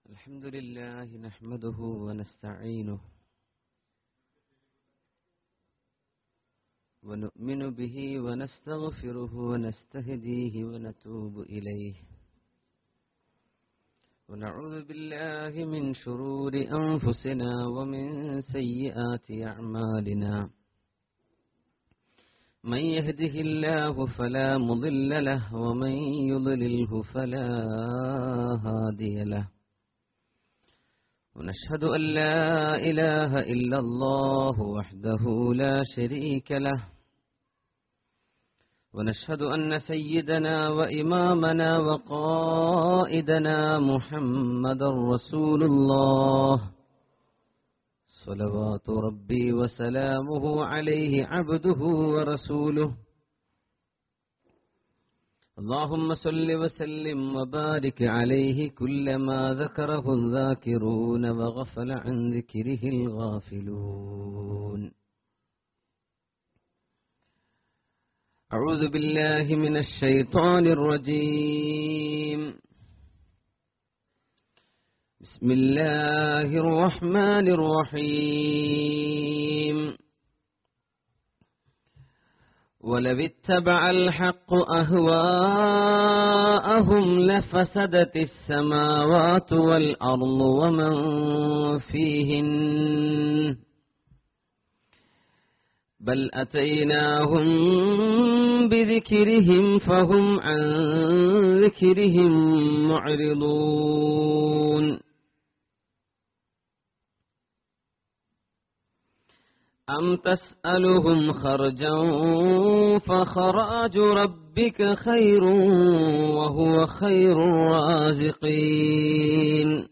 الحمد لله نحمده ونستعينه ونؤمن به ونستغفره ونستهديه ونتوب إليه ونعوذ بالله من شرور أنفسنا ومن سيئات أعمالنا من يهده الله فلا مضل له ومن يضلله فلا هادي له ونشهد أن لا إله إلا الله وحده لا شريك له ونشهد أن سيدنا وإمامنا وقائدنا محمد رسول الله صلوات ربي وسلامه عليه عبده ورسوله اللهم صل وسلم وبارك عليه كلما ذكره الذاكرون وغفل عن ذكره الغافلون أعوذ بالله من الشيطان الرجيم بسم الله الرحمن الرحيم ولو اتبع الحق أهواءهم لفسدت السماوات والأرض ومن فيهن بل أتيناهم بذكرهم فهم عن ذكرهم معرضون أم تسألهم خرجا فخراج ربك خير وهو خير الرازقين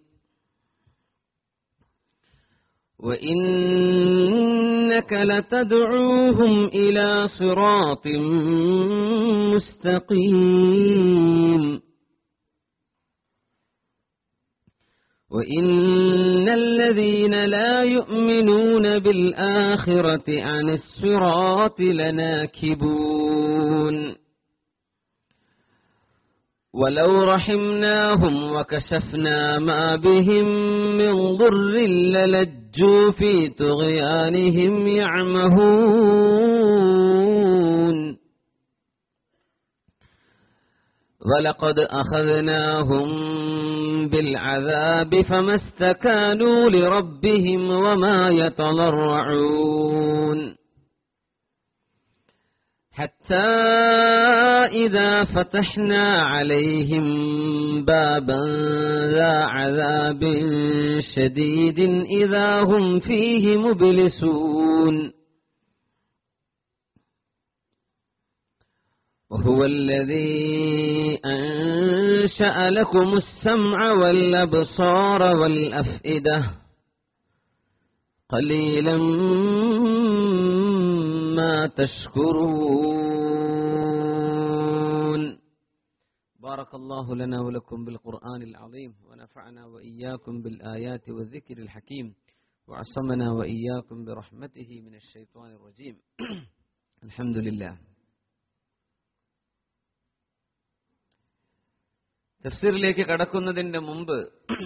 وإنك لتدعوهم إلى صراط مستقيم وإن الذين لا يؤمنون بالآخرة عن الصراط لناكبون ولو رحمناهم وكشفنا ما بهم من ضر للجوا في طغيانهم يعمهون ولقد أخذناهم بالعذاب فما استكانوا لربهم وما يتضرعون حتى إذا فتحنا عليهم بابا ذا عذاب شديد إذا هم فيه مبلسون وهو الذي أنشأ لكم السمع والأبصار والأفئدة قليلا ما تشكرون بارك الله لنا ولكم بالقرآن العظيم ونفعنا وإياكم بالآيات والذكر الحكيم وعصمنا وإياكم برحمته من الشيطان الرجيم الحمد لله തഫ്സീറിലേക്ക് കടക്കുന്നതിന്റെ മുമ്പ്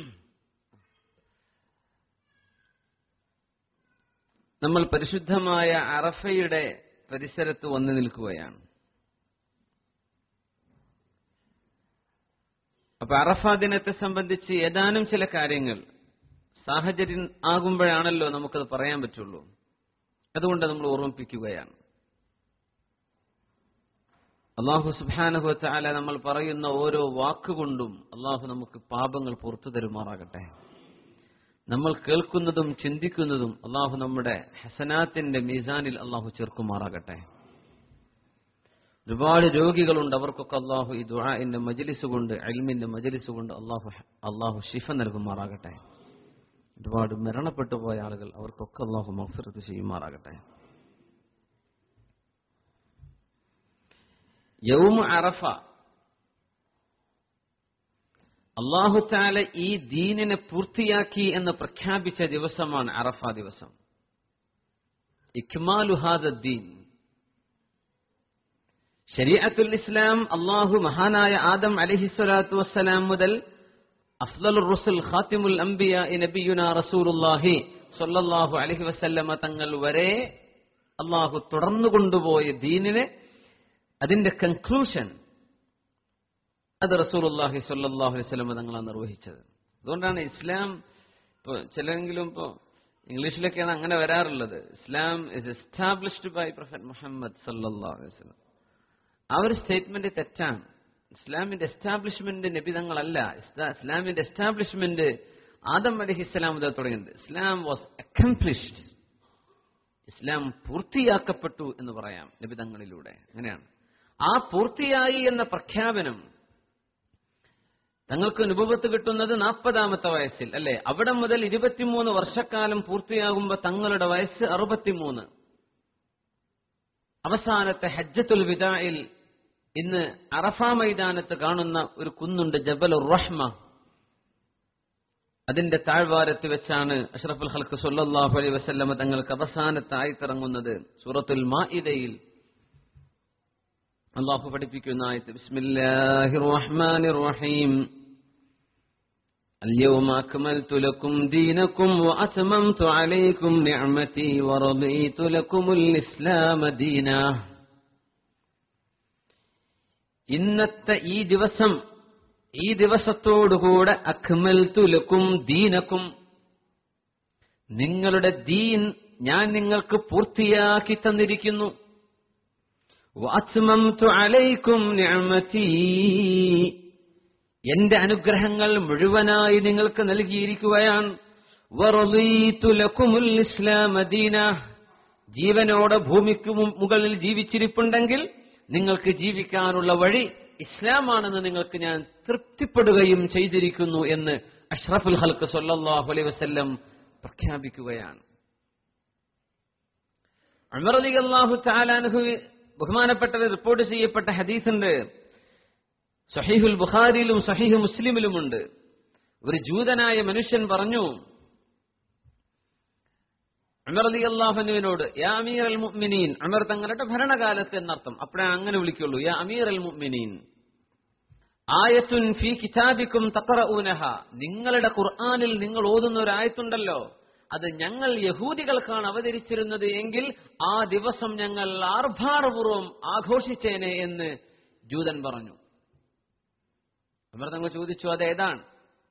നമ്മൾ പരിശുദ്ധമായ അറഫയുടെ പരിസരത്ത് വന്നു നിൽക്കുകയാണ് അപ്പൊ അറഫ ദിനത്തെ സംബന്ധിച്ച് ഏതാനും ചില കാര്യങ്ങൾ സാഹചര്യം ആകുമ്പോഴാണല്ലോ നമുക്കത് പറയാൻ പറ്റുള്ളൂ അതുകൊണ്ട് നമ്മൾ ഓർമ്മിപ്പിക്കുകയാണ് അള്ളാഹു സുബാനുഹത്താല നമ്മൾ പറയുന്ന ഓരോ വാക്കുകൊണ്ടും അള്ളാഹു നമുക്ക് പാപങ്ങൾ പുറത്തു തരുമാറാകട്ടെ നമ്മൾ കേൾക്കുന്നതും ചിന്തിക്കുന്നതും അള്ളാഹു നമ്മുടെ ഹസനാത്തിന്റെ മീസാനിൽ അള്ളാഹു ചേർക്കുമാറാകട്ടെ ഒരുപാട് രോഗികളുണ്ട് അവർക്കൊക്കെ അള്ളാഹു ഈ ദുആന്റെ മജലിസ് കൊണ്ട് അൽമിന്റെ മജലിസ് കൊണ്ട് അള്ളാഹു അള്ളാഹു ഷിഫ നൽകുമാറാകട്ടെ ഒരുപാട് മരണപ്പെട്ടു പോയ ആളുകൾ അവർക്കൊക്കെ അള്ളാഹു മഫ്സറത്ത് ചെയ്യുമാറാകട്ടെ യൗമ അറഫ അള്ളാഹുത്താല ഈ ദീനിനെ പൂർത്തിയാക്കി എന്ന് പ്രഖ്യാപിച്ച ദിവസമാണ് അറഫ ദിവസം ഇഖ്മാലുഹാദ ദീൻ ശരീഅത്തുൽ ഇസ്ലാം അള്ളാഹു മഹാനായ ആദം അലഹിസ്വലാത്തു വസ്സലാം മുതൽ അഫ്ദലുർ റുസുൽ ഖാത്തിമുൽ അംബിയ നബിയുന റസൂലുള്ളാഹി സ്വല്ലല്ലാഹു അലൈഹി വസല്ലമ തങ്ങൾ വരെ അള്ളാഹു തുടർന്നു കൊണ്ടുപോയ ദീനിനെ അതിന്റെ കൺക്ലൂഷൻ അത് റസൂലുള്ളാഹി സ്വല്ലല്ലാഹു അലൈഹി വസല്ലമ തങ്ങളാണ് നിർവഹിച്ചത് അതുകൊണ്ടാണ് ഇസ്ലാം ഇപ്പോൾ ചിലരെങ്കിലും ഇപ്പോൾ ഇംഗ്ലീഷിലൊക്കെയാണ് അങ്ങനെ വരാറുള്ളത് Islam is established by prophet Muhammad സല്ലല്ലാഹു അലൈഹി വസല്ലം ആ ഒരു സ്റ്റേറ്റ്മെന്റ് തെറ്റാണ് ഇസ്ലാമിന്റെ എസ്റ്റാബ്ലിഷ്മെന്റ് നബിതങ്ങളല്ല ഇസ്ലാ- ഇസ്ലാമിന്റെ എസ്റ്റാബ്ലിഷ്മെന്റ് ആദം അലഹി ഇസ്ലാം മുതൽ തുടങ്ങിയിട്ടുണ്ട് ഇസ്ലാം വാസ് അക്കംപ്ലിഷ്ഡ് ഇസ്ലാം പൂർത്തിയാക്കപ്പെട്ടു എന്ന് പറയാം നബിതങ്ങളിലൂടെ അങ്ങനെയാണ് ആ പൂർത്തിയായി എന്ന പ്രഖ്യാപനം തങ്ങൾക്ക് അനുഭവത്ത് കിട്ടുന്നത് നാൽപ്പതാമത്തെ വയസ്സിൽ അല്ലെ അവിടെ മുതൽ ഇരുപത്തിമൂന്ന് വർഷക്കാലം പൂർത്തിയാകുമ്പോൾ തങ്ങളുടെ വയസ്സ് അറുപത്തിമൂന്ന് അവസാനത്തെ ഹജ്ജത്തുൽ വിദായിൽ ഇന്ന് അറഫ മൈതാനത്ത് കാണുന്ന ഒരു കുന്നുണ്ട് ജബൽ റഹ്മ അതിന്റെ താഴ്വാരത്ത് വെച്ചാണ് അഷ്റഫുൽ ഹൽക്ക് സല്ലല്ലാഹു അലൈഹി വസല്ലമ തങ്ങൾക്ക് അവസാനത്തെ ആയത്തിറങ്ങുന്നത് സൂറത്തുൽ മാഇദയിൽ അള്ളാഹു പഠിപ്പിക്കുന്ന ആയത്ത് ബിസ്മില്ലാഹിർ റഹ്മാനിർ റഹീം اليوم أكملت لكم دينكم وأتممت عليكم نعمتي ورضيت لكم الإسلام دينا ഇന്നത്തെ ഈ ദിവസം ഈ ദിവസത്തോടുകൂടെ അക്മൽതു ലക്കും ദീനക്കും നിങ്ങളുടെ ദീൻ ഞാൻ നിങ്ങൾക്ക് പൂർത്തിയാക്കി തന്നിരിക്കുന്നു വാത്മംതു അലൈക്കും നിഅമതീ എന്റെ അനുഗ്രഹങ്ങൾ മുഴുവനായി നിങ്ങൾക്ക് നൽകിയിരിക്കുകയാണ് വറളീതു ലക്കുമുൽ ഇസ്ലാമ ദീന ജീവനോടെ ഭൂമിക്ക് മു- മുകളിൽ ജീവിച്ചിരിപ്പുണ്ടെങ്കിൽ നിങ്ങൾക്ക് ജീവിക്കാനുള്ള വഴി ഇസ്ലാമാണെന്ന് നിങ്ങൾക്ക് ഞാൻ തൃപ്തിപ്പെടുകയും ചെയ്തിരിക്കുന്നു എന്ന് അഷ്റഫുൽ ഹൽക്ക് സല്ലല്ലാഹു അലൈഹി വസല്ലം പ്രഖ്യാപിക്കുകയാണ് ഉമർ അലി അള്ളാഹു താലാൻഹു ബഹുമാനപ്പെട്ടത് റിപ്പോർട്ട് ചെയ്യപ്പെട്ട ഹദീസുണ്ട് സഹീഹുൽ ബുഖാരിയിലും സഹീഹ് മുസ്ലിമിലുമുണ്ട് ഒരു ജൂതനായ മനുഷ്യൻ പറഞ്ഞു അമർ അലി അള്ളാഹുനുവിനോട് യാ അമീർ അൽ മുഅ്മിനീൻ അമർ തങ്ങളുടെ ഭരണകാലത്ത് എന്നർത്ഥം അപ്പോഴാണ് അങ്ങനെ വിളിക്കുള്ളൂ യാ അമീർ അൽ മുഅ്മിനീൻ ആയത്തുൻ ഫി കിതാബിക്കും തഖറഊനഹ നിങ്ങളുടെ ഖുർആനിൽ നിങ്ങൾ ഓതുന്ന ഒരു ആയത്തുണ്ടല്ലോ അത് ഞങ്ങൾ യഹൂദികൾക്കാണ് അവതരിച്ചിരുന്നത് എങ്കിൽ ആ ദിവസം ഞങ്ങൾ ആർഭാടപൂർവം ആഘോഷിച്ചേനെ എന്ന് ജൂതൻ പറഞ്ഞു അമർ തങ്ങൾ ചോദിച്ചു അത് ഏതാണ്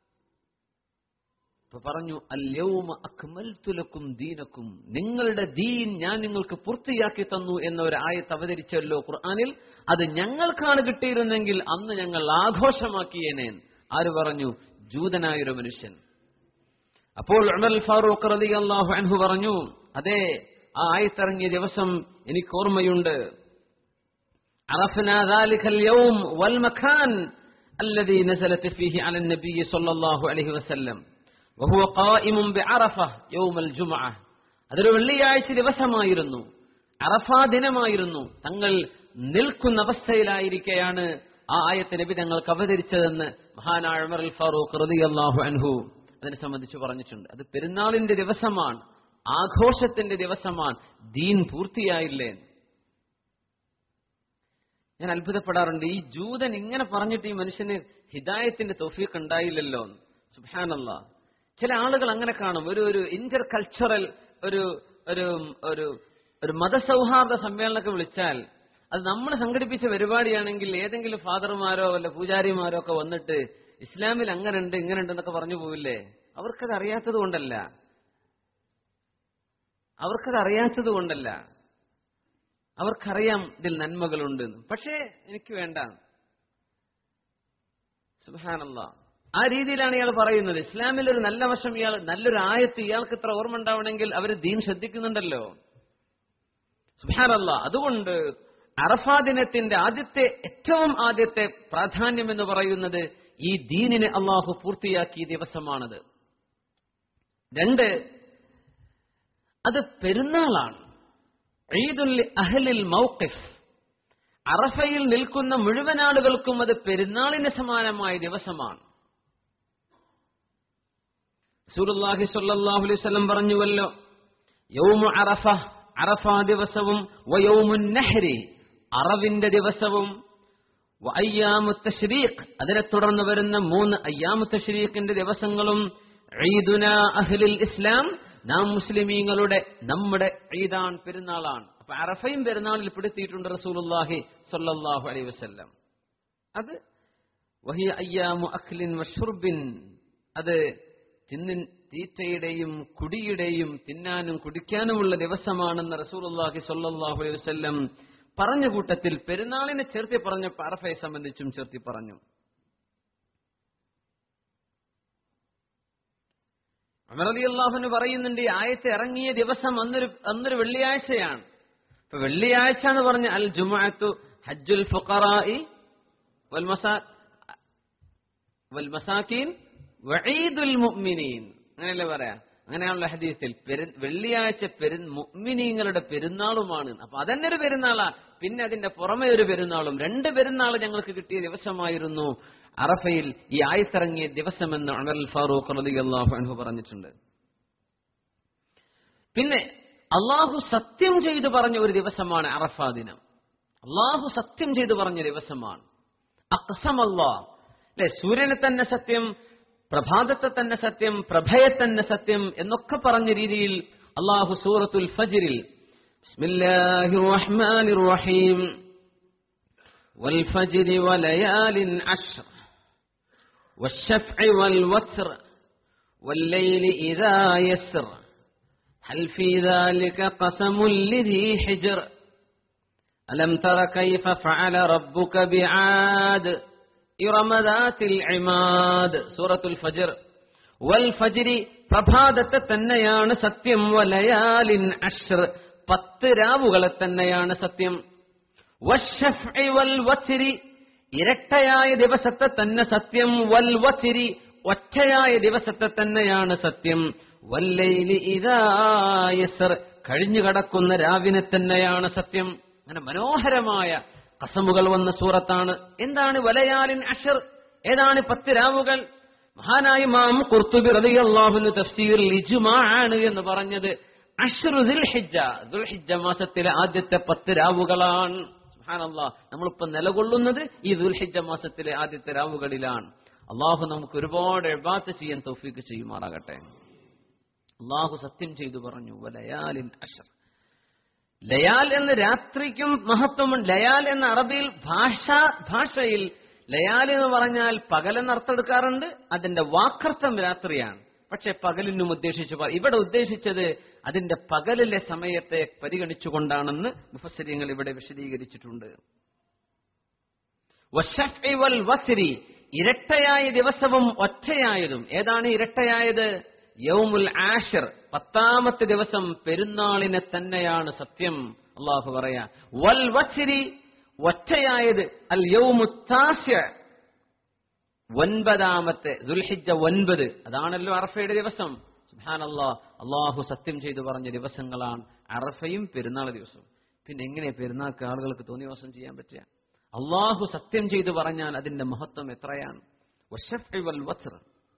അപ്പൊ പറഞ്ഞു അല്യൗമ അക്മൽതു ലക്കും ദീനക്കും നിങ്ങളുടെ ദീൻ ഞാൻ നിങ്ങൾക്ക് പൂർത്തിയാക്കി തന്നു എന്ന ഒരു ആയത്ത് അവതരിച്ചല്ലോ ഖുർആനിൽ അത് ഞങ്ങൾക്കാണ് കിട്ടിയിരുന്നെങ്കിൽ അന്ന് ഞങ്ങൾ ആഘോഷമാക്കിയേനെ ആര് പറഞ്ഞു ജൂതനായൊരു മനുഷ്യൻ അപ്പോൾ ഉമർ ഫാറൂഖ് റളിയല്ലാഹു അൻഹു പറഞ്ഞു അതെ ആ ആയത്തിറങ്ങിയ ദിവസം എനിക്ക് ഓർമ്മയുണ്ട് عرفنا ذلك اليوم والمكان الذي نزلت فيه على النبي صلى الله عليه وسلم وهو قائم بعرفة يوم الجمعة അതൊരു വെള്ളിയാഴ്ച ദിവസമായിരുന്നു അറഫാ ദിനമായിരുന്നു തങ്ങൾ നിൽക്കുന്ന അവസ്ഥയിലായിരിക്കെയാണ് ആ ആയത്ത് നബി തങ്ങൾക്ക് അവതരിച്ചതെന്ന് മഹാനായ ഉമർ അൽ ഫാറൂഖ് റളിയല്ലാഹു അൻഹു അതിനെ സംബന്ധിച്ച് പറഞ്ഞിട്ടുണ്ട് അത് പെരുന്നാളിന്റെ ദിവസമാണ് ആഘോഷത്തിന്റെ ദിവസമാണ് ദീൻ പൂർത്തിയായില്ലേ ഞാൻ അത്ഭുതപ്പെടാറുണ്ട് ഈ ജൂതൻ ഇങ്ങനെ പറഞ്ഞിട്ട് ഈ മനുഷ്യന് ഹിദായത്തിന്റെ തോഫീക്ക് ഉണ്ടായില്ലല്ലോ സുബാനല്ല ചില ആളുകൾ അങ്ങനെ കാണും ഒരു ഒരു ഇന്റർ കൾച്ചറൽ ഒരു ഒരു ഒരു ഒരു മതസൗഹാർദ്ദ സമ്മേളനമൊക്കെ വിളിച്ചാൽ അത് നമ്മൾ സംഘടിപ്പിച്ച പരിപാടിയാണെങ്കിൽ ഏതെങ്കിലും ഫാദർമാരോ വല്ല പൂജാരിമാരോ ഒക്കെ വന്നിട്ട് ഇസ്ലാമിൽ അങ്ങനെ ഉണ്ട് ഇങ്ങനെ ഉണ്ട് എന്നൊക്കെ പറഞ്ഞു പോവില്ലേ അവർക്കത് അറിയാത്തത് കൊണ്ടല്ല അവർക്കത് അറിയാത്തത് കൊണ്ടല്ല അവർക്കറിയാം ഇതിൽ നന്മകളുണ്ട് എന്ന്. പക്ഷേ എനിക്ക് വേണ്ട സുബാനല്ല ആ രീതിയിലാണ് ഇയാൾ പറയുന്നത് ഇസ്ലാമിൽ ഒരു നല്ല വശം ഇയാൾ നല്ലൊരു ആയത്ത് ഇയാൾക്ക് ഇത്ര ഓർമ്മ ഉണ്ടാവണമെങ്കിൽ അവർ ദീൻ ശ്രദ്ധിക്കുന്നുണ്ടല്ലോ സുബാനല്ല അതുകൊണ്ട് അറഫാ ദിനത്തിന്റെ ആദ്യത്തെ ഏറ്റവും ആദ്യത്തെ പ്രാധാന്യം എന്ന് പറയുന്നത് ഈ ദീനിനെ അള്ളാഹു പൂർത്തിയാക്കിയ ദിവസമാണത് രണ്ട് അത് പെരുന്നാളാണ് ഈദുൽ അഹ്ലിൽ മൗഖിഫ് അറഫയിൽ നിൽക്കുന്ന മുഴുവൻ ആളുകൾക്കും അത് പെരുന്നാളിന് സമാനമായ ദിവസമാണ് സൂറുല്ലാഹി സ്വല്ലല്ലാഹു അലൈഹി വസല്ലം പറഞ്ഞുവല്ലോ യൗമു അറഫ അറഫ ദിവസവും വയൗമുൻ നഹ്രി അറവിന്റെ ദിവസവും അയ്യാമു തഷ്രീഖ് അതിനെ തുടർന്ന് വരുന്ന മൂന്ന് അയ്യാമു തഷ്രീഖിന്റെ ദിവസങ്ങളും ഈദുന അഹ്ലിൽ ഇസ്ലാം നാം മുസ്ലിമീങ്ങളുടെ നമ്മുടെ ഈദാൻ പെരുന്നാളാണ് അപ്പൊ അറഫയും പെരുന്നാളിൽ പെടുത്തിയിട്ടുണ്ട് റസൂലുള്ളാഹി സ്വല്ലല്ലാഹു അലൈഹി വസല്ലം അത് വഹിയ അയ്യാമു അഖ്ലിൻ വഷുർബിൻ അത് തിന്നിൻ തീറ്റയുടെയും കുടിയുടെയും തിന്നാനും കുടിക്കാനുമുള്ള ദിവസമാണെന്ന് റസൂലുള്ളാഹി സ്വല്ലല്ലാഹു അലൈഹി വസല്ലം പറഞ്ഞ കൂട്ടത്തിൽ പെരുന്നാളിനെ ചേർത്തി പറഞ്ഞപ്പോൾ അറഫയെ സംബന്ധിച്ചും ചേർത്തി പറഞ്ഞു അമറലി അള്ളാഹുന് പറയുന്നുണ്ട് ഈ ആയത്ത് ഇറങ്ങിയ ദിവസം അന്നൊരു അന്നൊരു വെള്ളിയാഴ്ചയാണ് ഇപ്പൊ വെള്ളിയാഴ്ച എന്ന് പറഞ്ഞ അൽ ജുമാഅത്തു ഹജ്ജുൽ ഫുഖറായി വൽ മസാ വൽ മസാക്കീൻ വഈദുൽ മുഅ്മിനീൻ അങ്ങനെയല്ലേ പറയാ അങ്ങനെയാണല്ലോ ഹദീസിൽ പെരു വെള്ളിയാഴ്ച പെരു മുഅ്മിനീങ്ങളുടെ പെരുന്നാളുമാണ് അപ്പൊ അതന്നെ ഒരു പെരുന്നാളാ പിന്നെ അതിന്റെ പുറമെ ഒരു പെരുന്നാളും രണ്ട് പെരുന്നാൾ ഞങ്ങൾക്ക് കിട്ടിയ ദിവസമായിരുന്നു അറഫയിൽ ഈ ആയത്തിറങ്ങിയ ദിവസമെന്ന് അമർ ഫാറൂഖ് റളിയല്ലാഹു അൻഹു പറഞ്ഞിട്ടുണ്ട് പിന്നെ അള്ളാഹു സത്യം ചെയ്തു പറഞ്ഞ ഒരു ദിവസമാണ് അറഫ ദിനം അള്ളാഹു സത്യം ചെയ്തു പറഞ്ഞ ദിവസമാണ് അക്സമല്ലാ അല്ലെ സൂര്യനെ തന്നെ സത്യം പ്രഭാതത്തെ തന്നെ സത്യം പ്രഭയെ തന്നെ സത്യം എന്നൊക്കെ പറഞ്ഞ രീതിയിൽ അള്ളാഹു സൂറത്തുൽ ഫജിരിൽ ബിസ്മില്ലാഹിർ റഹ്മാനിർ റഹീം والفجر وليال عشر والشفع والوتر والليل إذا يسر هل في ذلك قسم لذي حجر ألم تر كيف فعل ربك بعاد إرم ذات العماد سورة الفجر والفجر പ്രഭാതത്തെ തന്നെയാണ് സത്യം വലയാലിൻ അഷ്ർ പത്ത് രാവുകളെ തന്നെയാണ് സത്യം വശഫ്ഇ വൽ വത്രി ഇരട്ടയായ ദിവസത്തെ തന്നെ സത്യം വൽ വത്രി ഒറ്റയായ ദിവസത്തെ തന്നെയാണ് സത്യം വല്ലൈലി ഇദാ യസ്ർ കഴിഞ്ഞു കടക്കുന്ന രാവിനെ തന്നെയാണ് സത്യം അങ്ങനെ മനോഹരമായ കസമുകൾ വന്ന സൂറത്താണ് എന്താണ് വലയാലിൻ അഷർ ഏതാണ് പത്ത് രാവുകൾ മഹാനായ മാം കുർത്തുബി റളിയല്ലാഹുവിന് തഫ്സീറിൽ ഇജ്മാ ആണ് എന്ന് പറഞ്ഞത് അഷ്റു ദുൽഹിജ്ജ ദുൽഹിജ്ജ മാസത്തിലെ ആദ്യത്തെ പത്ത് രാവുകളാണ് സുബ്ഹാനല്ലാ നമ്മളിപ്പോ നിലകൊള്ളുന്നത് ഈ ദുൽഹിജ്ജ മാസത്തിലെ ആദ്യത്തെ രാവുകളിലാണ് അള്ളാഹു നമുക്ക് ഒരുപാട് എഴുപാത്ത് ചെയ്യാൻ തൗഫീക്ക് ചെയ്യുമാറാകട്ടെ അള്ളാഹു സത്യം ചെയ്തു പറഞ്ഞു വലയാലിൻ അഷർ ലയാൽ എന്ന രാത്രിക്കും മഹത്വമുണ്ട് ലയാൽ എന്ന അറബിയിൽ ഭാഷ ഭാഷയിൽ ലയാൽ എന്ന് പറഞ്ഞാൽ പകലെന്ന് അർത്ഥമെടുക്കാറുണ്ട് അതിന്റെ വാക്കർത്ഥം രാത്രിയാണ് പക്ഷെ പകലിനും ഉദ്ദേശിച്ചു പ- ഇവിടെ ഉദ്ദേശിച്ചത് അതിന്റെ പകലിലെ സമയത്തെ പരിഗണിച്ചുകൊണ്ടാണെന്ന് മുഫസരിയങ്ങൾ ഇവിടെ വിശദീകരിച്ചിട്ടുണ്ട് വശഫ്ഇ വൽ വസ്രി ഇരട്ടയായ ദിവസവും ഒറ്റയായതും ഏതാണ് ഇരട്ടയായത് യൗമുൽ ആഷിർ പത്താമത്തെ ദിവസം പെരുന്നാളിനെ തന്നെയാണ് സത്യം അള്ളാഹു പറയാ വൽ വസ്രി ഒറ്റയായത് അൽ യൗമു താസ്യ ഒൻപതാമത്തെ ദുൽഹിജ്ജ ഒൻപത് അതാണല്ലോ അറഫയുടെ ദിവസം സുബ്ഹാനല്ലാ അള്ളാഹു സത്യം ചെയ്തു പറഞ്ഞ ദിവസങ്ങളാണ് അറഫയും പെരുന്നാൾ ദിവസവും പിന്നെ എങ്ങനെ പെരുന്നാൾക്ക് ആളുകൾക്ക് തോന്നിയ ദിവസം ചെയ്യാൻ പറ്റുക അള്ളാഹു സത്യം ചെയ്തു പറഞ്ഞാൽ അതിന്റെ മഹത്വം എത്രയാണ് വശഫ്ഇ വൽ വസ്ർ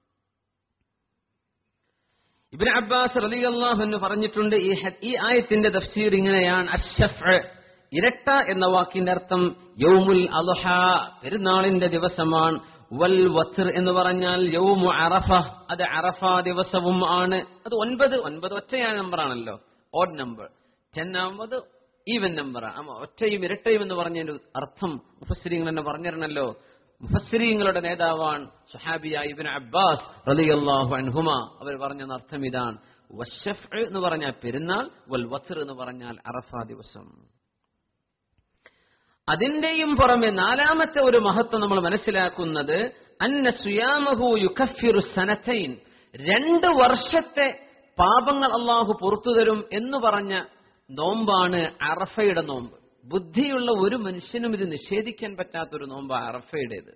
ഇബിൻ അബ്ബാസ് റളിയല്ലാഹു അൻഹു പറഞ്ഞിട്ടുണ്ട് ഈ ഹ- ഈ ആയത്തിന്റെ തഫ്സീർ ഇങ്ങനെയാണ് അശ്ശഫ് ഇരട്ട എന്ന വാക്കിന്റെ അർത്ഥം യൗമുൽ അദ്ഹ പെരുന്നാളിന്റെ ദിവസമാണ് വൽ വസ്ർ എന്ന് പറഞ്ഞാൽ യൗമു അറഫ അത് അറഫ ദിവസവും ആണ് അത് ഒൻപത് ഒൻപത് ഒറ്റയായ നമ്പറാണല്ലോ ഓഡ് നമ്പർ ടെൻ ആകുമ്പോൾ ഈവൻ നമ്പറാണ് ഒറ്റയും ഇരട്ടയും എന്ന് പറഞ്ഞതിന്റെ അർത്ഥം മുഫസ്സിരിങ്ങൾ തന്നെ പറഞ്ഞിരണല്ലോ മുഫസ്സിരിങ്ങളുടെ നേതാവാണ് സുഹാബിയ ഇബിൻ അബ്ബാസ് റളിയല്ലാഹു അൻഹുമ അവർ പറഞ്ഞ അർത്ഥം ഇതാണ് വശഫ് എന്ന് പറഞ്ഞാൽ പെരുന്നാൾ വൽ വസ്ർ എന്ന് പറഞ്ഞാൽ അറഫ ദിവസം അതിന്റെയും പുറമെ നാലാമത്തെ ഒരു മഹത്വം നമ്മൾ മനസ്സിലാക്കുന്നത് അന്ന സുയാമഹു യുക്കഫിറു സനത്തൈൻ രണ്ട് വർഷത്തെ പാപങ്ങൾ അള്ളാഹു പുറത്തു തരും എന്ന് പറഞ്ഞ നോമ്പാണ് അറഫയുടെ നോമ്പ് ബുദ്ധിയുള്ള ഒരു മനുഷ്യനും ഇത് നിഷേധിക്കാൻ പറ്റാത്തൊരു നോമ്പ് അറഫയുടേത്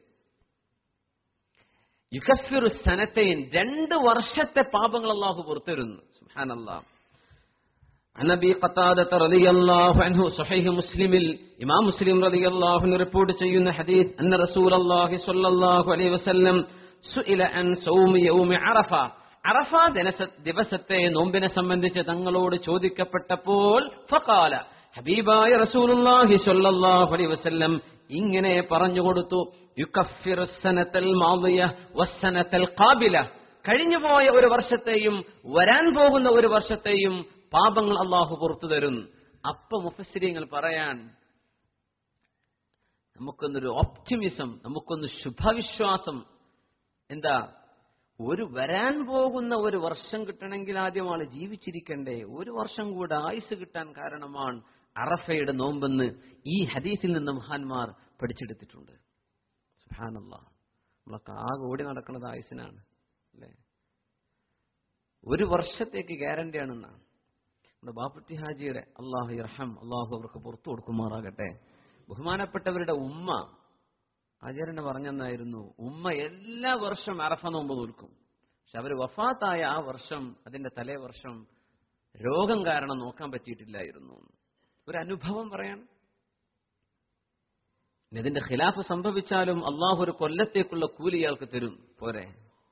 യുക്കഫിറു സനത്തൈൻ രണ്ട് വർഷത്തെ പാപങ്ങൾ അള്ളാഹു പുറത്തുവരുന്നു സുഹാനല്ലാ عن ابي قتادة رضي الله عنه صحيح مسلم امام مسلم رضي الله عنه ريبورت ചെയ്യുന്ന حديث ان رسول الله صلى الله عليه وسلم سئل عن صوم يوم عرفه അറഫ ദിവസത്തെ നോമ്പിനെ സംബന്ധിച്ച് തങ്ങളോട് ചോദിക്കപ്പെട്ടപ്പോൾ ഫഖാല ഹബീബായ റസൂലുള്ളാഹി സ്വല്ലല്ലാഹു അലൈഹി വസല്ലം ഇങ്ങനെ പറഞ്ഞു കൊടുത്തു യുകഫിറു സനത്തൽ മാദിയ വസ്സനത്തൽ ഖാബില കഴിഞ്ഞുപോയ ഒരു വർഷത്തെയും വരാൻ പോകുന്ന ഒരു വർഷത്തെയും പാപങ്ങൾ അള്ളാഹു പുറത്തു തരും അപ്പൊ മുഫസ്സിരിങ്ങൾ പറയാൻ നമുക്കൊന്നൊരു ഓപ്റ്റിമിസം നമുക്കൊന്ന് ശുഭവിശ്വാസം എന്താ ഒരു വരാൻ പോകുന്ന ഒരു വർഷം കിട്ടണമെങ്കിൽ ആദ്യം ആള് ജീവിച്ചിരിക്കണ്ടേ ഒരു വർഷം കൂടെ ആയുസ് കിട്ടാൻ കാരണമാണ് അറഫയുടെ നോമ്പെന്ന് ഈ ഹദീസിൽ നിന്ന് മഹാന്മാർ പഠിച്ചെടുത്തിട്ടുണ്ട് സുഹാനല്ല നമ്മളൊക്കെ ആകെ ഓടി നടക്കുന്നത് ആയുസിനാണ് അല്ലേ ഒരു വർഷത്തേക്ക് ഗ്യാരണ്ടി ആണെന്നാണ് നമ്മുടെ ബാപ്പുട്ടി ഹാജിയുടെ അള്ളാഹു ഇർഹം അള്ളാഹു അവർക്ക് പുറത്തു കൊടുക്കുമാറാകട്ടെ ബഹുമാനപ്പെട്ടവരുടെ ഉമ്മ ആചാര്യനെ പറഞ്ഞെന്നായിരുന്നു ഉമ്മ എല്ലാ വർഷം അറഫ നോമ്പ് നോൽക്കും പക്ഷെ അവർ വഫാത്തായ ആ വർഷം അതിന്റെ തലേ വർഷം രോഗം കാരണം നോക്കാൻ പറ്റിയിട്ടില്ലായിരുന്നു ഒരു അനുഭവം പറയാൻ ഇനി ഇതിന്റെ ഖിലാഫ് സംഭവിച്ചാലും അള്ളാഹു ഒരു കൊല്ലത്തേക്കുള്ള കൂലി ഇയാൾക്ക് തരും പോരെ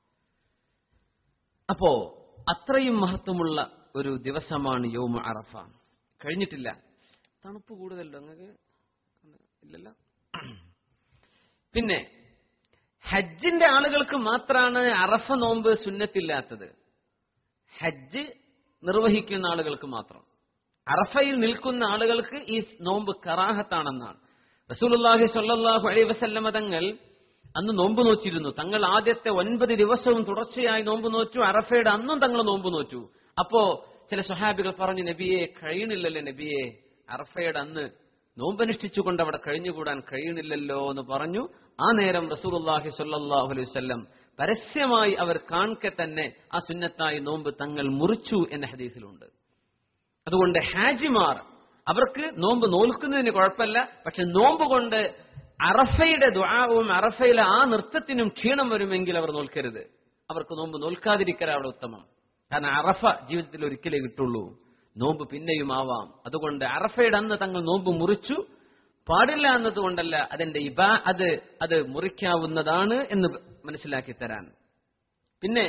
അപ്പോ അത്രയും മഹത്വമുള്ള ഒരു ദിവസമാണ് യോമ അറഫ കഴിഞ്ഞിട്ടില്ല തണുപ്പ് കൂടുതലല്ലോ നിങ്ങൾക്ക് ഇല്ലല്ലോ പിന്നെ ഹജ്ജിന്റെ ആളുകൾക്ക് മാത്രമാണ് അറഫ നോമ്പ് സുന്നത്തില്ലാത്തത് ഹജ്ജ് നിർവഹിക്കുന്ന ആളുകൾക്ക് മാത്രം അറഫയിൽ നിൽക്കുന്ന ആളുകൾക്ക് ഈ നോമ്പ് കറാഹത്താണെന്നാണ് റസൂലുള്ളാഹി സ്വല്ലല്ലാഹു അലൈഹി വസല്ലമ തങ്ങൾ അന്ന് നോമ്പ് നോറ്റിരുന്നു തങ്ങൾ ആദ്യത്തെ ഒൻപത് ദിവസവും തുടർച്ചയായി നോമ്പ് നോറ്റു അറഫയുടെ അന്നും തങ്ങൾ നോമ്പ് നോറ്റു അപ്പോ ചില സ്വഹാബികൾ പറഞ്ഞു നബിയെ കഴിയണില്ലല്ലോ നബിയെ അറഫയുടെ അന്ന് നോമ്പനുഷ്ഠിച്ചുകൊണ്ട് അവിടെ കഴിഞ്ഞുകൂടാൻ കഴിയണില്ലല്ലോ എന്ന് പറഞ്ഞു ആ നേരം റസൂലുള്ളാഹി സ്വല്ലല്ലാഹു അലൈഹി വസല്ലം പരസ്യമായി അവർ കാൺക്കെ തന്നെ ആ സുന്നത്തായി നോമ്പ് തങ്ങൾ മുറിച്ചു എന്ന ഹദീസിലുണ്ട് അതുകൊണ്ട് ഹാജിമാർ അവർക്ക് നോമ്പ് നോൽക്കുന്നതിന് കുഴപ്പമില്ല പക്ഷെ നോമ്പ് കൊണ്ട് അറഫയുടെ ദ്വാവും അറഫയിലെ ആ നൃത്തത്തിനും ക്ഷീണം വരുമെങ്കിൽ അവർ നോൽക്കരുത് അവർക്ക് നോമ്പ് നോൽക്കാതിരിക്കലാണ് ഉത്തമം കാരണം അറഫ ജീവിതത്തിൽ ഒരിക്കലേ കിട്ടുള്ളൂ നോമ്പ് പിന്നെയും ആവാം അതുകൊണ്ട് അറഫയുടെ അന്ന് തങ്ങൾ നോമ്പ് മുറിച്ചു പാടില്ല എന്നതുകൊണ്ടല്ല അതിന്റെ ഇബാ അത് അത് മുറിക്കാവുന്നതാണ് എന്ന് മനസ്സിലാക്കി തരാൻ പിന്നെ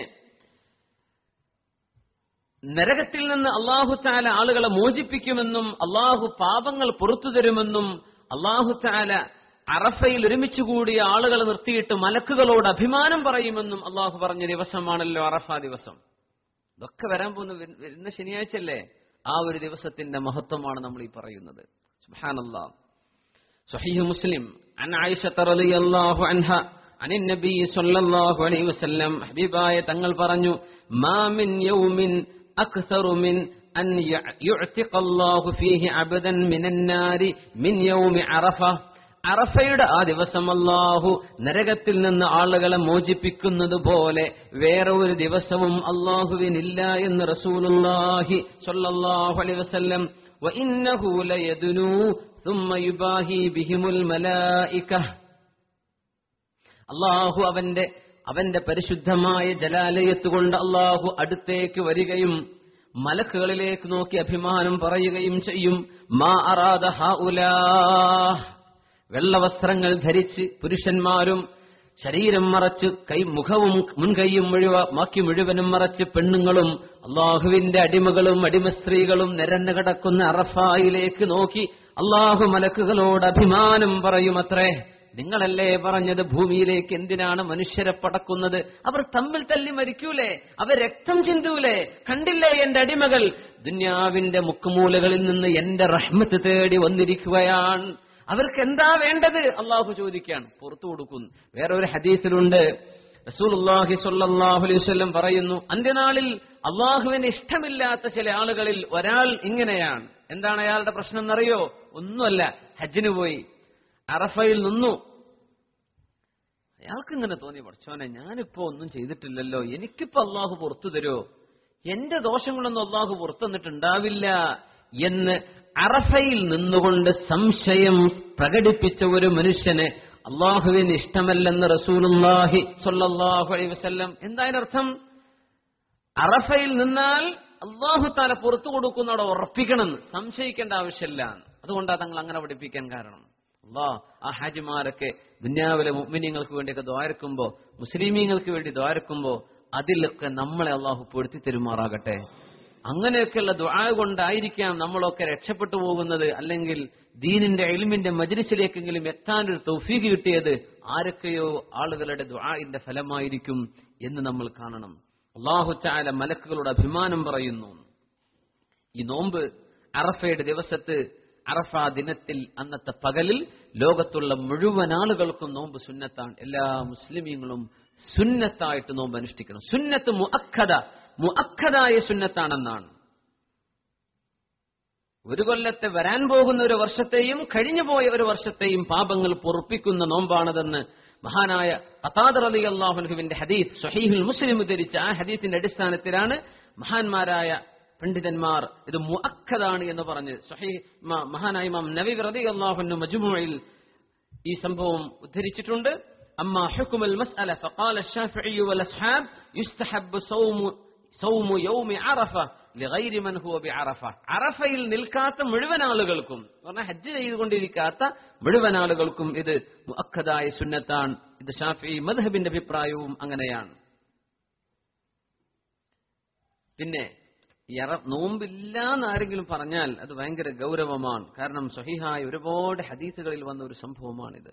നരകത്തിൽ നിന്ന് അള്ളാഹു താല ആളുകളെ മോചിപ്പിക്കുമെന്നും അള്ളാഹു പാപങ്ങൾ പുറത്തു തരുമെന്നും അള്ളാഹു താല അറഫയിൽ ഒരുമിച്ച് കൂടിയ ആളുകളെ നിർത്തിയിട്ട് മലക്കുകളോട് അഭിമാനം പറയുമെന്നും അള്ളാഹു പറഞ്ഞ ദിവസമാണല്ലോ അറഫ ദിവസം ഇതൊക്കെ വരാൻ പോകുന്ന വരു- വരുന്ന ശനിയാഴ്ചയല്ലേ ആ ഒരു ദിവസത്തിന്റെ മഹത്വമാണ് നമ്മൾ ഈ പറയുന്നത് സുബ്ഹാനല്ലാ صحيح مسلم عن عائشة رضي الله عنها عن النبي صلى الله عليه وسلم حبيباയ തങ്ങൾ പറഞ്ഞു ما من يوم أكثر من أن يعتق الله فيه عبدا من النار من يوم عرفة അറഫയുടെ ആ ദിവസം അള്ളാഹു നരകത്തിൽ നിന്ന് ആളുകളെ മോചിപ്പിക്കുന്നത് പോലെ വേറെ ഒരു ദിവസവും അള്ളാഹുവിനില്ല എന്ന് റസൂലുള്ളാഹി സ്വല്ലല്ലാഹു അലൈഹി വസല്ലം وإنه ليدنو ثم يباهي بهم الملائكة അള്ളാഹു അവന്റെ അവന്റെ പരിശുദ്ധമായ ജലാലയത്ത് കൊണ്ട് അള്ളാഹു അടുത്തേക്ക് വരികയും മലക്കുകളിലേക്ക് നോക്കി അഭിമാനം പറയുകയും ചെയ്യും മാ അറാദ ഹഉലാ വെള്ളവസ്ത്രങ്ങൾ ധരിച്ച് പുരുഷന്മാരും ശരീരം മറച്ച് കൈ മുഖവും മുൻകൈയും മുഴുവ ബാക്കി മുഴുവനും മറച്ച് പെണ്ണുങ്ങളും അള്ളാഹുവിന്റെ അടിമകളും അടിമ സ്ത്രീകളും നിരന്നു കിടക്കുന്ന അറഫായിലേക്ക് നോക്കി അള്ളാഹു മലക്കുകളോട് അഭിമാനം പറയുമത്രേ നിങ്ങളല്ലേ പറഞ്ഞത് ഭൂമിയിലേക്ക് എന്തിനാണ് മനുഷ്യരെ പടക്കുന്നത് അവർ തമ്മിൽ തല്ലി മരിക്കൂലേ അവർ രക്തം ചിന്തൂലേ കണ്ടില്ലേ എന്റെ അടിമകൾ ദുന്യാവിന്റെ മുക്കുമൂലകളിൽ നിന്ന് എന്റെ റഹ്മത്ത് തേടി വന്നിരിക്കുകയാണ് അവർക്ക് എന്താ വേണ്ടത് അള്ളാഹു ചോദിക്കുകയാണ് പുറത്തു കൊടുക്കുന്നു വേറെ ഒരു ഹദീസിലുണ്ട് റസൂലുള്ളാഹി സ്വല്ലല്ലാഹു അലൈഹി വസല്ലം പറയുന്നു അന്ത്യനാളിൽ അള്ളാഹുവിന് ഇഷ്ടമില്ലാത്ത ചില ആളുകളിൽ ഒരാൾ ഇങ്ങനെയാണ് എന്താണ് അയാളുടെ പ്രശ്നം എന്നറിയോ ഒന്നുമല്ല ഹജ്ജിന് പോയി അറഫയിൽ നിന്നു അയാൾക്ക് ഇങ്ങനെ തോന്നി പഠിച്ചോനെ ഞാനിപ്പോ ഒന്നും ചെയ്തിട്ടില്ലല്ലോ എനിക്കിപ്പോ അള്ളാഹു പുറത്തു തരുമോ എന്റെ ദോഷങ്ങളൊന്നും അള്ളാഹു പുറത്തു തന്നിട്ടുണ്ടാവില്ല എന്ന് അറഫയിൽ നിന്നുകൊണ്ട് സംശയം പ്രകടിപ്പിച്ച ഒരു മനുഷ്യന് അള്ളാഹുവിന് ഇഷ്ടമല്ലെന്ന് റസൂലുള്ളാഹി സ്വല്ലല്ലാഹു അലൈഹി വസല്ലം എന്തായതിനർത്ഥം അറഫയിൽ നിന്നാൽ അള്ളാഹു താല പുറത്തു കൊടുക്കുന്നവിടെ ഉറപ്പിക്കണമെന്ന് സംശയിക്കേണ്ട ആവശ്യമില്ല അതുകൊണ്ടാണ് തങ്ങൾ അങ്ങനെ പഠിപ്പിക്കാൻ കാരണം അള്ളാ ആ ഹാജിമാരൊക്കെ ദുന്യാവിലെ മുഗ്മിനിങ്ങൾക്ക് വേണ്ടിയൊക്കെ ദ്വാരക്കുമ്പോ മുസ്ലിമീങ്ങൾക്ക് വേണ്ടി ദ്വാരക്കുമ്പോ അതിലൊക്കെ നമ്മളെ അള്ളാഹു പൊടുത്തി തരുമാറാകട്ടെ അങ്ങനെയൊക്കെയുള്ള ദുആ കൊണ്ടായിരിക്കാം നമ്മളൊക്കെ രക്ഷപ്പെട്ടു പോകുന്നത് അല്ലെങ്കിൽ ദീനിന്റെ എൽമിന്റെ മജ്ലിസിലേക്കെങ്കിലും എത്താനൊരു തൗഫീഖ് കിട്ടിയത് ആരൊക്കെയോ ആളുകളുടെ ദുആഇന്റെ ഫലമായിരിക്കും എന്ന് നമ്മൾ കാണണം അള്ളാഹു ചാല മലക്കുകളുടെ അഭിമാനം പറയുന്നു ഈ നോമ്പ് അറഫയുടെ ദിവസത്ത് അറഫ ദിനത്തിൽ അന്നത്തെ പകലിൽ ലോകത്തുള്ള മുഴുവൻ ആളുകൾക്കും നോമ്പ് സുന്നത്താണ് എല്ലാ മുസ്ലിമീങ്ങളും സുന്നത്തായിട്ട് നോമ്പ് അനുഷ്ഠിക്കണം സുന്നത്ത് മുഅക്കദ മുഅക്കദായ സുന്നത്താണെന്നാണ് ഒരു കൊല്ലത്തെ വരാൻ പോകുന്ന ഒരു വർഷത്തെയും കഴിഞ്ഞു പോയ ഒരു വർഷത്തെയും പാപങ്ങൾ പൊറുപ്പിക്കുന്ന നോമ്പാണതെന്ന് മഹാനായ ഖതാദർ അലി അള്ളാഹുലുവിന്റെ ഹദീസ് സഹീഹുൽ മുസ്ലിം ഉദ്ധരിച്ച ആ ഹദീസിന്റെ അടിസ്ഥാനത്തിലാണ് മഹാന്മാരായ പണ്ഡിതന്മാർ ഇത് മുഅക്കദാണ് എന്ന് പറഞ്ഞ് സഹീ മ- മഹാനായ ഇമാം നബി റതി അള്ളാഹുന്നു മജ്മുഅയിൽ ഈ സംഭവം ഉദ്ധരിച്ചിട്ടുണ്ട് അമ്മ ഹുക്കുമൽ മസ്അല ഫഖാല الشافعي والأصحاب يستحب صوم صوم يوم عرفة لغير من هو بعرفة അറഫയിൽ നിൽക്കാത്ത മുഴുവൻ ആളുകൾക്കും പറഞ്ഞാൽ ഹജ്ജ് ചെയ്തുകൊണ്ടിരിക്കാത്ത മുഴുവൻ ആളുകൾക്കും ഇത് മുഅക്കദായ സുന്നത്താണ് ഇത് ഷാഫി മദ്ഹബിന്റെ അഭിപ്രായവും അങ്ങനെയാണ് പിന്നെ ഈ അറ നോമ്പില്ല എന്നാരെങ്കിലും പറഞ്ഞാൽ അത് ഭയങ്കര ഗൗരവമാണ് കാരണം സഹിഹായ ഒരുപാട് ഹദീസുകളിൽ വന്ന ഒരു സംഭവമാണിത്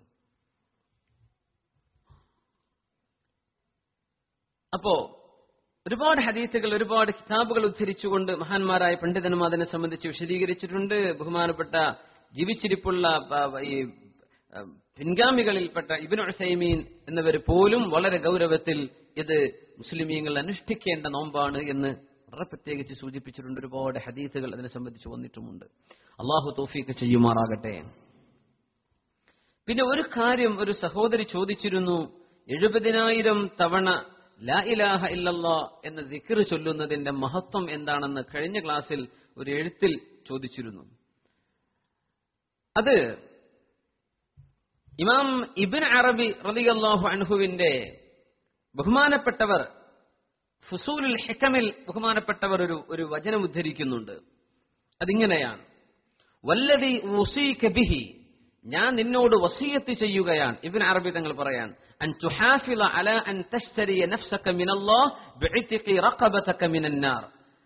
അപ്പോ ഒരുപാട് ഹദീസുകൾ ഒരുപാട് കിതാബുകൾ ഉദ്ധരിച്ചുകൊണ്ട് മഹാന്മാരായ പണ്ഡിതന്മാർ അതിനെ സംബന്ധിച്ച് വിശദീകരിച്ചിട്ടുണ്ട് ബഹുമാനപ്പെട്ട ജീവിച്ചിരിപ്പുള്ള പ- പ- ഈ ആ, പിൻഗാമികളിൽപ്പെട്ട ഇബിൻ ഉസൈമീൻ എന്നിവർ പോലും വളരെ ഗൗരവത്തിൽ ഇത് മുസ്ലിമീങ്ങൾ അനുഷ്ഠിക്കേണ്ട നോമ്പാണ് എന്ന് വളരെ പ്രത്യേകിച്ച് സൂചിപ്പിച്ചിട്ടുണ്ട് ഒരുപാട് ഹദീസുകൾ അതിനെ സംബന്ധിച്ച് വന്നിട്ടുമുണ്ട് അള്ളാഹു തോഫീക്ക് ചെയ്യുമാറാകട്ടെ പിന്നെ ഒരു കാര്യം ഒരു സഹോദരി ചോദിച്ചിരുന്നു എഴുപതിനായിരം തവണ ലാ ഇലാഹ ഇല്ലല്ലാ എന്ന ദിക്ർ ചൊല്ലുന്നതിന്റെ മഹത്വം എന്താണെന്ന് കഴിഞ്ഞ ക്ലാസ്സിൽ ഒരു എഴുത്തിൽ ചോദിച്ചിരുന്നു അത് ഇമാം ഇബിൻ അറബി റളിയല്ലാഹു അൻഹുവിന്റെ ബഹുമാനപ്പെട്ടവർ ഫുസൂലുൽ ഹിക്കമിൽ ബഹുമാനപ്പെട്ടവർ ഒരു ഒരു വചനം ഉദ്ധരിക്കുന്നുണ്ട് അതിങ്ങനെയാണ് വല്ലതി ഉസീക ബിഹി ഞാൻ നിന്നോട് വസീയത്ത് ചെയ്യുകയാണ് ഇബ്ൻ അറബി തങ്ങൾ പറയാൻ അൻ തുഹാഫിള അല അൻ തശ്തരിയ നഫ്സക മിനല്ലാഹ് ബിഇതിഖി റഖബതക മിനന്നാർ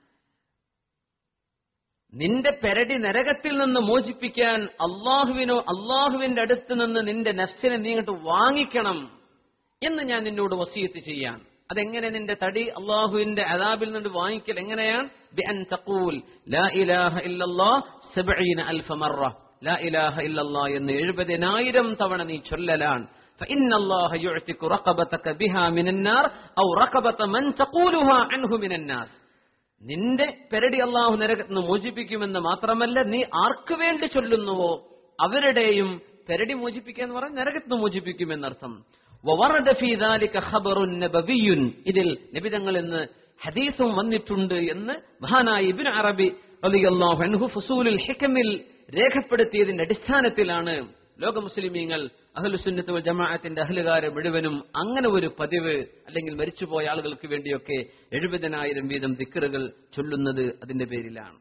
നിന്റെ പെരടി നരകത്തിൽ നിന്ന് മോചിപ്പിക്കാൻ അള്ളാഹുവിനോ അള്ളാഹുവിന്റെ അടുത്ത് നിന്ന് നിന്റെ നഫ്സിനെ നീ ഇങ്ങോട്ട് വാങ്ങിക്കണം എന്ന് ഞാൻ നിന്നോട് വസീയത്ത് ചെയ്യാൻ അതെങ്ങനെ നിന്റെ തടി അള്ളാഹുവിന്റെ അതാബിൽ നിന്ന് വാങ്ങിക്കൽ എങ്ങനെയാണ് ബിഅൻ തഖൂൽ ലാ ഇലാഹ ഇല്ലല്ലാഹ് സബ്ഈന അൽഫ മറ ലാ ഇലാഹ ഇല്ലല്ലാഹ് എന്ന് എഴുപതിനായിരം തവണ നീ ചൊല്ലലാണ് فإن الله يعتق رقبتك بها من النار أو رقبة من تقولها عنه من الناس നിന്റെ പെരടി അള്ളാഹു നരകത്ത് നിന്ന് മോചിപ്പിക്കുമെന്ന് മാത്രമല്ല നീ ആർക്ക് വേണ്ടി ചൊല്ലുന്നുവോ അവരുടെയും പെരടി മോചിപ്പിക്കുക എന്ന് പറഞ്ഞാൽ നരകത്ത് നിന്ന് മോചിപ്പിക്കുമെന്നർത്ഥം വവറദ ഫീ ദാലിക ഖബറുൻ നബവിയ്യുൻ ഇതിൽ നബിതങ്ങൾ എന്ന് ഹദീസും വന്നിട്ടുണ്ട് എന്ന് മഹാനായ ഇബ്നു അറബി റളിയല്ലാഹു അൻഹു ഫുസൂലുൽ ഹികമിൽ രേഖപ്പെടുത്തിയതിന്റെ അടിസ്ഥാനത്തിലാണ് ലോക മുസ്ലിമീങ്ങൾ അഹ്ലുസുന്നത്ത് വൽ ജമാഅത്തിന്റെ അഹ്ലുകാരെ മുഴുവനും അങ്ങനെ ഒരു പതിവ് അല്ലെങ്കിൽ മരിച്ചുപോയ ആളുകൾക്ക് വേണ്ടിയൊക്കെ എഴുപതിനായിരം വീതം ദിക്കറുകൾ ചൊല്ലുന്നത് അതിന്റെ പേരിലാണ്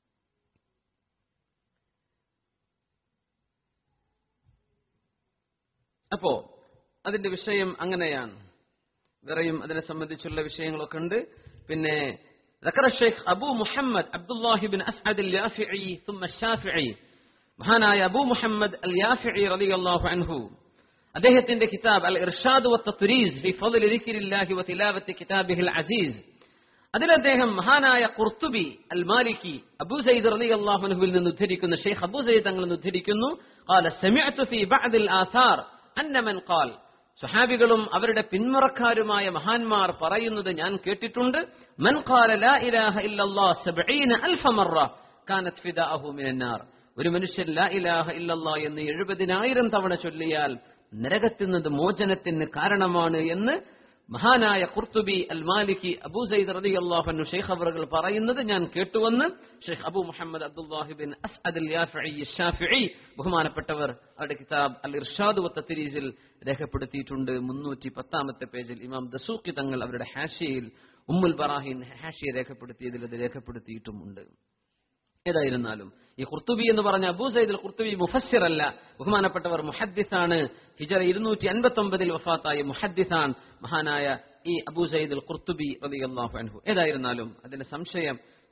അപ്പോ അതിന്റെ വിഷയം അങ്ങനെയാണ് വേറെയും അതിനെ സംബന്ധിച്ചുള്ള വിഷയങ്ങളൊക്കെ ഉണ്ട് പിന്നെ ذكر الشيخ أبو محمد عبد الله بن أسعد اليافعي ثم الشافعي മഹാനായ അബൂ മുഹമ്മദ് അൽ യാഫിഇ റളിയല്ലാഹു അൻഹു അദ്ദേഹത്തിന്റെ കിതാബ് അൽ ഇർഷാദ് വത്തത്രീസ് ഫി ഫضل ذكر الله وتلاوة كتابه العزيز അതിൽ അദ്ദേഹം മഹാനായ ഖുർത്തുബി അൽ മാലിക്കി അബൂ സയ്യിദ് റളിയല്ലാഹു അൻഹുവിൽ നിന്ന് ഉദ്ധരിക്കുന്ന ഷെയ്ഖ് അബൂ സയ്യിദ് തങ്ങൾ നിന്ന് ഉദ്ധരിക്കുന്നു قال سمعت في بعض الآثار أن من قال സ്വഹാബികളും അവരുടെ പിന്മുറക്കാരുമായ മഹാന്മാർ പറയുന്നത് ഞാൻ കേട്ടിട്ടുണ്ട് മൻ ഖാല ലാ ഇലാഹ ഇല്ലല്ലാഹ് സബ്ഈന അൽഫ മറ കാനത് ഫിദാഅഹു മിനന്നാർ ഒരു മനുഷ്യൻ ലാ ഇലാഹ ഇല്ലല്ലാ എന്ന് എഴുപതിനായിരം തവണ ചൊല്ലിയാൽ നരകത്തിൽ നിന്ന് മോചനത്തിന് കാരണമാണ് എന്ന് മഹാനായ ഖുർത്തുബി അൽ മാലിക്കി അബൂ സയ്യിദ് റളിയല്ലാഹു അൻഹു ഷെയ്ഖ് അവറുകൾ പറയുന്നത് ഞാൻ കേട്ടുവന്ന് ഷെയ്ഖ് അബൂ മുഹമ്മദ് അബ്ദുല്ലാഹി ബിൻ അസ്അദ് അൽ യാഫിഇ ഷാഫിഇ ബഹുമാനപ്പെട്ടവർ അവരുടെ കിതാബ് അൽ ഇർഷാദ് വ തത്രീസിൽ രേഖപ്പെടുത്തിയിട്ടുണ്ട് മുന്നൂറ്റി പത്താമത്തെ പേജിൽ ഇമാം ദസൂഖി തങ്ങൾ അവരുടെ ഹാഷിയയിൽ ഉമ്മുൽ ബറാഹിൻ ഹാഷിയ രേഖപ്പെടുത്തിയതിൽ അത് രേഖപ്പെടുത്തിയിട്ടുമുണ്ട് ഏതായിരുന്നാലും ഈ ഖുർത്തുബി എന്ന് പറഞ്ഞ അബൂ സൈദ് ഖുർത്തുബി മുഫസ്സിർ അല്ല ബഹുമാനപ്പെട്ടവർ മുഹദ്ദിസാണ് ഹിജറ ഇരുന്നൂറ്റി അൻപത്തി ഒമ്പതിൽ വഫാത്തായ മുഹദ്ദിസാൻ മഹാനായ ഈ അബൂ സൈദ് ഖുർത്തുബി റളിയല്ലാഹു അൻഹു ഏതായിരുന്നാലും അതിന്റെ സംശയം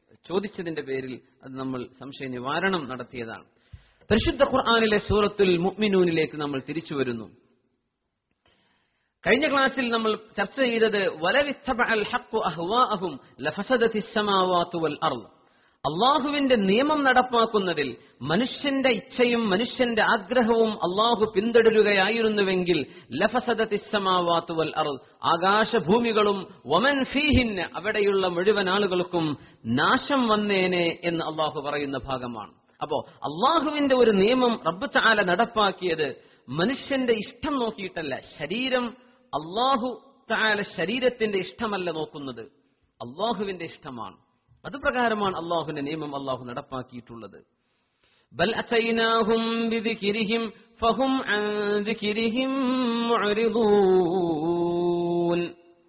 ചോദിച്ചതിന്റെ പേരിൽ അത് നമ്മൾ സംശയ നിവാരണം നടത്തിയതാണ് പരിശുദ്ധ ഖുർആാനിലെ സൂറത്തുൽ മുഅ്മിനൂനിലേക്ക് നമ്മൾ തിരിച്ചു വരുന്നു കഴിഞ്ഞ ക്ലാസ്സിൽ നമ്മൾ ചർച്ച ചെയ്തത് വലവിത്തബഅൽ ഹഖ്ഖു അഹ്വാഅഹും ലഫസദത്തിസ് സമാവാതു വൽ അർള് അള്ളാഹുവിന്റെ നിയമം നടപ്പാക്കുന്നതിൽ മനുഷ്യന്റെ ഇച്ഛയും മനുഷ്യന്റെ ആഗ്രഹവും അള്ളാഹു പിന്തുടരുകയായിരുന്നുവെങ്കിൽ ലഫസദത്തിസ്സമാവാത്തു വൽ അർള് ആകാശഭൂമികളും വമൻ ഫീഹിന് അവിടെയുള്ള മുഴുവൻ ആളുകൾക്കും നാശം വന്നേനെ എന്ന് അള്ളാഹു പറയുന്ന ഭാഗമാണ് അപ്പോ അള്ളാഹുവിന്റെ ഒരു നിയമം റബ്ബ് ചാല നടപ്പാക്കിയത് മനുഷ്യന്റെ ഇഷ്ടം നോക്കിയിട്ടല്ല ശരീരം അള്ളാഹു ചാല ശരീരത്തിന്റെ ഇഷ്ടമല്ല നോക്കുന്നത് അള്ളാഹുവിന്റെ ഇഷ്ടമാണ് അതുപ്രകാരമാണ് അള്ളാഹുവിന്റെ നിയമം അള്ളാഹു നടപ്പാക്കിയിട്ടുള്ളത് ബൽ അസൈനാഹും ബിദിക്രിഹിം ഫഹും അൻ ദിക്രിഹിം മുഅ്രിദൂൻ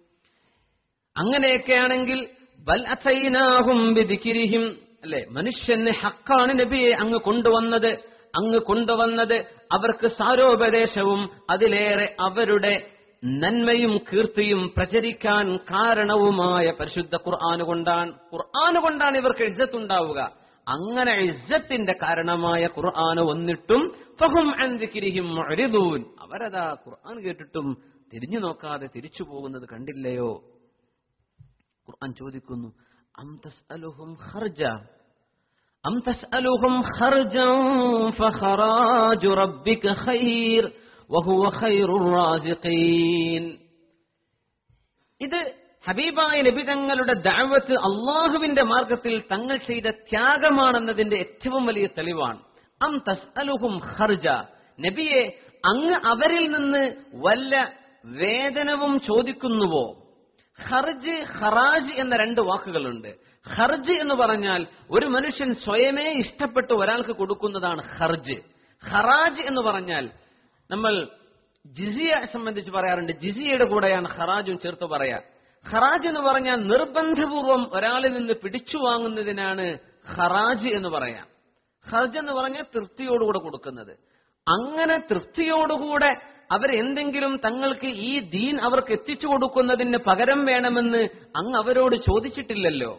അങ്ങനെയൊക്കെയാണെങ്കിൽ ബൽ അസൈനാഹും ബിദിക്രിഹിം അല്ലെ മനുഷ്യന് ഹക്കാണ് നബിയെ അങ്ങ് കൊണ്ടുവന്നത് അങ്ങ് കൊണ്ടുവന്നത് അവർക്ക് സാരോപദേശവും അതിലേറെ അവരുടെ നന്മയും കീർത്തിയും പ്രചരിക്കാൻ കാരണവുമായ പരിശുദ്ധ ഖുർആാന് കൊണ്ടാണ് ഖുർആാന് കൊണ്ടാണ് ഇവർക്ക് ഇജ്ജത്തുണ്ടാവുക അങ്ങനെ ഇജ്ജത്തിന്റെ കാരണമായ ഖുർആാന് വന്നിട്ടും ഫഹും അൻദിക്കിരിഹിം മുഅ്രിദൂൻ അവരതാ ഖുർആൻ കേട്ടിട്ടും തിരിഞ്ഞു നോക്കാതെ തിരിച്ചു പോകുന്നത് കണ്ടില്ലയോ ഖുർആൻ ചോദിക്കുന്നു അം തസ്അലുഹും ഖർജ അം തസ്അലുഹും ഖർജൻ ഫഖറാജു റബ്ബിക ഖൈർ വഹുവ ഖൈറുർ റാസിഖീൻ ഇത് ഹബീബായ നബി തങ്ങളുടെ ദഅവത്ത് അള്ളാഹുവിന്റെ മാർഗത്തിൽ തങ്ങൾ ചെയ്ത ത്യാഗമാണെന്നതിന്റെ ഏറ്റവും വലിയ തെളിവാണ് അം തസ്അലുഹും ഖർജ നബിയെ അങ്ങ് അവരിൽ നിന്ന് വല്ല വേതനവും ചോദിക്കുന്നുവോ ഖർജ് ഖറാജ് എന്ന രണ്ട് വാക്കുകളുണ്ട് ഖർജ് എന്ന് പറഞ്ഞാൽ ഒരു മനുഷ്യൻ സ്വയമേ ഇഷ്ടപ്പെട്ട് ഒരാൾക്ക് കൊടുക്കുന്നതാണ് ഖർജ് ഖറാജ് എന്ന് പറഞ്ഞാൽ നമ്മൾ ജിസിയ സംബന്ധിച്ച് പറയാറുണ്ട് ജിസിയയുടെ കൂടെയാണ് ഖറാജും ചേർത്ത് പറയാ ഖറാജ് എന്ന് പറഞ്ഞാൽ നിർബന്ധപൂർവം ഒരാളിൽ നിന്ന് പിടിച്ചു വാങ്ങുന്നതിനാണ് ഖറാജ് എന്ന് പറയാം ഖർജ് എന്ന് പറഞ്ഞാൽ തൃപ്തിയോടുകൂടെ കൊടുക്കുന്നത് അങ്ങനെ തൃപ്തിയോടുകൂടെ അവരെന്തെങ്കിലും തങ്ങൾക്ക് ഈ ദീൻ അവർക്ക് എത്തിച്ചു കൊടുക്കുന്നതിന് പകരം വേണമെന്ന് അങ്ങ് അവരോട് ചോദിച്ചിട്ടില്ലല്ലോ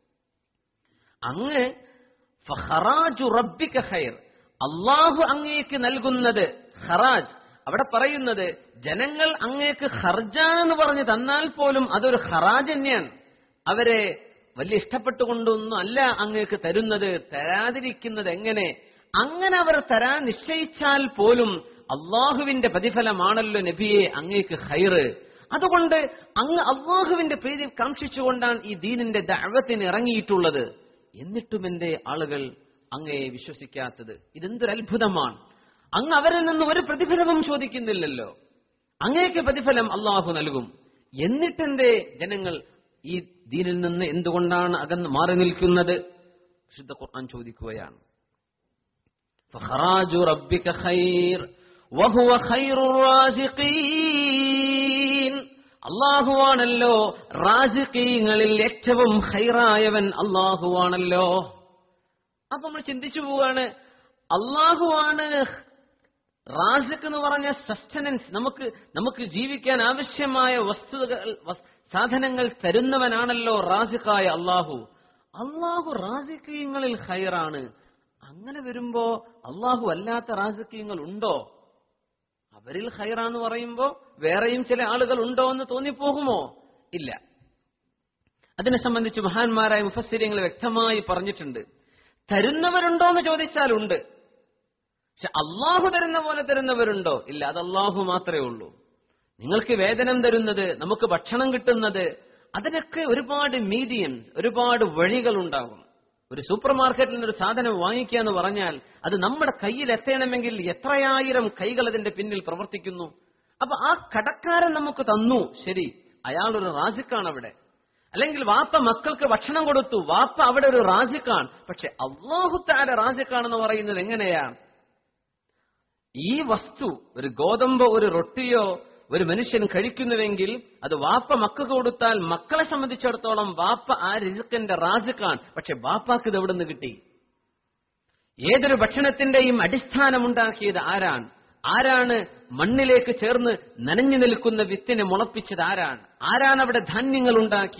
അങ്ങ് ഫഹറാജു റബ്ബിക ഖൈർ അള്ളാഹു അങ്ങേക്ക് നൽകുന്നത് ഖറാജ് അവിടെ പറയുന്നത് ജനങ്ങൾ അങ്ങേക്ക് ഖർജ എന്ന് പറഞ്ഞ് തന്നാൽ പോലും അതൊരു ഖറാജ് തന്നെയാണ് അവരെ വലിയ ഇഷ്ടപ്പെട്ടുകൊണ്ടൊന്നും അല്ല അങ്ങേക്ക് തരുന്നത് തരാതിരിക്കുന്നത് എങ്ങനെ അങ്ങനെ അവർ തരാൻ നിശ്ചയിച്ചാൽ പോലും അള്ളാഹുവിന്റെ പ്രതിഫലമാണല്ലോ നബിയെ അങ്ങേക്ക് ഹൈറ് അതുകൊണ്ട് അങ്ങ് അള്ളാഹുവിന്റെ പ്രീതി കാക്ഷിച്ചുകൊണ്ടാണ് ഈ ദീനിന്റെ ദഅവത്തിന് ഇറങ്ങിയിട്ടുള്ളത് എന്നിട്ടും എന്റെ ആളുകൾ അങ്ങയെ വിശ്വസിക്കാത്തത് ഇതെന്തൊരു അത്ഭുതമാണ് അങ്ങ് അവരിൽ നിന്ന് ഒരു പ്രതിഫലവും ചോദിക്കുന്നില്ലല്ലോ അങ്ങേക്ക് പ്രതിഫലം അള്ളാഹു നൽകും എന്നിട്ടെന്തേ ജനങ്ങൾ ഈ ദീനിൽ നിന്ന് എന്തുകൊണ്ടാണ് അകന്ന് മാറി നിൽക്കുന്നത് വിശുദ്ധ ഖുർആൻ ചോദിക്കുകയാണ് فخراج ربك خير وهو خير الرازقين അള്ളാഹുവാണല്ലോ റാസിഖീങ്ങളിൽ ഏറ്റവും ഹൈറായവൻ അള്ളാഹുവാണല്ലോ അപ്പൊ നമ്മൾ ചിന്തിച്ചു പോവാണ് അള്ളാഹുവാണ് റാസിഖ് എന്ന് പറഞ്ഞ സസ്റ്റനൻസ് നമുക്ക് നമുക്ക് ജീവിക്കാൻ ആവശ്യമായ വസ്തുതകൾ വസ്- സാധനങ്ങൾ തരുന്നവനാണല്ലോ റാസിഖായ അള്ളാഹു അള്ളാഹു റാസിഖീങ്ങളിൽ ഹൈറാണ് അങ്ങനെ വരുമ്പോ അള്ളാഹു അല്ലാത്ത റാസിഖീങ്ങൾ ഉണ്ടോ അവരിൽ ഹൈറാന്ന് പറയുമ്പോ വേറെയും ചില ആളുകൾ ഉണ്ടോ എന്ന് തോന്നിപ്പോകുമോ ഇല്ല അതിനെ സംബന്ധിച്ച് മഹാന്മാരായ മുഫസ്സിര്യങ്ങൾ വ്യക്തമായി പറഞ്ഞിട്ടുണ്ട് തരുന്നവരുണ്ടോ എന്ന് ചോദിച്ചാൽ ഉണ്ട് പക്ഷെ അള്ളാഹു തരുന്ന പോലെ തരുന്നവരുണ്ടോ ഇല്ല അത് അള്ളാഹു മാത്രമേ ഉള്ളൂ നിങ്ങൾക്ക് വേതനം തരുന്നത് നമുക്ക് ഭക്ഷണം കിട്ടുന്നത് അതിനൊക്കെ ഒരുപാട് മീഡിയംസ് ഒരുപാട് വഴികൾ ഉണ്ടാകും ഒരു സൂപ്പർ മാർക്കറ്റിൽ നിന്ന് ഒരു സാധനം വാങ്ങിക്കുക എന്ന് പറഞ്ഞാൽ അത് നമ്മുടെ കയ്യിൽ എത്തണമെങ്കിൽ എത്രയായിരം കൈകൾ അതിന്റെ പിന്നിൽ പ്രവർത്തിക്കുന്നു അപ്പൊ ആ കടക്കാരൻ നമുക്ക് തന്നു ശരി അയാൾ ഒരു റാസിക്കാണ് അവിടെ അല്ലെങ്കിൽ വാപ്പ മക്കൾക്ക് ഭക്ഷണം കൊടുത്തു വാപ്പ അവിടെ ഒരു റാസിക്കാണ് പക്ഷെ അള്ളാഹുത്താല റാസിക്കാണെന്ന് പറയുന്നത് എങ്ങനെയാണ് ഈ വസ്തു ഒരു ഗോതമ്പോ ഒരു റൊട്ടിയോ ഒരു മനുഷ്യൻ കഴിക്കുന്നുവെങ്കിൽ അത് വാപ്പ മക്കൾക്ക് കൊടുത്താൽ മക്കളെ സംബന്ധിച്ചിടത്തോളം വാപ്പ ആ രിസുക്കന്റെ റാസിക്കാണ് പക്ഷെ വാപ്പാക്ക് ഇത് എവിടെ നിന്ന് കിട്ടി ഏതൊരു ഭക്ഷണത്തിന്റെയും അടിസ്ഥാനമുണ്ടാക്കിയത് ആരാണ് ആരാണ് മണ്ണിലേക്ക് ചേർന്ന് നനഞ്ഞു നിൽക്കുന്ന വിത്തിനെ മുളപ്പിച്ചത് ആരാണ് ആരാണ് അവിടെ ധാന്യങ്ങൾ ഉണ്ടാക്കിയത്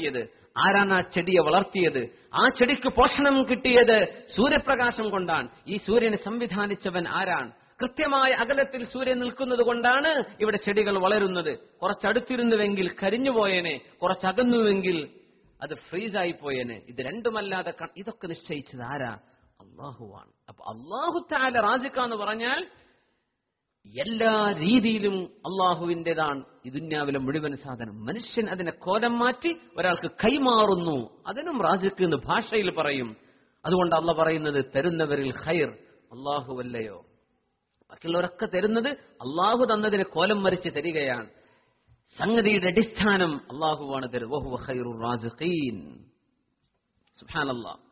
ആരാണ് ആ ചെടിയെ വളർത്തിയത് ആ ചെടിക്ക് പോഷണം കിട്ടിയത് സൂര്യപ്രകാശം കൊണ്ടാണ് ഈ സൂര്യനെ സംവിധാനിച്ചവൻ ആരാണ് കൃത്യമായ അകലത്തിൽ സൂര്യൻ നിൽക്കുന്നത് കൊണ്ടാണ് ഇവിടെ ചെടികൾ വളരുന്നത് കുറച്ചടുത്തിരുന്നുവെങ്കിൽ കരിഞ്ഞുപോയേനെ കുറച്ചകന്നുവെങ്കിൽ അത് ഫ്രീസായി പോയേനെ ഇത് രണ്ടുമല്ലാതെ ക- ഇതൊക്കെ നിശ്ചയിച്ചത് ആരാ അള്ളാഹുവാണ് അപ്പൊ അള്ളാഹു താല റാജിക്ക എന്ന് പറഞ്ഞാൽ എല്ലാ രീതിയിലും അള്ളാഹുവിൻ്റെതാണ് ഈ ദുന്യാവിലെ മുഴുവൻ സാധനം മനുഷ്യൻ അതിനെ കോലം മാറ്റി ഒരാൾക്ക് കൈമാറുന്നു അതിനും റാജിക്ക് എന്ന് ഭാഷയിൽ പറയും അതുകൊണ്ട് അള്ള പറയുന്നത് തരുന്നവരിൽ ഖൈർ അള്ളാഹുവല്ലയോ ബാക്കിയുള്ളവരൊക്കെ തരുന്നത് അള്ളാഹു തന്നതിനെ കോലം മറിച്ച് തരികയാണ് സംഗതിയുടെ അടിസ്ഥാനം അള്ളാഹുവാണ് തരുന്നത് വഹുവ ഖൈറുർ റാസിഖീൻ സുബ്ഹാനല്ലാഹ്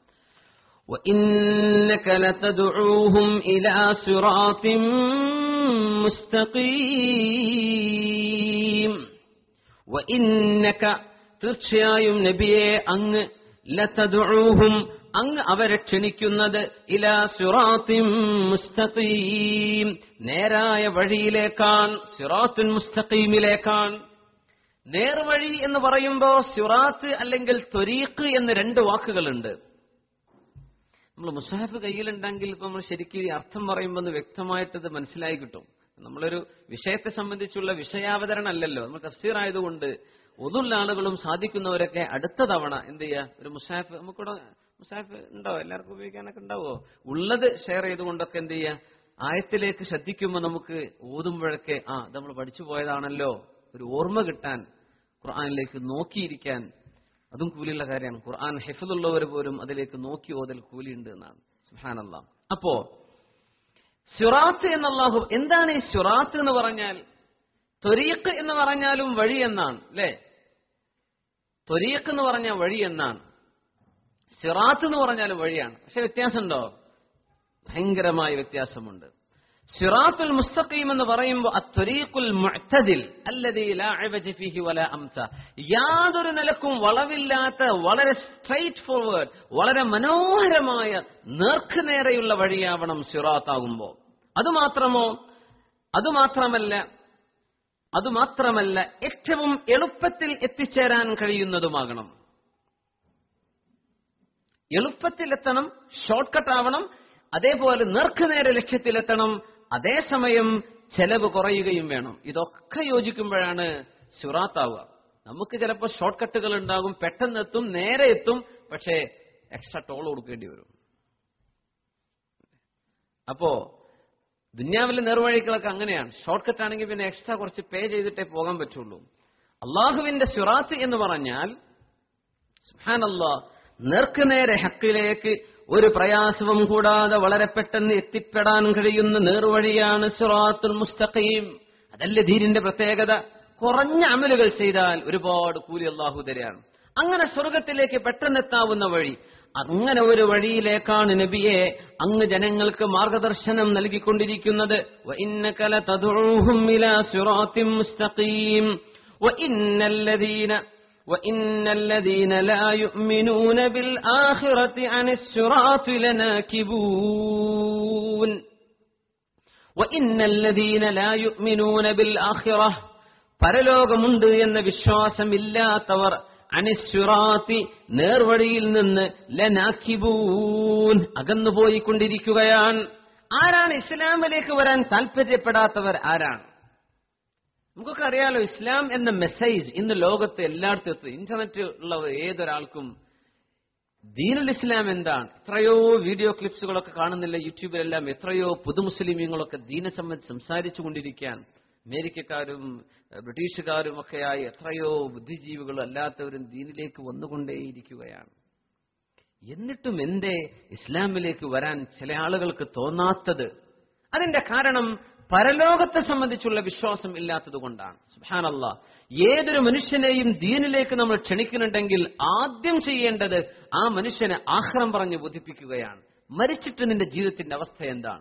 وإنك لتدعوهم إلى صراط مستقيم وإنك തീർച്ചയായും നബിയെ അങ്ങ് ലതദുഊഹും അങ്ങ് അവരെ ക്ഷണിക്കുന്നത് ഇലാ സിറാത്തിൻ മുസ്തഖീം നേരായ വഴിയിലേക്കാണ് സിറാത്തുൽ മുസ്തഖീമിലേക്കാണ് നേർവഴി എന്ന് പറയുമ്പോൾ സിറാത്ത് അല്ലെങ്കിൽ ത്വരീഖ് എന്ന് രണ്ട് വാക്കുകളുണ്ട് നമ്മൾ മുസാഫ് കയ്യിലുണ്ടെങ്കിൽ ഇപ്പൊ നമ്മൾ ശരിക്കും ഈ അർത്ഥം പറയുമ്പോൾ ഒന്ന് വ്യക്തമായിട്ട് ഇത് മനസ്സിലായി കിട്ടും നമ്മളൊരു വിഷയത്തെ സംബന്ധിച്ചുള്ള വിഷയാവതരണം അല്ലല്ലോ നമ്മൾ തഫ്സീർ ആയതുകൊണ്ട് ഒതുള്ള ആളുകളും സാധിക്കുന്നവരൊക്കെ അടുത്ത തവണ എന്ത് ചെയ്യുക ഒരു മുസാഫ് നമുക്കിവിടെ മുസാഫ് ഉണ്ടോ എല്ലാവർക്കും ഉപയോഗിക്കാനൊക്കെ ഉണ്ടാവോ ഉള്ളത് ഷെയർ ചെയ്തുകൊണ്ടൊക്കെ എന്ത് ചെയ്യുക ആയത്തിലേക്ക് ശ്രദ്ധിക്കുമ്പോൾ നമുക്ക് ഓതുമ്പോഴൊക്കെ ആ ഇത് നമ്മൾ പഠിച്ചു പോയതാണല്ലോ ഒരു ഓർമ്മ കിട്ടാൻ ഖുർആനിലേക്ക് നോക്കിയിരിക്കാൻ അതും കൂലിയുള്ള കാര്യമാണ് ഖുർആൻ ഹെഫുള്ളവർ പോലും അതിലേക്ക് നോക്കി ഓതൽ കൂലിയുണ്ട് എന്നാണ് സുഹാനല്ല അപ്പോ സുറാത്ത് എന്നല്ലാഹു എന്താണ് ഈ സുറാത്ത് എന്ന് പറഞ്ഞാൽ ത്വരീഖ് എന്ന് പറഞ്ഞാലും വഴി എന്നാണ് അല്ലേ ത്വരീഖ് എന്ന് പറഞ്ഞാൽ വഴി എന്നാണ് സിറാത്ത് എന്ന് പറഞ്ഞാലും വഴിയാണ് പക്ഷെ വ്യത്യാസമുണ്ടോ ഭയങ്കരമായ വ്യത്യാസമുണ്ട് സിറാത്തുൽ മുസ്തഖീം എന്ന് പറയുമ്പോൾ അത്വരീഖുൽ മുഅ്തദിൽ അല്ലദീ ലാ ഇവജ ഫീഹി വലാ അംസ യാതൊരു നിലക്കും വളവില്ലാത്ത വളരെ സ്ട്രൈറ്റ് ഫോർവേഡ് വളരെ മനോഹരമായ നേർക്കുനേരെയുള്ള വഴിയാവണം സിറാത്താകുമ്പോൾ അതുമാത്രമോ അതുമാത്രമല്ല അതുമാത്രമല്ല ഏറ്റവും എളുപ്പത്തിൽ എത്തിച്ചേരാൻ കഴിയുന്നതുമാകണം എളുപ്പത്തിലെത്തണം ഷോർട്ട് കട്ട് ആവണം അതേപോലെ നേർക്കുനേരെ ലക്ഷ്യത്തിലെത്തണം അതേസമയം ചെലവ് കുറയുകയും വേണം ഇതൊക്കെ യോജിക്കുമ്പോഴാണ് സുറാത്താവുക നമുക്ക് ചിലപ്പോൾ ഷോർട്ട് കട്ടുകൾ ഉണ്ടാകും പെട്ടെന്ന് എത്തും നേരെ എത്തും പക്ഷേ എക്സ്ട്രാ ടോൾ കൊടുക്കേണ്ടി വരും അപ്പോ ദുന്യാവിലെ നേർവഴികളൊക്കെ അങ്ങനെയാണ് ഷോർട്ട് കട്ട് ആണെങ്കിൽ പിന്നെ എക്സ്ട്രാ കുറച്ച് പേ ചെയ്തിട്ടേ പോകാൻ പറ്റുള്ളൂ അള്ളാഹുവിന്റെ സുറാത്ത് എന്ന് പറഞ്ഞാൽ സുഹാനല്ലാ നേർക്കുനേരെ ഹക്കിലേക്ക് ഒരു പ്രയാസവും കൂടാതെ വളരെ പെട്ടെന്ന് എത്തിപ്പെടാൻ കഴിയുന്ന നേർവഴിയാണ് സുറാത്തുൽ മുസ്തഖീം അതല്ലേ ധീരിന്റെ പ്രത്യേകത കുറഞ്ഞ അമലുകൾ ചെയ്താൽ ഒരുപാട് കൂലി അള്ളാഹു തരാണ് അങ്ങനെ സ്വർഗത്തിലേക്ക് പെട്ടെന്നെത്താവുന്ന വഴി അങ്ങനെ ഒരു വഴിയിലേക്കാണ് നബിയെ അങ്ങ് ജനങ്ങൾക്ക് മാർഗദർശനം നൽകിക്കൊണ്ടിരിക്കുന്നത് وَإِنَّكَ لَتَدْعُوهُمْ إِلَى صِرَاطٍ مُسْتَقِيمٍ وَإِنَّ الَّذِينَ وَإِنَّ الَّذِينَ لَا يُؤْمِنُونَ بِالْآخِرَةِ عَنِ الصِّرَاطِ لَنَاكِبُونَ وَإِنَّ الَّذِينَ لَا يُؤْمِنُونَ بِالْآخِرَةِ പരലോകമുണ്ട് എന്ന വിശ്വാസമില്ലാത്തവർ അനിശ്വറാത്തി നേർവഴിയിൽ നിന്ന് ലനാക്കിബൂൻ അകന്നുപോയിക്കൊണ്ടിരിക്കുകയാണ് ആരാണ് ഇസ്ലാമിലേക്ക് വരാൻ താല്പര്യപ്പെടാത്തവർ ആരാണ് നമുക്കൊക്കെ അറിയാലോ ഇസ്ലാം എന്ന മെസ്സേജ് ഇന്ന് ലോകത്ത് എല്ലായിടത്തും എത്തും ഇന്റർനെറ്റ് ഉള്ള ഏതൊരാൾക്കും ദീനുൽ ഇസ്ലാം എന്താണ് എത്രയോ വീഡിയോ ക്ലിപ്സുകളൊക്കെ കാണുന്നില്ല യൂട്യൂബിലെല്ലാം എത്രയോ പുതുമുസ്ലിമീങ്ങളൊക്കെ ദീനെ സംബന്ധിച്ച് സംസാരിച്ചു കൊണ്ടിരിക്കാൻ അമേരിക്കക്കാരും എഹ്, ബ്രിട്ടീഷുകാരും ഒക്കെയായി എത്രയോ ബുദ്ധിജീവികളും അല്ലാത്തവരും ദീനിലേക്ക് വന്നുകൊണ്ടേയിരിക്കുകയാണ് എന്നിട്ടും എന്തേ ഇസ്ലാമിലേക്ക് വരാൻ ചില ആളുകൾക്ക് തോന്നാത്തത് അതിന്റെ കാരണം പരലോകത്തെ സംബന്ധിച്ചുള്ള വിശ്വാസം ഇല്ലാത്തത് കൊണ്ടാണ് സുഹാനല്ല ഏതൊരു മനുഷ്യനെയും ദീനിലേക്ക് നമ്മൾ ക്ഷണിക്കുന്നുണ്ടെങ്കിൽ ആദ്യം ചെയ്യേണ്ടത് ആ മനുഷ്യനെ ആഹ്റം പറഞ്ഞ് ബോധിപ്പിക്കുകയാണ് മരിച്ചിട്ട് നിന്റെ ജീവിതത്തിന്റെ അവസ്ഥ എന്താണ്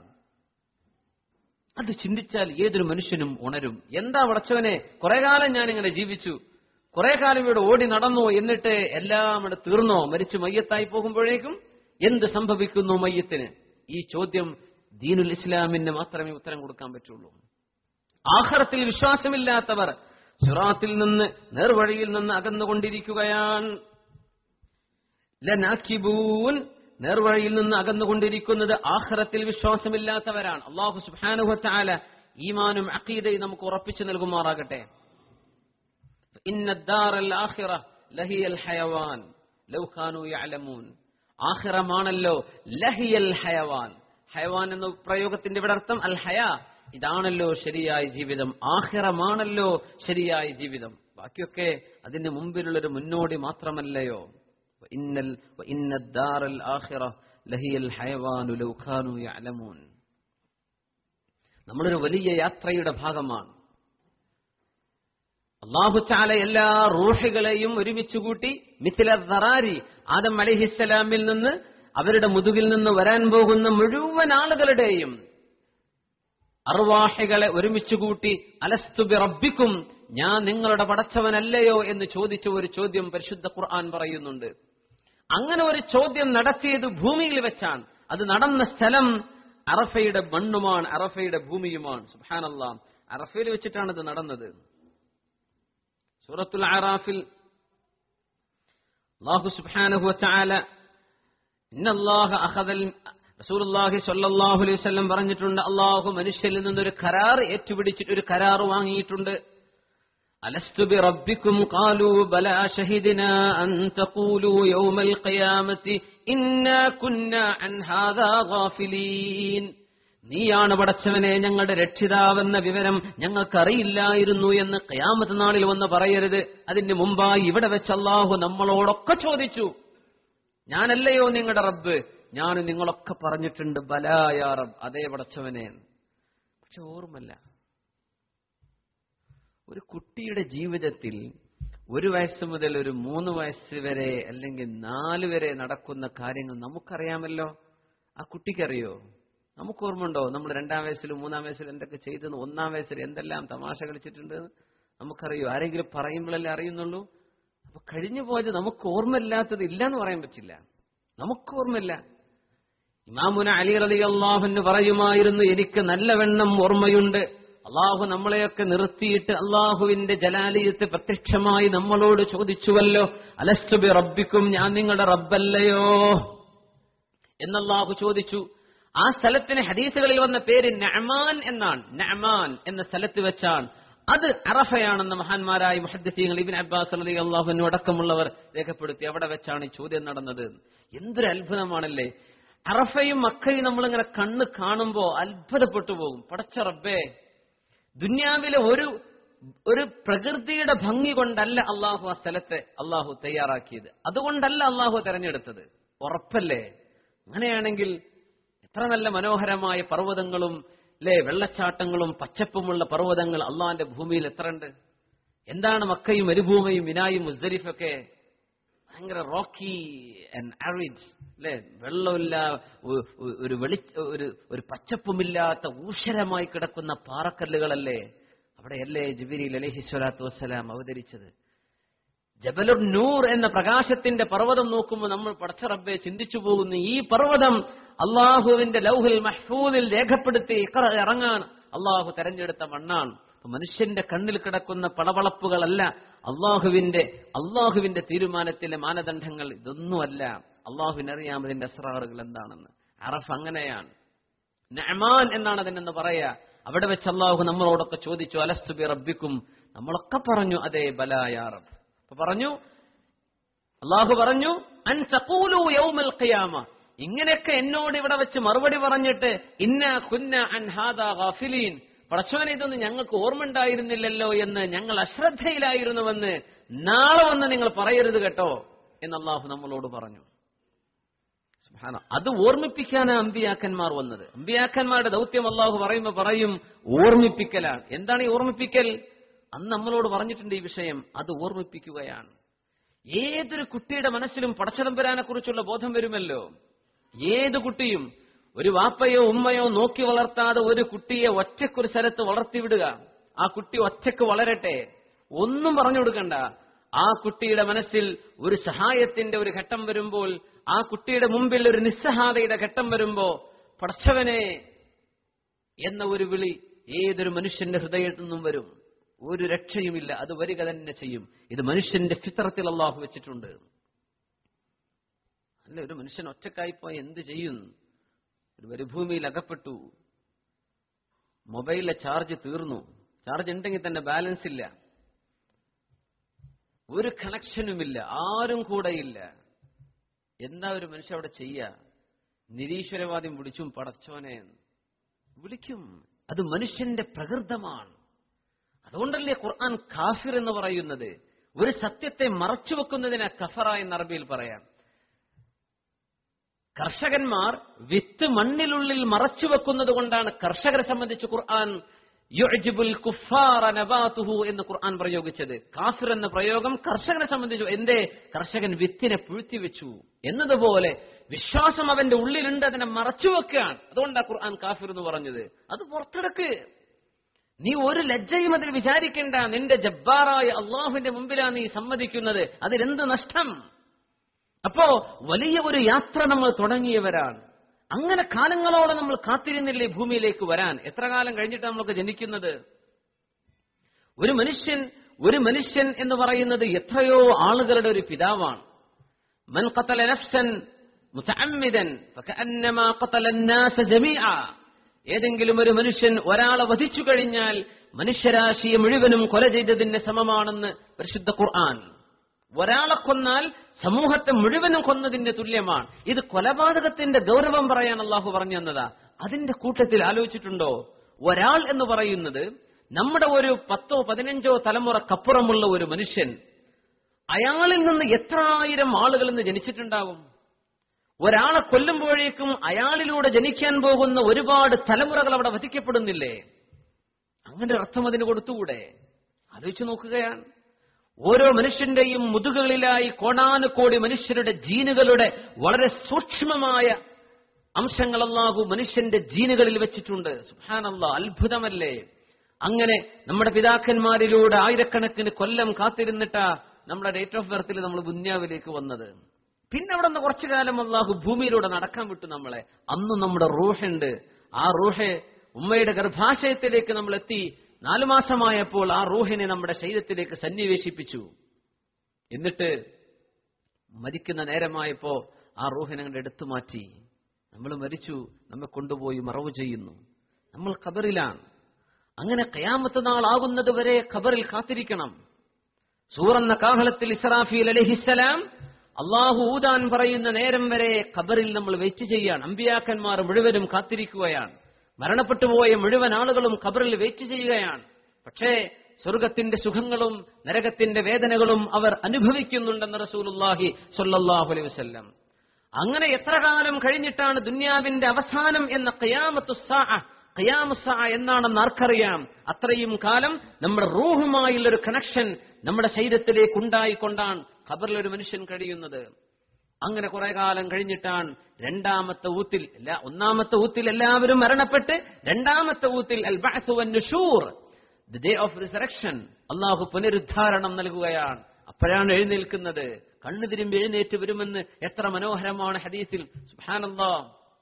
അത് ചിന്തിച്ചാൽ ഏതൊരു മനുഷ്യനും ഉണരും എന്താ വളച്ചവനെ കുറെ കാലം ഞാൻ ഇങ്ങനെ ജീവിച്ചു കുറെ കാലം ഇവിടെ ഓടി നടന്നു എന്നിട്ട് എല്ലാം ഇവിടെ തീർന്നോ മരിച്ചു മയ്യത്തായി പോകുമ്പോഴേക്കും എന്ത് സംഭവിക്കുന്നു മയ്യത്തിന് ഈ ചോദ്യം ദീനുൽ ഇസ്ലാമിന് മാത്രമേ ഉത്തരം കൊടുക്കാൻ പറ്റുള്ളൂ ആഹ്റത്തിൽ വിശ്വാസമില്ലാത്തവർ സിറാത്തിൽ നിന്ന് നേർവഴിയിൽ നിന്ന് അകന്നുകൊണ്ടിരിക്കുകയാണ് ലനാക്കിബൂൻ നേർവഴിയിൽ നിന്ന് അകന്നുകൊണ്ടിരിക്കുന്നത് ആഖിറത്തിൽ വിശ്വാസമില്ലാത്തവരാണ് അള്ളാഹു സുബ്ഹാനഹു ഈമാനും അഖീദയും നമുക്ക് ഉറപ്പിച്ചു നൽകുമാറാകട്ടെ ഇന്ന ദാറൽ ആഖിറ ലഹിയൽ ഹയവാൻ ലൗ ഖാനു യഅലമൂൻ ആഖിറമാണല്ലോ ലഹിയൽ ഹയവാൻ ഹയവാൻ എന്ന പ്രയോഗത്തിന്റെ ഇവിടെ അർത്ഥം അൽ ഹയ ഇതാണല്ലോ ശരിയായ ജീവിതം ആഖിറമാണല്ലോ ശരിയായ ജീവിതം ബാക്കിയൊക്കെ അതിന് മുമ്പിലുള്ളൊരു മുന്നോടി മാത്രമല്ലയോ ഇന്നൽ ഇന്ന ദാറൽ ആഖിറ ലഹിയൽ ഹയവാനു ലൗ ഖാനു യഅലമൂൻ നമ്മളൊരു വലിയ യാത്രയുടെ ഭാഗമാണ് അള്ളാഹു ചാല എല്ലാ റൂഹുകളെയും ഒരുമിച്ച് കൂട്ടി മിഥില ദറാരി ആദം അലിഹിസ്സലാമിൽ നിന്ന് അവരുടെ മുതുകിൽ നിന്ന് വരാൻ പോകുന്ന മുഴുവൻ ആളുകളുടെയും അർവാഹികളെ ഒരുമിച്ച് കൂട്ടി അലസ്തുബി റബ്ബിക്കും ഞാൻ നിങ്ങളുടെ പടച്ചവനല്ലയോ എന്ന് ചോദിച്ച ഒരു ചോദ്യം പരിശുദ്ധ ഖുർആൻ പറയുന്നുണ്ട് അങ്ങനെ ഒരു ചോദ്യം നടത്തിയത് ഭൂമിയിൽ വെച്ചാണ് അത് നടന്ന സ്ഥലം അറഫയുടെ മണ്ണുമാണ് അറഫയുടെ ഭൂമിയുമാണ് സുഹാനല്ലാ അറഫയിൽ വെച്ചിട്ടാണ് ഇത് നടന്നത് സൂറത്തുൽ ആറാഫിൽ അള്ളാഹു സുബ്ഹാനഹു വതആല ഇന്നല്ലാഹ അഖദൽ റസൂലുള്ളാഹി സ്വല്ലല്ലാഹു അലൈഹി വസല്ലം പറഞ്ഞിട്ടുണ്ട് അള്ളാഹു മനുഷ്യരിൽ നിന്നൊരു കരാർ ഏറ്റുപിടിച്ചിട്ട് ഒരു കരാർ വാങ്ങിയിട്ടുണ്ട് അലസ്തു ബിറബ്ബിക്കും ഖാലൂ ബലാ ഷഹിദ്നാ അൻ തഖൂലൂ യൗമൽ ഖിയാമത്തി ഇന്നാ കുന്നാ അൻ ഹാദാ ഗാഫിലീൻ നീയാണ് പടച്ചവനെ ഞങ്ങളുടെ രക്ഷിതാവെന്ന വിവരം ഞങ്ങൾക്കറിയില്ലായിരുന്നു എന്ന് കയാമത്ത് നാളിൽ വന്ന് പറയരുത് അതിന് മുമ്പായി ഇവിടെ വെച്ച് അള്ളാഹു നമ്മളോടൊക്കെ ചോദിച്ചു ഞാനല്ലയോ നിങ്ങളുടെ റബ്ബ് ഞാൻ നിങ്ങളൊക്കെ പറഞ്ഞിട്ടുണ്ട് ബലായ റബ്ബ് അതേ പടച്ചവനെ പക്ഷെ ഓർമ്മല്ല ഒരു കുട്ടിയുടെ ജീവിതത്തിൽ ഒരു വയസ്സ് മുതൽ ഒരു മൂന്ന് വയസ്സ് വരെ അല്ലെങ്കിൽ നാല് വരെ നടക്കുന്ന കാര്യങ്ങൾ നമുക്കറിയാമല്ലോ ആ കുട്ടിക്കറിയോ നമുക്ക് ഓർമ്മയുണ്ടോ നമ്മൾ രണ്ടാം വയസ്സിലും മൂന്നാം വയസ്സിലും എന്തൊക്കെ ചെയ്തെന്ന് ഒന്നാം വയസ്സിൽ എന്തെല്ലാം തമാശ കളിച്ചിട്ടുണ്ട് നമുക്കറിയോ ആരെങ്കിലും പറയുമ്പോഴല്ലേ അറിയുന്നുള്ളൂ അപ്പൊ കഴിഞ്ഞു പോയത് നമുക്ക് ഓർമ്മയില്ലാത്തത് ഇല്ല എന്ന് പറയാൻ പറ്റില്ല നമുക്ക് ഓർമ്മയില്ല ഇമാമുന അലി റലി അള്ളാഹുന്ന് പറയുമായിരുന്നു എനിക്ക് നല്ലവണ്ണം ഓർമ്മയുണ്ട് അള്ളാഹു നമ്മളെയൊക്കെ നിർത്തിയിട്ട് അള്ളാഹുവിന്റെ ജലാലിയത്ത് പ്രത്യക്ഷമായി നമ്മളോട് ചോദിച്ചുവല്ലോ അലസ്തുബി റബ്ബിക്കും ഞാൻ നിങ്ങളുടെ റബ്ബല്ലയോ എന്നല്ലാഹു ചോദിച്ചു ആ സ്ഥലത്തിന് ഹദീസുകളിൽ വന്ന പേര് നഅമാൻ എന്നാണ് നഅമാൻ എന്ന സ്ഥലത്ത് വെച്ചാണ് അത് അറഫയാണെന്ന് മഹാന്മാരായ മുഹദ്ദീങ്ങൾ ഇബിൻ അബ്ബാസ് അലി അള്ളാഹുവിനു അടക്കമുള്ളവർ രേഖപ്പെടുത്തി അവിടെ വെച്ചാണ് ഈ ചോദ്യം നടന്നത് എന്തൊരു അത്ഭുതമാണല്ലേ അറഫയും മക്കയും നമ്മളിങ്ങനെ കണ്ണ് കാണുമ്പോ അത്ഭുതപ്പെട്ടു പോകും പടച്ച റബ്ബേ ദുന്യാവിലെ ഒരു ഒരു പ്രകൃതിയുടെ ഭംഗി കൊണ്ടല്ല അള്ളാഹു ആ സ്ഥലത്തെ അള്ളാഹു തയ്യാറാക്കിയത് അതുകൊണ്ടല്ല അള്ളാഹു തെരഞ്ഞെടുത്തത് ഉറപ്പല്ലേ അങ്ങനെയാണെങ്കിൽ എത്ര നല്ല മനോഹരമായ പർവ്വതങ്ങളും അല്ലേ വെള്ളച്ചാട്ടങ്ങളും പച്ചപ്പുമുള്ള പർവ്വതങ്ങൾ അള്ളാഹിന്റെ ഭൂമിയിൽ എത്ര ഉണ്ട് എന്താണ് മക്കയും മരുഭൂമിയും മിനായും മുസ്ദരിഫൊക്കെ ഭയങ്കര റോക്കി ആൻഡ് ആറിഡ് അല്ലെ വെള്ളമില്ല ഒ- ഒ- ഒരു വെളി ഒരു ഒരു പച്ചപ്പുമില്ലാത്ത ഊഷരമായി കിടക്കുന്ന പാറക്കല്ലുകളല്ലേ അവിടെയല്ലേ ജിബിരി അലഹി സ്വലാത്തു വസ്സലാം അവതരിച്ചത് ജബലുർ നൂർ എന്ന പ്രകാശത്തിന്റെ പർവ്വതം നോക്കുമ്പോൾ നമ്മൾ പടച്ച റബ്ബെ ചിന്തിച്ചു പോകുന്നു ഈ പർവ്വതം അള്ളാഹുവിന്റെ ലൗഹിൽ മഹ്ഫൂദിൽ രേഖപ്പെടുത്തി ഇഖ്റ ഇറങ്ങാൻ അള്ളാഹു തെരഞ്ഞെടുത്ത മണ്ണാണ് അപ്പൊ മനുഷ്യന്റെ കണ്ണിൽ കിടക്കുന്ന പളവളപ്പുകളല്ല അള്ളാഹുവിന്റെ അള്ളാഹുവിന്റെ തീരുമാനത്തിലെ മാനദണ്ഡങ്ങൾ ഇതൊന്നുമല്ല അള്ളാഹുവിനറിയാം അതിന്റെ അസ്രാറുകൾ എന്താണെന്ന് അറഫ് അങ്ങനെയാണ് നഅമാൻ എന്നാണ് അതിനെന്ന് പറയാ അവിടെ വെച്ച് അള്ളാഹു നമ്മളോടൊക്കെ ചോദിച്ചു അലസ്തുബി റബ്ബിക്കും നമ്മളൊക്കെ പറഞ്ഞു അതെ ബലായ റബ്ബ് അപ്പൊ പറഞ്ഞു അള്ളാഹു പറഞ്ഞു അൻ തഖൂലു യൗമൽ ഖിയാമ ഇങ്ങനെയൊക്കെ എന്നോട് ഇവിടെ വെച്ച് മറുപടി പറഞ്ഞിട്ട് ഇന്ന കുന്ന അൻ ഹാദാ ഗാഫിലീൻ പടച്ചവനെ ഇതൊന്നും ഞങ്ങൾക്ക് ഓർമ്മ ഉണ്ടായിരുന്നില്ലല്ലോ എന്ന് ഞങ്ങൾ അശ്രദ്ധയിലായിരുന്നുവെന്ന് നാളെ വന്ന് നിങ്ങൾ പറയരുത് കേട്ടോ എന്ന് അള്ളാഹു നമ്മളോട് പറഞ്ഞു സുബ്ഹാന. അത് ഓർമ്മിപ്പിക്കാനാണ് അമ്പിയാക്കന്മാർ വന്നത് അമ്പിയാക്കന്മാരുടെ ദൗത്യം അള്ളാഹു പറയുമ്പോൾ പറയും ഓർമ്മിപ്പിക്കലാണ് എന്താണ് ഈ ഓർമ്മിപ്പിക്കൽ അന്ന് നമ്മളോട് പറഞ്ഞിട്ടുണ്ട് ഈ വിഷയം അത് ഓർമ്മിപ്പിക്കുകയാണ് ഏതൊരു കുട്ടിയുടെ മനസ്സിലും പടച്ചതമ്പരാനെ കുറിച്ചുള്ള ബോധം വരുമല്ലോ ഏത് കുട്ടിയും ഒരു വാപ്പയോ ഉമ്മയോ നോക്കി വളർത്താതെ ഒരു കുട്ടിയെ ഒറ്റക്കൊരു സ്ഥലത്ത് വളർത്തിവിടുക ആ കുട്ടി ഒറ്റക്ക് വളരട്ടെ ഒന്നും പറഞ്ഞു കൊടുക്കണ്ട ആ കുട്ടിയുടെ മനസ്സിൽ ഒരു സഹായത്തിന്റെ ഒരു ഘട്ടം വരുമ്പോൾ ആ കുട്ടിയുടെ മുമ്പിൽ ഒരു നിസ്സഹായതയുടെ ഘട്ടം വരുമ്പോ പടച്ചവനെ എന്ന ഒരു വിളി ഏതൊരു മനുഷ്യന്റെ ഹൃദയത്തിൽ നിന്നും വരും ഒരു രക്ഷയുമില്ല അത് വരിക തന്നെ ചെയ്യും ഇത് മനുഷ്യന്റെ ഫിത്രത്തിൽ അള്ളാഹു വെച്ചിട്ടുണ്ട് അല്ലെ ഒരു മനുഷ്യൻ ഒറ്റക്കായിപ്പോയി എന്ത് ചെയ്യും ഒരു മരുഭൂമിയിൽ അകപ്പെട്ടു മൊബൈലിലെ ചാർജ് തീർന്നു ചാർജ് ഉണ്ടെങ്കിൽ തന്നെ ബാലൻസ് ഇല്ല ഒരു കണക്ഷനുമില്ല ആരും കൂടെയില്ല എന്താ ഒരു മനുഷ്യൻ അവിടെ ചെയ്യുക നിരീശ്വരവാദ്യം വിളിച്ചും പടച്ചോനെ എന്ന്. വിളിക്കും അത് മനുഷ്യന്റെ പ്രകൃതമാണ് അതുകൊണ്ടല്ലേ ഖുർആൻ കാഫിർ എന്ന് പറയുന്നത് ഒരു സത്യത്തെ മറച്ചു വെക്കുന്നതിനെ കഫറ എന്ന് അറബിയിൽ പറയാം കർഷകന്മാർ വിത്ത് മണ്ണിനുള്ളിൽ മറച്ചു വെക്കുന്നത് കൊണ്ടാണ് കർഷകരെ സംബന്ധിച്ച് ഖുർആൻ യുഅ്ജിബുൽ കുഫാറ നബാതുഹു എന്ന് ഖുർആൻ പ്രയോഗിച്ചത് കാഫിർ എന്ന പ്രയോഗം കർഷകനെ സംബന്ധിച്ചു എന്തേ കർഷകൻ വിത്തിനെ പുഴുത്തി വെച്ചു എന്നതുപോലെ വിശ്വാസം അവന്റെ ഉള്ളിലുണ്ട് അതിനെ മറച്ചു വെക്കുകയാണ് അതുകൊണ്ടാണ് ഖുർആൻ കാഫിർ എന്ന് പറഞ്ഞത് അത് പുറത്തെടുക്ക് നീ ഒരു ലജ്ജയും അതിൽ വിചാരിക്കേണ്ട നിന്റെ ജബ്ബാറായ അള്ളാഹുവിന്റെ മുമ്പിലാണ് നീ സമ്മതിക്കുന്നത് അതിലെന്ത് നഷ്ടം അപ്പോ വലിയ ഒരു യാത്ര നമ്മൾ തുടങ്ങിയവരാണ് അങ്ങനെ കാലങ്ങളോടെ നമ്മൾ കാത്തിരുന്നില്ലേ ഭൂമിയിലേക്ക് വരാൻ എത്ര കാലം കഴിഞ്ഞിട്ട് നമ്മൾക്ക് ജനിക്കുന്നത് ഒരു മനുഷ്യൻ ഒരു മനുഷ്യൻ എന്ന് പറയുന്നത് എത്രയോ ആളുകളുടെ ഒരു പിതാവാണ് മൻ ഖതല നഫ്സൻ മുതഅമ്മിദൻ ഫകഅന്നമാ ഖതല الناس ജമീഅ ഏതെങ്കിലും ഒരു മനുഷ്യൻ ഒരാളെ വധിച്ചു കഴിഞ്ഞാൽ മനുഷ്യരാശിയെ മുഴുവനും കൊല ചെയ്തതിന് സമമാണെന്ന് പരിശുദ്ധ ഖുർആൻ ഒരാളെ കൊന്നാൽ സമൂഹത്തെ മുഴുവനും കൊന്നതിന്റെ തുല്യമാണ് ഇത് കൊലപാതകത്തിന്റെ ഗൗരവം പറയാൻ അള്ളാഹു പറഞ്ഞു തന്നതാ അതിന്റെ കൂട്ടത്തിൽ ആലോചിച്ചിട്ടുണ്ടോ ഒരാൾ എന്ന് പറയുന്നത് നമ്മുടെ ഒരു പത്തോ പതിനഞ്ചോ തലമുറക്കപ്പുറമുള്ള ഒരു മനുഷ്യൻ അയാളിൽ നിന്ന് എത്ര ആയിരം ആളുകൾ ഇന്ന് ജനിച്ചിട്ടുണ്ടാകും ഒരാളെ കൊല്ലുമ്പോഴേക്കും അയാളിലൂടെ ജനിക്കാൻ പോകുന്ന ഒരുപാട് തലമുറകൾ അവിടെ വധിക്കപ്പെടുന്നില്ലേ അങ്ങനെ ഒരു അർത്ഥം അതിന് കൊടുത്തുകൂടെ ആലോചിച്ച് നോക്കുകയാണ് ഓരോ മനുഷ്യന്റെയും മുതുകളിലായി കോടാനുകോടി മനുഷ്യരുടെ ജീനുകളുടെ വളരെ സൂക്ഷ്മമായ അംശങ്ങൾ അല്ലാഹു മനുഷ്യന്റെ ജീനുകളിൽ വെച്ചിട്ടുണ്ട് സുഹാനല്ല അത്ഭുതമല്ലേ അങ്ങനെ നമ്മുടെ പിതാക്കന്മാരിലൂടെ ആയിരക്കണക്കിന് കൊല്ലം കാത്തിരുന്നിട്ടാ നമ്മുടെ ഡേറ്റ് ഓഫ് ബർത്തിൽ നമ്മൾ ദുന്യാവിലേക്ക് വന്നത് പിന്നെ അവിടെ നിന്ന് കുറച്ചു കാലം അള്ളാഹു ഭൂമിയിലൂടെ നടക്കാൻ വിട്ടു നമ്മളെ അന്ന് നമ്മുടെ റൂഹുണ്ട് ആ റൂഹെ ഉമ്മയുടെ ഗർഭാശയത്തിലേക്ക് നമ്മൾ എത്തി നാലു മാസമായപ്പോൾ ആ റൂഹിനെ നമ്മുടെ ശരീരത്തിലേക്ക് സന്നിവേശിപ്പിച്ചു എന്നിട്ട് മരിക്കുന്ന നേരമായപ്പോ ആ റൂഹിനെ അങ്ങോട്ട് എടുത്തു മാറ്റി നമ്മൾ മരിച്ചു നമ്മെ കൊണ്ടുപോയി മറവ് ചെയ്യുന്നു നമ്മൾ ഖബറിലാണ് അങ്ങനെ കയാമത്ത് നാളാകുന്നത് വരെ ഖബറിൽ കാത്തിരിക്കണം സൂറന്ന കാഹളത്തിൽ ഇസ്രാഫീൽ അലഹിസലാം അള്ളാഹു ഊതാൻ പറയുന്ന നേരം വരെ ഖബറിൽ നമ്മൾ വെയിറ്റ് ചെയ്യാണ് അമ്പിയാക്കന്മാർ മുഴുവനും കാത്തിരിക്കുകയാണ് മരണപ്പെട്ടു പോയ മുഴുവൻ ആളുകളും ഖബറിൽ വെയിറ്റ് ചെയ്യുകയാണ് പക്ഷേ സ്വർഗത്തിന്റെ സുഖങ്ങളും നരകത്തിന്റെ വേദനകളും അവർ അനുഭവിക്കുന്നുണ്ടെന്ന് റസൂലുല്ലാഹി സൊല്ലാഹു അലൈഹി വസല്ലം അങ്ങനെ എത്ര കാലം കഴിഞ്ഞിട്ടാണ് ദുന്യാവിന്റെ അവസാനം എന്ന ഖിയാമത്തു സാഅ ഖിയാമുസ എന്നാണെന്ന് ആർക്കറിയാം അത്രയും കാലം നമ്മുടെ റൂഹുമായുള്ള ഒരു കണക്ഷൻ നമ്മുടെ ശരീരത്തിലേക്ക് ഉണ്ടായിക്കൊണ്ടാണ് ഖബറിൽ ഒരു മനുഷ്യൻ കഴിയുന്നത് അങ്ങനെ കുറെ കാലം കഴിഞ്ഞിട്ടാണ് രണ്ടാമത്തെ ഊത്തിൽ എല്ലാ ഒന്നാമത്തെ ഊത്തിൽ എല്ലാവരും മരണപ്പെട്ട് രണ്ടാമത്തെ ഊത്തിൽ അൽ ബഅ്സു വൻ നുശൂർ ദി ഡേ ഓഫ് റിസറക്ഷൻ അള്ളാഹു പുനരുദ്ധാരണം നൽകുകയാണ് അപ്പോഴാണ് എഴുന്നേൽക്കുന്നത് കണ്ണു തിരുമ്പി എഴുന്നേറ്റ് വരുമെന്ന് എത്ര മനോഹരമാണ് ഹദീസിൽ സുബ്ഹാനല്ലാഹ്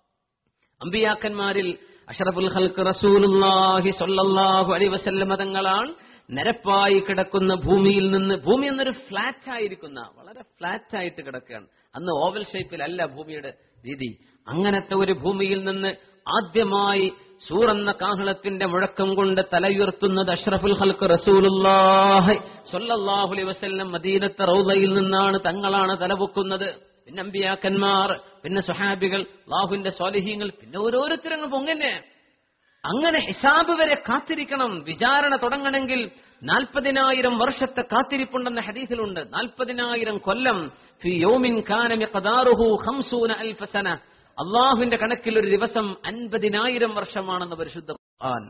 അമ്പിയാക്കന്മാരിൽ അഷറഫുൽ ഖൽക്ക് റസൂലുള്ളാഹി സ്വല്ലല്ലാഹു അലൈഹി വസല്ലം തങ്ങളാണ് നിരപ്പായി കിടക്കുന്ന ഭൂമിയിൽ നിന്ന് ഭൂമി എന്നൊരു ഫ്ലാറ്റ് ആയിരിക്കുന്ന വളരെ ഫ്ലാറ്റ് ആയിട്ട് കിടക്കുകയാണ് അന്ന് ഓവൽ ഷേപ്പിലല്ല ഭൂമിയുടെ രീതി അങ്ങനത്തെ ഒരു ഭൂമിയിൽ നിന്ന് ആദ്യമായി സൂറന്ന കാഹളത്തിന്റെ മുഴക്കം കൊണ്ട് തലയുയർത്തുന്നത് അഷ്റഫുൽ ഹൽക്ക് റസൂലുള്ളാഹി സ്വല്ലല്ലാഹു അലൈഹി വസല്ലം മദീനത്തെ റൗദയിൽ നിന്നാണ് തങ്ങളാണ് തലപൊക്കുന്നത് പിന്നെ അമ്പിയാക്കന്മാർ പിന്നെ സുഹാബികൾ ലാഹുവിന്റെ സ്വാലിഹീങ്ങൾ പിന്നെ ഓരോരുത്തരങ്ങൾ പൊങ്ങനെ അങ്ങനെ ഹിസാബ് വരെ കാത്തിരിക്കണം വിചാരണ തുടങ്ങണമെങ്കിൽ നാൽപ്പതിനായിരം വർഷത്തെ കാത്തിരിപ്പുണ്ടെന്ന ഹദീസിലുണ്ട് നാൽപ്പതിനായിരം കൊല്ലം ഫി യൗമിൻ കാന മിഖ്ദാറുഹു ഖംസൂന അൽഫ സന അള്ളാഹുവിന്റെ കണക്കിൽ ഒരു ദിവസം അൻപതിനായിരം വർഷമാണെന്ന് പരിശുദ്ധ ഖുർആൻ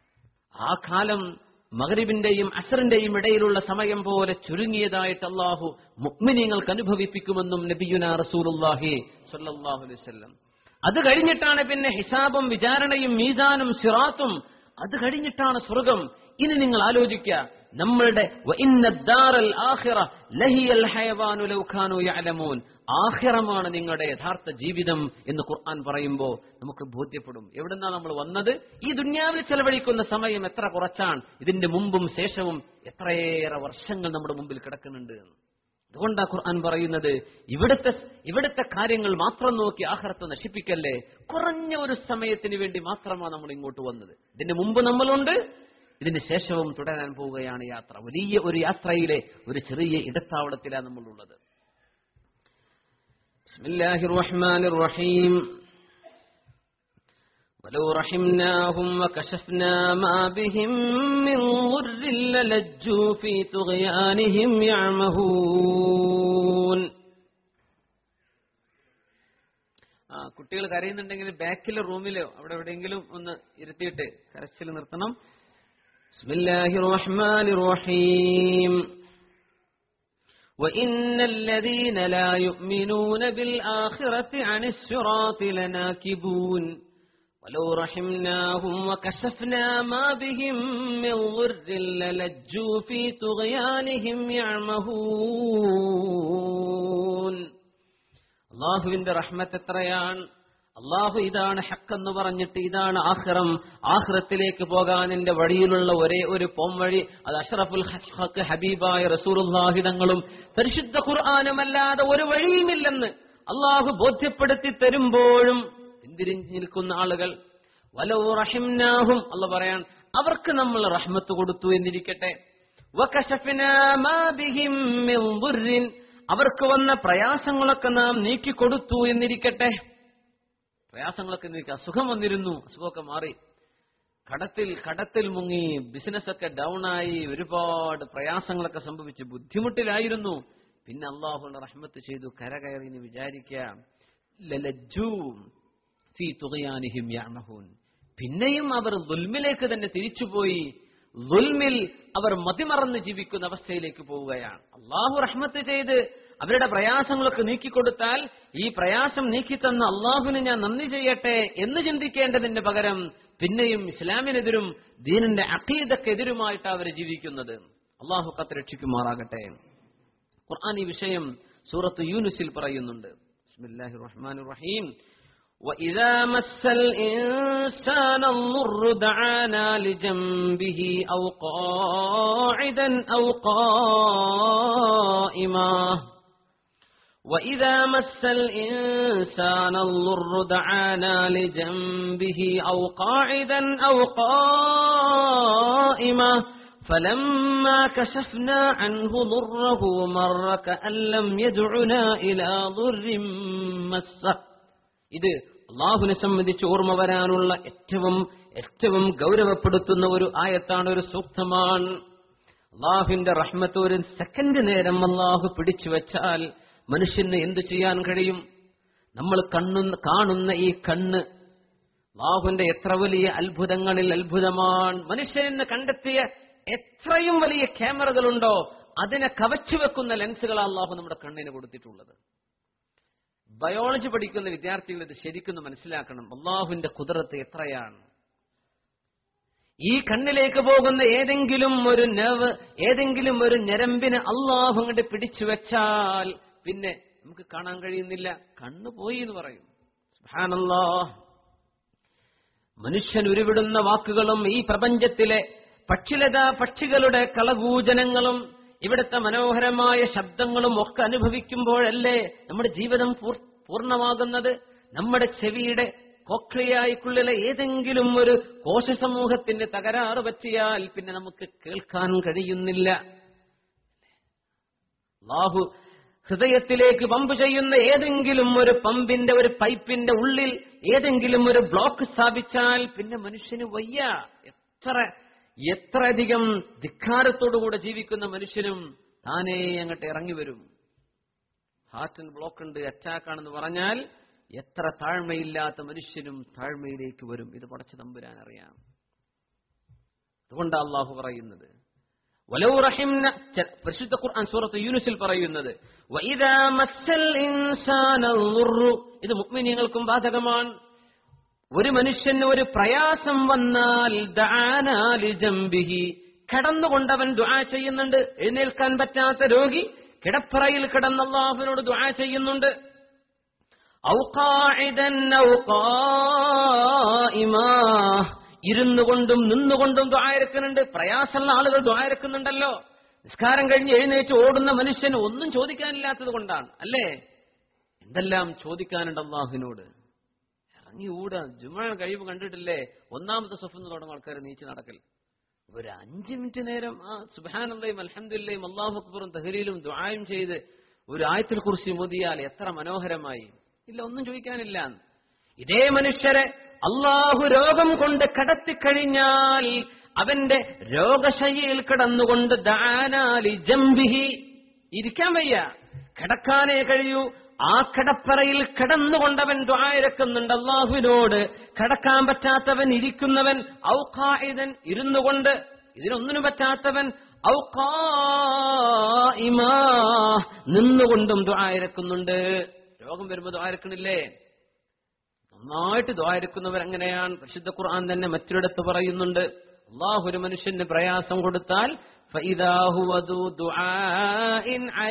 ആ കാലം മകരിബിന്റെയും അസറിന്റെയും ഇടയിലുള്ള സമയം പോലെ ചുരുങ്ങിയതായിട്ട് അള്ളാഹു മുക്മിനിങ്ങൾക്ക് അനുഭവിപ്പിക്കുമെന്നും നബിയുന റസൂലുല്ലാഹി സല്ലല്ലാഹു അലൈഹി വസല്ലം അത് കഴിഞ്ഞിട്ടാണ് പിന്നെ ഹിസാബും വിചാരണയും മീസാനും സിറാത്തും അത് കഴിഞ്ഞിട്ടാണ് സ്വർഗം ഇനി നിങ്ങൾ ആലോചിക്കുക നമ്മളുടെ വഇന്ന ദാറൽ ആഖിറ ലഹിയൽ ഹയവാനു ലൗ കാനൂ യഅലമൂൻ ആഖിറമാണ് നിങ്ങളുടെ യഥാർത്ഥ ജീവിതം എന്ന് ഖുർആൻ പറയുമ്പോൾ നമുക്ക് ബോധ്യപ്പെടും എവിടുന്നാ നമ്മൾ വന്നത് ഈ ദുന്യാവിൽ ചെലവഴിക്കുന്ന സമയം എത്ര കുറച്ചാണ് ഇതിന്റെ മുമ്പും ശേഷവും എത്രയേറെ വർഷങ്ങൾ നമ്മുടെ മുമ്പിൽ കിടക്കുന്നുണ്ട് എന്ന് അതുകൊണ്ടാ ഖുർആൻ പറയുന്നത് ഇവിടുത്തെ ഇവിടുത്തെ കാര്യങ്ങൾ മാത്രം നോക്കി ആഹ്റത്തെ നശിപ്പിക്കല്ലേ കുറഞ്ഞ ഒരു സമയത്തിന് വേണ്ടി മാത്രമാണ് നമ്മൾ ഇങ്ങോട്ട് വന്നത് ഇതിന് മുമ്പ് നമ്മളുണ്ട് ഇതിന് ശേഷവും തുടരാൻ പോവുകയാണ് യാത്ര വലിയ ഒരു യാത്രയിലെ ഒരു ചെറിയ ഇടത്താവളത്തിലാണ് നമ്മളുള്ളത് ബിസ്മില്ലാഹിർ റഹ്മാനിർ റഹീം ولو رحمناهم وكشفنا ما بهم من ضر للجوا في طغيانهم يعمهون ആ കുട്ടികൾ കരയുന്നുണ്ടെങ്കിൽ ബാക്കിലെ റൂമിലോ അവിടെ എവിടെയെങ്കിലും ഒന്ന് ഇരുത്തിയിട്ട് കരച്ചിൽ നിർത്തണം ബിസ്മില്ലാഹിർ റഹ്മാനിർ റഹീം وإن الذين لا يؤمنون بالآخرة عن الصراط لناكبون ولو رحمناهم وكشفنا ما بهم من ضر للجوا في طغيانهم يعمهون അള്ളാഹുവിന്റെ റഹ്മത്ത് എത്രയാണ് അള്ളാഹു ഇതാണ് ഹക്കെന്ന് പറഞ്ഞിട്ട് ഇതാണ് ആഹ്റം ആഹ്റത്തിലേക്ക് പോകാൻ എന്റെ വഴിയിലുള്ള ഒരേ ഒരു പോംവഴി അത് അഷ്റഫുൽ ഹക്ക് ഹബീബായ റസൂറുല്ലാഹിതങ്ങളും പരിശുദ്ധ ഖുർആാനുമല്ലാതെ ഒരു വഴിയുമില്ലെന്ന് അള്ളാഹു ബോധ്യപ്പെടുത്തി തരുമ്പോഴും പിന്തിരിഞ്ഞു നിൽക്കുന്ന ആളുകൾ വലോ റഹിംനാഹും അല്ല പറയാൻ അവർക്ക് നമ്മൾ റഹ്മത്ത് കൊടുത്തു എന്നിരിക്കട്ടെ വകശഫ്നാ മാ ബിഹിം മിൻ ദുർരിൻ. അവർക്ക് വന്ന പ്രയാസങ്ങളൊക്കെ നാം നീക്കിക്കൊടുത്തു എന്നിരിക്കട്ടെ പ്രയാസങ്ങളൊക്കെ നീക്കി അസുഖം വന്നിരുന്നു അസുഖമൊക്കെ മാറി കടത്തിൽ കടത്തിൽ മുങ്ങി ബിസിനസ്സൊക്കെ ഡൗൺ ആയി ഒരുപാട് പ്രയാസങ്ങളൊക്കെ സംഭവിച്ച് ബുദ്ധിമുട്ടിലായിരുന്നു പിന്നെ അള്ളാഹുന്റെ റഹ്മത്ത് ചെയ്തു കരകയറി എന്ന് വിചാരിക്കാം ലലജ്ജൂ ഫീ തുകയാനിഹിം യഅമഹൂൻ പിന്നെയും അവർ ദുൽമിലേക്ക് തന്നെ തിരിച്ചുപോയി ദുൽമിൽ അവർ മതിമറന്ന് ജീവിക്കുന്ന അവസ്ഥയിലേക്ക് പോവുകയാണ് അള്ളാഹു റഹ്മത്ത് ചെയ്ത് അവരുടെ പ്രയാസങ്ങളൊക്കെ നീക്കിക്കൊടുത്താൽ ഈ പ്രയാസം നീക്കിത്തന്ന അള്ളാഹുവിന് ഞാൻ നന്ദി ചെയ്യട്ടെ എന്ന് ചിന്തിക്കേണ്ടതിന്റെ പകരം പിന്നെയും ഇസ്ലാമിനെതിരും ദീനിന്റെ അഖീദക്കെതിരുമായിട്ടാണ് അവർ ജീവിക്കുന്നത് അള്ളാഹു കത്ത് ഖുർആൻ ഈ വിഷയം സൂറത്ത് യൂനുസിൽ പറയുന്നുണ്ട് ബിസ്മില്ലാഹിർ റഹ്മാനിർ റഹീം وإذا مس الإنسان الضر دعانا لجنبه أو قاعدا أو قائما وإذا مس الإنسان الضر دعانا لجنبه أو قاعدا أو قائما فلما كشفنا عنه ضره مر كأن لم يدعنا إلى ضر مسه ഇത് അള്ളാഹുവിനെ സംബന്ധിച്ച് ഓർമ്മ വരാനുള്ള ഏറ്റവും ഏറ്റവും ഗൗരവപ്പെടുത്തുന്ന ഒരു ആയത്താണ് ഒരു സൂക്തമാണ് അള്ളാഹുവിന്റെ റഹ്മത്ത് ഒരു സെക്കൻഡ് നേരം അള്ളാഹു പിടിച്ചു വെച്ചാൽ മനുഷ്യന് എന്തു ചെയ്യാൻ കഴിയും നമ്മൾ കണ്ണുന്ന കാണുന്ന ഈ കണ്ണ് അള്ളാഹുവിന്റെ എത്ര വലിയ അത്ഭുതങ്ങളിൽ അത്ഭുതമാണ് മനുഷ്യനെന്ന് കണ്ടെത്തിയ എത്രയും വലിയ ക്യാമറകളുണ്ടോ അതിനെ കവച്ചു വെക്കുന്ന ലെൻസുകളാണ് അള്ളാഹു നമ്മുടെ കണ്ണിന് കൊടുത്തിട്ടുള്ളത് ബയോളജി പഠിക്കുന്ന വിദ്യാർത്ഥികൾ ഇത് ശരിക്കും മനസ്സിലാക്കണം അള്ളാഹുവിന്റെ കുതിരത്ത് എത്രയാണ് ഈ കണ്ണിലേക്ക് പോകുന്ന ഏതെങ്കിലും ഒരു നെവ് ഏതെങ്കിലും ഒരു ഞരമ്പിന് അള്ളാഹു അങ്ങോട്ട് പിടിച്ചു വെച്ചാൽ പിന്നെ നമുക്ക് കാണാൻ കഴിയുന്നില്ല കണ്ണ് പോയി എന്ന് പറയും സുബ്ഹാനല്ലാ മനുഷ്യൻ ഉരുവിടുന്ന വാക്കുകളും ഈ പ്രപഞ്ചത്തിലെ പക്ഷിലത പക്ഷികളുടെ കളകൂജനങ്ങളും ഇവിടുത്തെ മനോഹരമായ ശബ്ദങ്ങളും ഒക്കെ അനുഭവിക്കുമ്പോഴല്ലേ നമ്മുടെ ജീവിതം പൂർ- പൂർണ്ണമാകുന്നത് നമ്മുടെ ചെവിയുടെ കോക്ലിയായിക്കുള്ളിലെ ഏതെങ്കിലും ഒരു കോശ സമൂഹത്തിന്റെ തകരാറ് പറ്റിയാൽ പിന്നെ നമുക്ക് കേൾക്കാൻ കഴിയുന്നില്ല അള്ളാഹു ഹൃദയത്തിലേക്ക് പമ്പ് ചെയ്യുന്ന ഏതെങ്കിലും ഒരു പമ്പിന്റെ ഒരു പൈപ്പിന്റെ ഉള്ളിൽ ഏതെങ്കിലും ഒരു ബ്ലോക്ക് സ്ഥാപിച്ചാൽ പിന്നെ മനുഷ്യന് വയ്യ എത്ര എത്രയധികം ധിക്കാരത്തോടുകൂടെ ജീവിക്കുന്ന മനുഷ്യനും താനേ അങ്ങോട്ട് ഇറങ്ങി വരും ഹാർട്ടിന് ബ്ലോക്ക് ഉണ്ട് അറ്റാക്ക് ആണെന്ന് പറഞ്ഞാൽ എത്ര താഴ്മയില്ലാത്ത മനുഷ്യനും താഴ്മയിലേക്ക് വരും ഇത് പടച്ചു തമ്പുരാൻ അറിയാം അതുകൊണ്ടാണ് അള്ളാഹു പറയുന്നത് വലൗ റഹിംന ച- പരിശുദ്ധ ഖുർആൻ സൂറത്ത് യൂനുസിൽ പറയുന്നത് വഇദാ മസ്സൽ ഇൻസാന ദുർറു ഇത് മുഅ്മിനീങ്ങൾക്കും ബാധകമാണ് ഒരു മനുഷ്യന് ഒരു പ്രയാസം വന്നാൽ ദഅാനാ ലിജംബിഹി കിടന്നുകൊണ്ടവൻ ദുആ ചെയ്യുന്നുണ്ട് എഴുന്നേൽക്കാൻ പറ്റാത്ത രോഗി കിടപ്പറയിൽ കിടന്ന് അള്ളാഹുവിനോട് ദുആ ചെയ്യുന്നുണ്ട് ഔ ഖാഇദൻ ഔ ഖായിമാ ഇരുന്നു കൊണ്ടും നിന്നുകൊണ്ടും ദ്വായരക്കുന്നുണ്ട് പ്രയാസമുള്ള ആളുകൾ ദ്വായരക്കുന്നുണ്ടല്ലോ നിസ്കാരം കഴിഞ്ഞ് എഴുന്നേറ്റ് ഓടുന്ന മനുഷ്യന് ഒന്നും ചോദിക്കാനില്ലാത്തത് കൊണ്ടാണ് അല്ലേ എന്തെല്ലാം ചോദിക്കാനുണ്ട് അള്ളാഹുവിനോട് ഇറങ്ങി ഓടുക ജുമാ കഴിയുമ്പോൾ കണ്ടിട്ടില്ലേ ഒന്നാമത്തെ സ്വപ്നം തുടങ്ങും ആൾക്കാർ നീച്ച് നടക്കൽ ഒരു അഞ്ച് മിനിറ്റ് നേരം ആ സുബാനന്ദയും അലഹദില്ലയും അള്ളാഹു അക്ബറും തഹലീലും ദുആയും ചെയ്ത് ഒരു ആയത്തിൽ കുറിച്ച് മോദിയാൽ എത്ര മനോഹരമായി ഇല്ല ഒന്നും ചോദിക്കാനില്ല ഇതേ മനുഷ്യരെ അള്ളാഹു രോഗം കൊണ്ട് കടത്തിക്കഴിഞ്ഞാൽ അവന്റെ രോഗശയ്യയിൽ കിടന്നുകൊണ്ട് ദാനാലി ജംബിഹി ഇരിക്കാൻ വയ്യ കിടക്കാനേ കഴിയൂ ആ കിടപ്പറയിൽ കിടന്നുകൊണ്ടവൻ ദ്വായരക്കുന്നുണ്ട് അള്ളാഹുവിനോട് കിടക്കാൻ പറ്റാത്തവൻ ഇരിക്കുന്നവൻ ഔഖായിദൻ ഇരുന്നുകൊണ്ട് ഇതിനൊന്നിനും പറ്റാത്തവൻ ഔഖായിമാ നിന്നുകൊണ്ടും ദ്വായരക്കുന്നുണ്ട് രോഗം വരുമ്പോ ദ്വായരക്കണില്ലേ നന്നായിട്ട് ദ്വാരക്കുന്നവർ അങ്ങനെയാണ് പരിശുദ്ധ ഖുർആൻ തന്നെ മറ്റൊരിടത്ത് പറയുന്നുണ്ട് അള്ളാഹു ഒരു മനുഷ്യന് പ്രയാസം കൊടുത്താൽ فإذا هو ذو دعاء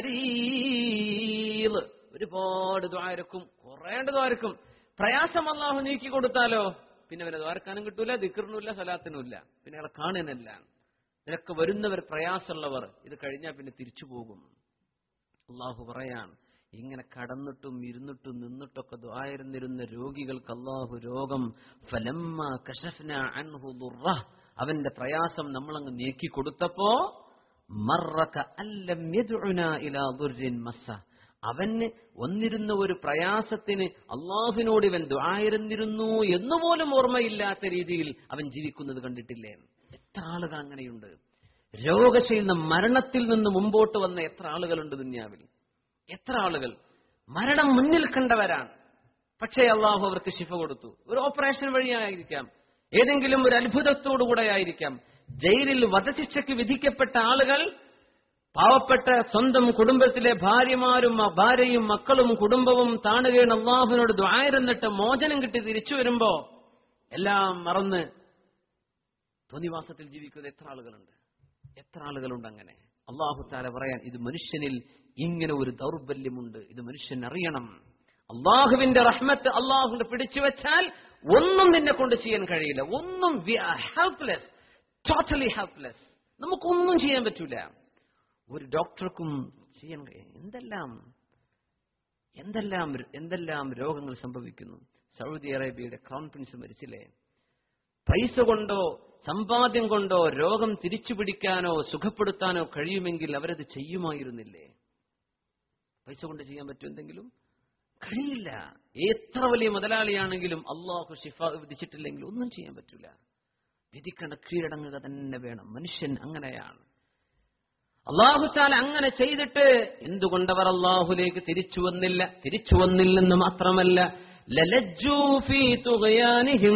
عريض. ഒരുപാട് ദ്വാരക്കും കുറേണ്ട് ദ്വാരക്കും പ്രയാസം അള്ളാഹു നീക്കി കൊടുത്താലോ പിന്നെ അവരെ ദ്വാരക്കാനും കിട്ടൂല ദിക്കറിനുമില്ല സലാത്തിനുമില്ല പിന്നെ അയാളെ കാണുന്നില്ല നിനക്ക് വരുന്നവർ പ്രയാസമുള്ളവർ ഇത് കഴിഞ്ഞാൽ പിന്നെ തിരിച്ചു പോകും അള്ളാഹു പറയാൻ ഇങ്ങനെ കടന്നിട്ടും ഇരുന്നിട്ടും നിന്നിട്ടൊക്കെ ദ്വായിരുന്നിരുന്ന രോഗികൾക്ക് അള്ളാഹു രോഗം ഫലമ്മ കശഫ്ന അൻഹു ദുർറഹ്. അവന്റെ പ്രയാസം നമ്മളങ്ങ് നീക്കി കൊടുത്തപ്പോ മറക്ക അല്ലം യദ്ഉന ഇലാ ദുർരിൻ മസ്സ അവന് വന്നിരുന്ന ഒരു പ്രയാസത്തിന് അള്ളാഹുവിനോട് ഇവൻ ദ്വായിരുന്നിരുന്നു എന്നുപോലും ഓർമ്മയില്ലാത്ത രീതിയിൽ അവൻ ജീവിക്കുന്നത് കണ്ടിട്ടില്ലേ എത്ര ആളുകൾ അങ്ങനെയുണ്ട് രോഗശയിൽ നിന്ന് മരണത്തിൽ നിന്ന് മുമ്പോട്ട് വന്ന എത്ര ആളുകളുണ്ട് ദുന്യാവിൽ എത്ര ആളുകൾ മരണം മുന്നിൽ കണ്ടവരാണ് പക്ഷേ അള്ളാഹു അവർക്ക് ശിഫ കൊടുത്തു ഒരു ഓപ്പറേഷൻ വഴിയായിരിക്കാം ഏതെങ്കിലും ഒരു അത്ഭുതത്തോടുകൂടെ ആയിരിക്കാം ജയിലിൽ വധശിക്ഷയ്ക്ക് വിധിക്കപ്പെട്ട ആളുകൾ പാവപ്പെട്ട സ്വന്തം കുടുംബത്തിലെ ഭാര്യമാരും മ- ഭാര്യയും മക്കളും കുടുംബവും താണുകയാണ് അള്ളാഹുവിനോട് ദ്വായരെന്നിട്ട് മോചനം കിട്ടി തിരിച്ചു വരുമ്പോ എല്ലാം മറന്ന് തോന്നിവാസത്തിൽ ജീവിക്കുന്ന എത്ര ആളുകളുണ്ട് എത്ര ആളുകളുണ്ട് അങ്ങനെ അള്ളാഹു താല പറയാൻ ഇത് മനുഷ്യനിൽ ഇങ്ങനെ ഒരു ദൗർബല്യമുണ്ട് ഇത് മനുഷ്യൻ അറിയണം അള്ളാഹുവിന്റെ റഹ്മത്ത് അള്ളാഹുവിന്റെ പിടിച്ചു വെച്ചാൽ ഒന്നും നിന്നെ കൊണ്ട് ചെയ്യാൻ കഴിയില്ല ഒന്നും ഹെൽപ്ലെസ് ടോട്ടലി ഹെൽപ്ലെസ് നമുക്കൊന്നും ചെയ്യാൻ പറ്റൂല ഒരു ഡോക്ടർക്കും ചെയ്യാൻ കഴിയും എന്തെല്ലാം എന്തെല്ലാം എന്തെല്ലാം രോഗങ്ങൾ സംഭവിക്കുന്നു സൗദി അറേബ്യയുടെ ക്രൗൺ പ്രിൻസ് മരിച്ചില്ലേ പൈസ കൊണ്ടോ സമ്പാദ്യം കൊണ്ടോ രോഗം തിരിച്ചു പിടിക്കാനോ സുഖപ്പെടുത്താനോ കഴിയുമെങ്കിൽ അവരത് ചെയ്യുമായിരുന്നില്ലേ പൈസ കൊണ്ട് ചെയ്യാൻ പറ്റും എന്തെങ്കിലും കഴിയില്ല എത്ര വലിയ മുതലാളിയാണെങ്കിലും അള്ളാഹു ഷിഫ വിധിച്ചിട്ടില്ലെങ്കിൽ ഒന്നും ചെയ്യാൻ പറ്റൂല വിധിക്കണ കീഴടങ്ങുക തന്നെ വേണം മനുഷ്യൻ അങ്ങനെയാണ് അള്ളാഹുത്താല അങ്ങനെ ചെയ്തിട്ട് എന്തുകൊണ്ടവർ അള്ളാഹുലേക്ക് തിരിച്ചു വന്നില്ല തിരിച്ചു വന്നില്ലെന്ന് മാത്രമല്ല ലലജ്ജൂ ഫീ തുഗ്യാനിഹിം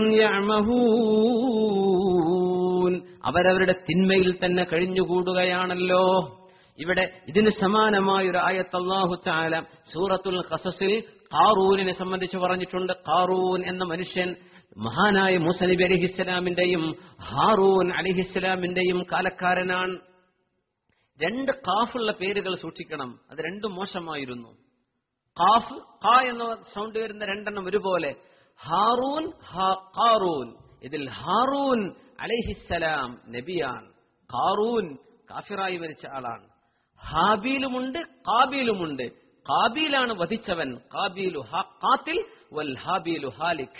യഅമഹൂൻ. അവരവരുടെ തിന്മയിൽ തന്നെ കഴിഞ്ഞുകൂടുകയാണല്ലോ ഇവിടെ ഇതിന് സമാനമായ ഒരു ആയത്ത് അള്ളാഹു താല സൂറത്തുൽ ഖസസിൽ ഖാറൂനിനെ സംബന്ധിച്ച് പറഞ്ഞിട്ടുണ്ട് ഖാറൂൻ എന്ന മനുഷ്യൻ മഹാനായ മൂസ നബി അലിഹിസ്സലാമിന്റെയും ഹാറൂൻ അലിഹിസ്സലാമിന്റെയും കാലക്കാരനാണ് രണ്ട് കാഫുള്ള പേരുകൾ സൂക്ഷിക്കണം അത് രണ്ടും മോശമായിരുന്നു കാഫ് ക എന്ന സൗണ്ട് വരുന്ന രണ്ടെണ്ണം ഒരുപോലെ ഹാറൂൻ ഹാ- ഖാറൂൻ ഇതിൽ ഹാറൂൻ അലൈഹിസ്സലാം നബിയാൻ ഖാറൂൻ കാഫിറായി മരിച്ച ആളാണ് ഹാബീലുമുണ്ട് കാബീലുമുണ്ട് കാബീലാണ് വധിച്ചവൻ കാബീലു ഹാ- ഖാത്തിൽ വൽ ഹാബീലു ഹാലിക്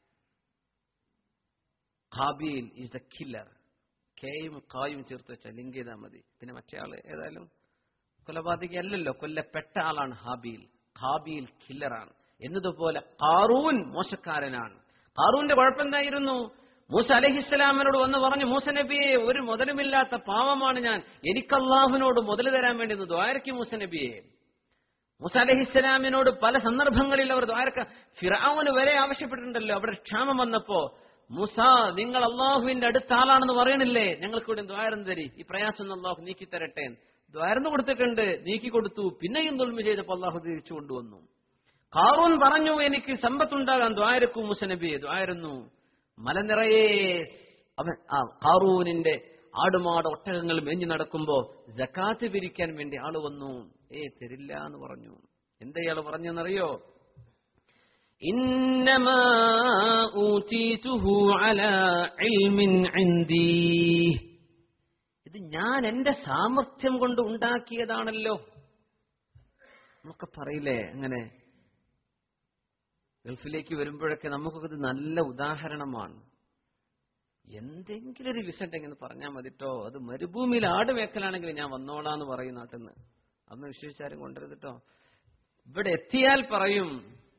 ഹാബീൽ ഈസ് ദ കില്ലർ കെയും കായും ചേർത്ത് വെച്ച ലിങ്ക് ചെയ്താൽ മതി പിന്നെ മറ്റേ ആള് ഏതായാലും കൊലപാതകി അല്ലല്ലോ കൊല്ലപ്പെട്ട ആളാണ് ഹാബീൽ ഹാബീൽ കില്ലറാണ് എന്നതുപോലെ കാറൂൻ മോശക്കാരനാണ് കാറൂന്റെ കുഴപ്പമെന്തായിരുന്നു മൂസ അലഹിസ്സലാമിനോട് വന്ന് പറഞ്ഞു മൂസ നബിയെ ഒരു മുതലുമില്ലാത്ത പാവമാണ് ഞാൻ എനിക്ക് അള്ളാഹുവിനോട് മുതൽ തരാൻ വേണ്ടി ഒന്ന് ദ്വാരക്കി മൂസ നബിയെ മൂസ അലഹിസ്സലാമിനോട് പല സന്ദർഭങ്ങളിൽ അവർ ദ്വാരക്ക ഫിറാവുന് വരെ ആവശ്യപ്പെട്ടിട്ടുണ്ടല്ലോ അവിടെ ക്ഷാമം വന്നപ്പോ മൂസ നിങ്ങൾ അള്ളാഹുവിന്റെ അടുത്ത ആളാണെന്ന് പറയണില്ലേ ഞങ്ങൾക്ക് ഇവിടെ ദ്വാരം തരി ഈ പ്രയാസം ഒന്ന് അള്ളാഹു നീക്കി തരട്ടെ ദ്വാരന്ന് കൊടുത്തിട്ടുണ്ട് നീക്കി കൊടുത്തു പിന്നെയും തൊൽമ ചെയ്തപ്പോൾ അള്ളാഹു തിരിച്ചു കൊണ്ടുവന്നു കാറൂൻ പറഞ്ഞു എനിക്ക് സമ്പത്തുണ്ടാകാൻ ദ്വാരക്കൂ മൂസ നബിയെ ദ്വാരുന്നു മല നിറയെ അവൻ ആ കാറൂനിന്റെ ആടുമാട് ഒട്ടകങ്ങൾ മേഞ്ഞു നടക്കുമ്പോ ജക്കാത്ത് പിരിക്കാൻ വേണ്ടി ആള് വന്നു ഏ തരില്ല എന്ന് പറഞ്ഞു എന്താ ഇയാള് പറഞ്ഞെന്നറിയോ إنما أوتيته على علم عندي ഇത് ഞാൻ എന്റെ സാമർഥ്യം കൊണ്ട് ഉണ്ടാക്കിയതാണല്ലോ നമുക്ക് പറയില്ലേ അങ്ങനെ ഗൾഫിലേക്ക് വരുമ്പോഴൊക്കെ നമുക്കൊക്കെ ഇത് നല്ല ഉദാഹരണമാണ് എന്തെങ്കിലും ഒരു വിസ ഉണ്ടെങ്കിൽ പറഞ്ഞാൽ മതിട്ടോ അത് മരുഭൂമിയിൽ ആട് മേക്കലാണെങ്കിൽ ഞാൻ വന്നോളാന്ന് പറയും നാട്ടിൽ നിന്ന് അന്ന് വിശ്വസിച്ചാരും കൊണ്ടുവരുതിട്ടോ ഇവിടെ എത്തിയാൽ പറയും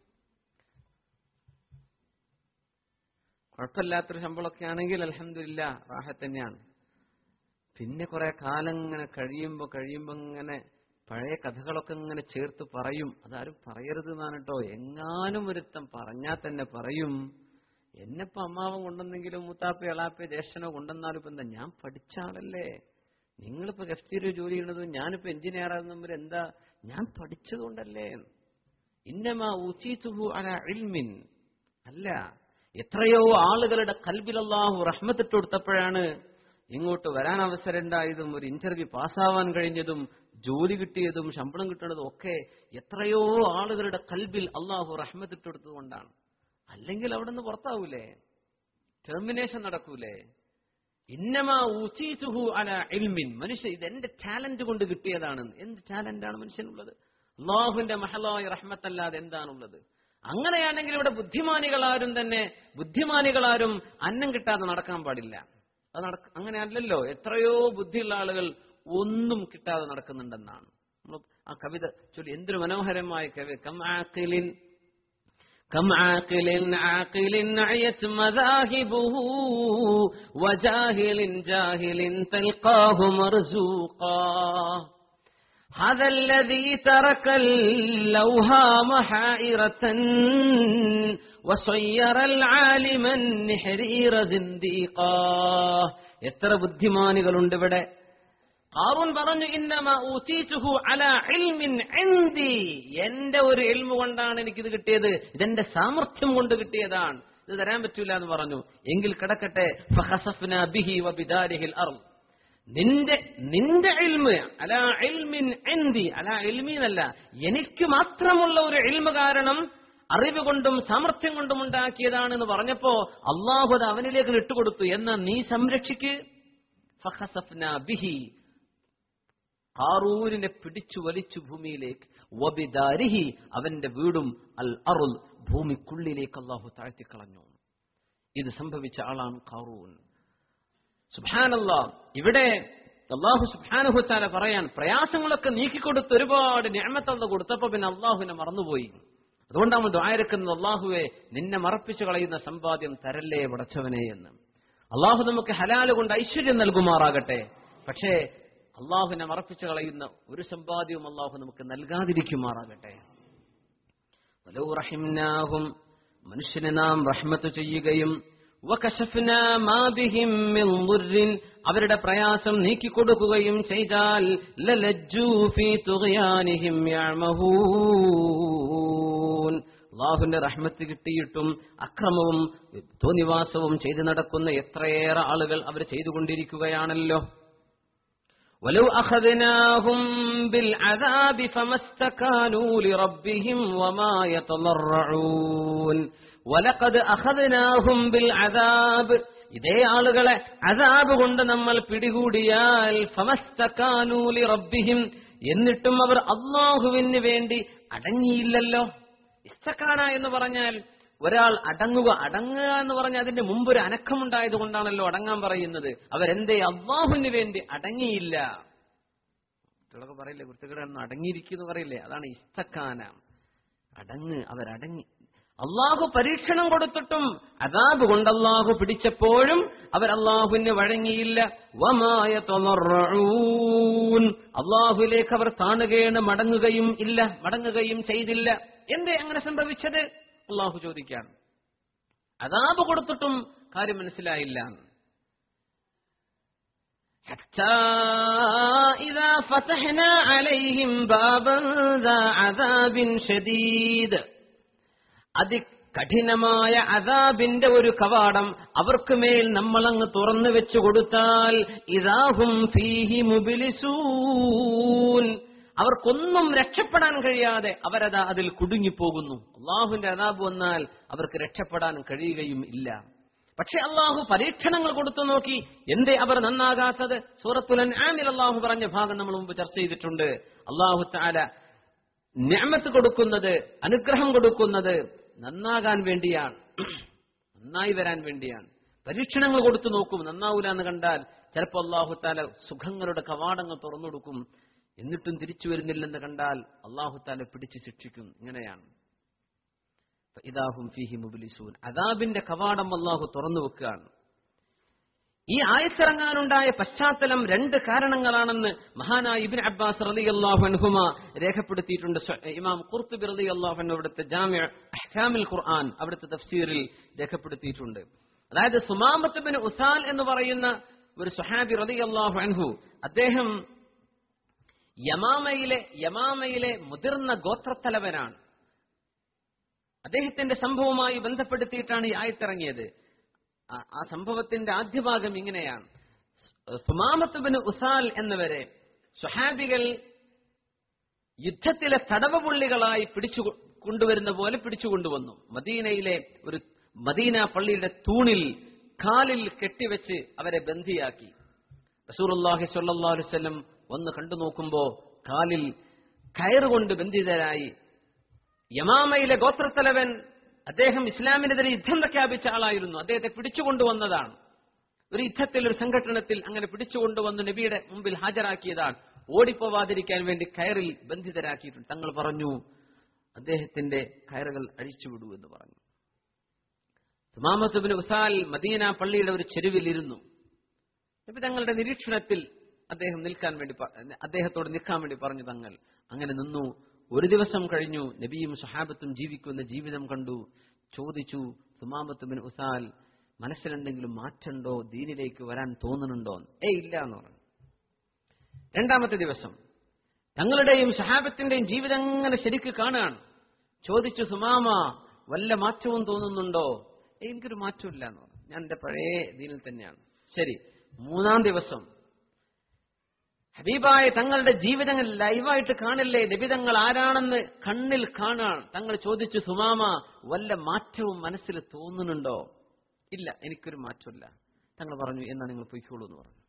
കുഴപ്പമില്ലാത്തൊരു ശമ്പളമൊക്കെ ആണെങ്കിൽ അലഹമില്ല റാഹത്ത് തന്നെയാണ് പിന്നെ കുറെ കാലം ഇങ്ങനെ കഴിയുമ്പോ കഴിയുമ്പോ ഇങ്ങനെ പഴയ കഥകളൊക്കെ ഇങ്ങനെ ചേർത്ത് പറയും അതാരും പറയരുത് എന്നാണ് കേട്ടോ എങ്ങാനും ഒരുത്തം പറഞ്ഞാൽ തന്നെ പറയും എന്നെപ്പോ അമ്മാവൻ കൊണ്ടെന്നെങ്കിലും മൂത്താപ്പ എളാപ്പ ജ്യേഷ്ഠനോ കൊണ്ടെന്നാലും ഇപ്പൊ എന്താ ഞാൻ പഠിച്ച ആളല്ലേ നിങ്ങളിപ്പോ ഗഫ്തീര് ജോലി ചെയ്യണതും ഞാനിപ്പോ എഞ്ചിനീയർ ആകുന്നവർ എന്താ ഞാൻ പഠിച്ചതുകൊണ്ടല്ലേ ഇന്നമാ ഊച്ചീത്തുഹു അല ഇൽമിൻ അല്ല എത്രയോ ആളുകളുടെ കൽബിലല്ലാഹു റഹ്മത്തിട്ട് കൊടുത്തപ്പോഴാണ് ഇങ്ങോട്ട് വരാൻ അവസരം ഉണ്ടായതും ഒരു ഇന്റർവ്യൂ പാസ്സാവാൻ കഴിഞ്ഞതും ജോലി കിട്ടിയതും ശമ്പളം കിട്ടുന്നതും ഒക്കെ എത്രയോ ആളുകളുടെ കൽബിൽ അള്ളാഹു റഹ്മത്തിട്ട് കൊടുത്തത് കൊണ്ടാണ് അല്ലെങ്കിൽ അവിടെ നിന്ന് പുറത്താവൂലേ ടെർമിനേഷൻ നടക്കൂലേ ഇന്നമാ ഊച്ചീസുഹു അല ഇൽമിൻ മനുഷ്യ ഇത് എന്റെ ടാലന്റ് കൊണ്ട് കിട്ടിയതാണ് എന്ത് ടാലന്റാണ് മനുഷ്യനുള്ളത് അള്ളാഹുവിന്റെ മഹലായ റഹ്മത്തല്ലാതെ എന്താണുള്ളത് അങ്ങനെയാണെങ്കിൽ ഇവിടെ ബുദ്ധിമാനികളാരും തന്നെ ബുദ്ധിമാനികളാരും അന്നം കിട്ടാതെ നടക്കാൻ പാടില്ല അത് നടക്ക അങ്ങനെ അല്ലല്ലോ എത്രയോ ബുദ്ധിയുള്ള ആളുകൾ ഒന്നും കിട്ടാതെ നടക്കുന്നുണ്ടെന്നാണ് നമ്മൾ ആ കവിത ചൊല്ലി എന്തൊരു മനോഹരമായ കവി കം ആക്കിലിൻ كم عاقل عاقل عيت مذاهبه وجاهل جاهل تلقاه مرزوقا هذا الذي ترك اللوهام حائرة وصير العالم النحرير زنديقا എത്ര ബുദ്ധിമാനികളുണ്ട് ഇവിടെ ഹാറൂൻ പറഞ്ഞു ഇന്നമ ഊതീതുഹു അലാ ഇൽമിൻ ഇൻദി എന്റെ ഒരു ഇൽമു കൊണ്ടാണ് എനിക്കിത് കിട്ടിയത് ഇതെന്റെ സാമർഥ്യം കൊണ്ട് കിട്ടിയതാണ് ഇത് തരാൻ പറ്റൂല എന്ന് പറഞ്ഞു എങ്കിൽ കിടക്കട്ടെ ഫഖസഫ്നാ ബിഹി വബിദാരിഹിൽ അർള് നിന്റെ നിന്റെ ഇൽമ് അലാ ഇൽമിൻ ഇൻദി അലാ ഇൽമീനല്ല എനിക്ക് മാത്രമുള്ള ഒരു ഇൽമ കാരണം അറിവ് കൊണ്ടും സാമർഥ്യം കൊണ്ടും ഉണ്ടാക്കിയതാണെന്ന് പറഞ്ഞപ്പോ അള്ളാഹു അത് അവനിലേക്ക് ഇട്ടുകൊടുത്തു എന്നാ നീ സംരക്ഷിക്ക് ഫഖസഫ്നാ ബിഹി ഹാറൂരിനെ പിടിച്ചു വലിച്ചു ഭൂമിയിലേക്ക് വബിദാരിഹി അവന്റെ വീടും അൽ അറുൽ ഭൂമിക്കുള്ളിലേക്ക് അള്ളാഹു താഴ്ത്തിക്കളഞ്ഞു ഇത് സംഭവിച്ച ആളാണ് ഖാറൂൻ സുബാനല്ല ഇവിടെ അള്ളാഹു സുബാനുഹുത്താല പറയാൻ പ്രയാസങ്ങളൊക്കെ നീക്കിക്കൊടുത്ത് ഒരുപാട് ഞാമത്തള്ള കൊടുത്തപ്പോ പിന്നെ അള്ളാഹുവിനെ മറന്നുപോയി അതുകൊണ്ടാണ് ദ്വായരക്കുന്നത് അള്ളാഹുവെ നിന്നെ മറപ്പിച്ചു കളയുന്ന സമ്പാദ്യം തരല്ലേ പടച്ചവനെ എന്ന് അള്ളാഹു നമുക്ക് ഹലാല് കൊണ്ട് ഐശ്വര്യം നൽകുമാറാകട്ടെ പക്ഷേ അള്ളാഹുവിനെ മറപ്പിച്ചു കളയുന്ന ഒരു സമ്പാദ്യവും അള്ളാഹു നമുക്ക് നൽകാതിരിക്കുമാറാകട്ടെ വലൗ റഹിംനാഹും മനുഷ്യനെ നാം റഹ്മത്ത് ചെയ്യുകയും വകശഫ്നാ മാ ബിഹിം മിൻ ദുർരിൻ അവരുടെ പ്രയാസം നീക്കിക്കൊടുക്കുകയും ചെയ്താൽ ലലജ്ജൂ ഫീ തുഗ്യാനിഹിം യഅമഹൂൻ അള്ളാഹുവിന്റെ റഹ്മത്ത് കിട്ടിയിട്ടും അക്രമവും തോന്നിവാസവും ചെയ്തു നടക്കുന്ന എത്രയേറെ ആളുകൾ അവർ ചെയ്തുകൊണ്ടിരിക്കുകയാണല്ലോ ولو أخذناهم بالعذاب فما استكانوا لربهم وما يتضرعون ولقد أخذناهم بالعذاب ഇതേ ആളുകളെ അതാബ് കൊണ്ട് നമ്മൾ പിടികൂടിയാൽ ഫമസ്തക്കാനൂലി റബ്ബിഹിം എന്നിട്ടും അവർ അള്ളാഹുവിന് വേണ്ടി അടങ്ങിയില്ലല്ലോ ഇസ്തക്കാന എന്ന് പറഞ്ഞാൽ ഒരാൾ അടങ്ങുക അടങ്ങുക എന്ന് പറഞ്ഞാൽ അതിന്റെ മുമ്പ് ഒരു അനക്കമുണ്ടായത് കൊണ്ടാണല്ലോ അടങ്ങാൻ പറയുന്നത് അവരെന്തേ അള്ളാഹുവിന് വേണ്ടി അടങ്ങിയില്ല കുട്ടികളൊക്കെ പറയില്ലേ കുട്ടികളൊന്നും അടങ്ങിയിരിക്കുന്നു പറയില്ലേ അതാണ് ഇസ്തക്കാന അടങ്ങ് അവരടങ്ങി അള്ളാഹു പരീക്ഷണം കൊടുത്തിട്ടും അതാബ് കൊണ്ട് അള്ളാഹു പിടിച്ചപ്പോഴും അവർ അള്ളാഹുവിന് വഴങ്ങിയില്ല വമായ തൊമറൂൻ അള്ളാഹുലേക്ക് അവർ താണുകയാണ് മടങ്ങുകയും ഇല്ല മടങ്ങുകയും ചെയ്തില്ല എന്തേ അങ്ങനെ സംഭവിച്ചത് അള്ളാഹു ചോദിക്കാൻ അതാബ് കൊടുത്തിട്ടും കാര്യം മനസ്സിലായില്ല حتى إذا فتحنا عليهم بابا ذا عذاب شديد അതികഠിനമായ അതാബിന്റെ ഒരു കവാടം അവർക്ക് മേൽ നമ്മളങ്ങ് തുറന്നു വെച്ചു കൊടുത്താൽ ഇതാഹും ഫീഹി മുബിലിസൂൻ അവർക്കൊന്നും രക്ഷപ്പെടാൻ കഴിയാതെ അവരതാ അതിൽ കുടുങ്ങിപ്പോകുന്നു അള്ളാഹുവിന്റെ അതാബ് വന്നാൽ അവർക്ക് രക്ഷപ്പെടാൻ കഴിയുകയും ഇല്ല പക്ഷെ അള്ളാഹു പരീക്ഷണങ്ങൾ കൊടുത്തു നോക്കി എന്തേ അവർ നന്നാകാത്തത് സൂറത്തുൽ അൻആമിൽ അള്ളാഹു പറഞ്ഞ ഭാഗം നമ്മൾ മുമ്പ് ചർച്ച ചെയ്തിട്ടുണ്ട് അള്ളാഹു താല ഞാമത്ത് കൊടുക്കുന്നത് അനുഗ്രഹം കൊടുക്കുന്നത് നന്നാകാൻ വേണ്ടിയാണ് നന്നായി വരാൻ വേണ്ടിയാണ് പരീക്ഷണങ്ങൾ കൊടുത്തു നോക്കും നന്നാവൂല എന്ന് കണ്ടാൽ ചിലപ്പോൾ അള്ളാഹു താല സുഖങ്ങളുടെ കവാടങ്ങൾ തുറന്നു കൊടുക്കും എന്നിട്ടും തിരിച്ചു വരുന്നില്ലെന്ന് കണ്ടാൽ അള്ളാഹു താല പിടിച്ച് ശിക്ഷിക്കും ഇങ്ങനെയാണ് ഇതാഹും ഫീഹി മുബിലിസൂൻ അദാബിന്റെ കവാടം അള്ളാഹു തുറന്നു വെക്കുകയാണ് ഈ ആയത്തിറങ്ങാനുണ്ടായ പശ്ചാത്തലം രണ്ട് കാരണങ്ങളാണെന്ന് മഹാനായ ഇബിൻ അബ്ബാസ് റലി അള്ളാഹു അൻഹുമ രേഖപ്പെടുത്തിയിട്ടുണ്ട് സ്വ- ഇമാം ഖുർത്തുബി റലി അള്ളാഹു അൻഹു അവിടുത്തെ ജാമ്യ അഹ്കാമിൽ ഖുർആൻ അവിടുത്തെ തഫ്സീറിൽ രേഖപ്പെടുത്തിയിട്ടുണ്ട് അതായത് സുമാമത്ത് ബിൻ ഉസാൽ എന്ന് പറയുന്ന ഒരു സുഹാബി റലി അള്ളാഹു അൻഹു അദ്ദേഹം യമാമയിലെ യമാമയിലെ മുതിർന്ന ഗോത്രത്തലവനാണ് അദ്ദേഹത്തിന്റെ സംഭവവുമായി ബന്ധപ്പെടുത്തിയിട്ടാണ് ഈ ആയത്തിറങ്ങിയത് ആ- ആ സംഭവത്തിന്റെ ആദ്യ ഭാഗം ഇങ്ങനെയാണ് സുമാമത്ത് ബിൻ ഉസാൽ എന്നവരെ സ്വഹാബികൾ യുദ്ധത്തിലെ തടവപുള്ളികളായി പിടിച്ചു കൊ- കൊണ്ടുവരുന്ന പോലെ പിടിച്ചുകൊണ്ടുവന്നു മദീനയിലെ ഒരു മദീന പള്ളിയുടെ തൂണിൽ കാലിൽ കെട്ടിവെച്ച് അവരെ ബന്ധിയാക്കി റസൂറുല്ലാഹി സ്വല്ലല്ലാഹു അലൈഹി വസല്ലം വന്ന് കണ്ടു നോക്കുമ്പോ കാലിൽ കയറുകൊണ്ട് ബന്ധിതരായി യമാമയിലെ ഗോത്രത്തലവൻ അദ്ദേഹം ഇസ്ലാമിനെതിരെ യുദ്ധം പ്രഖ്യാപിച്ച ആളായിരുന്നു അദ്ദേഹത്തെ പിടിച്ചുകൊണ്ടുവന്നതാണ് ഒരു യുദ്ധത്തിൽ ഒരു സംഘടനത്തിൽ അങ്ങനെ പിടിച്ചുകൊണ്ടുവന്ന് നബിയുടെ മുമ്പിൽ ഹാജരാക്കിയതാണ് ഓടിപ്പോവാതിരിക്കാൻ വേണ്ടി കയറിൽ ബന്ധിതരാക്കിയിട്ടുണ്ട് തങ്ങൾ പറഞ്ഞു അദ്ദേഹത്തിന്റെ കയറുകൾ അഴിച്ചുവിടൂ എന്ന് പറഞ്ഞു സുമാമത്തുബിൻ ഉസാൽ മദീന പള്ളിയുടെ ഒരു ചെരുവിലിരുന്നു നബി തങ്ങളുടെ നിരീക്ഷണത്തിൽ അദ്ദേഹം നിൽക്കാൻ വേണ്ടി പ- അദ്ദേഹത്തോട് നിൽക്കാൻ വേണ്ടി പറഞ്ഞു തങ്ങൾ അങ്ങനെ നിന്നു ഒരു ദിവസം കഴിഞ്ഞു നബിയും സഹാബത്തും ജീവിക്കുന്ന ജീവിതം കണ്ടു ചോദിച്ചു സുമാമത്ത് ബിൻ ഉസാൽ മനസ്സിലെന്തെങ്കിലും മാറ്റമുണ്ടോ ദീനിലേക്ക് വരാൻ തോന്നുന്നുണ്ടോ ഏ ഇല്ല എന്ന് പറഞ്ഞു രണ്ടാമത്തെ ദിവസം തങ്ങളുടെയും സഹാബത്തിന്റെയും ജീവിതം അങ്ങനെ ശരിക്ക് കാണുകയാണ് ചോദിച്ചു സുമാമ വല്ല മാറ്റവും തോന്നുന്നുണ്ടോ ഏയ് എനിക്കൊരു മാറ്റമില്ല എന്ന് പറഞ്ഞു ഞാൻ എന്റെ പഴയ ദീനിൽ തന്നെയാണ് ശരി മൂന്നാം ദിവസം ഹബീബായ തങ്ങളുടെ ജീവിതങ്ങൾ ലൈവായിട്ട് കാണില്ലേ നിബിതങ്ങൾ ആരാണെന്ന് കണ്ണിൽ കാണാൻ തങ്ങൾ ചോദിച്ചു സുമാമ വല്ല മാറ്റവും മനസ്സിൽ തോന്നുന്നുണ്ടോ ഇല്ല എനിക്കൊരു മാറ്റമില്ല തങ്ങൾ പറഞ്ഞു എന്നാ നിങ്ങൾ പൊയ്ക്കോളൂ എന്ന് പറഞ്ഞു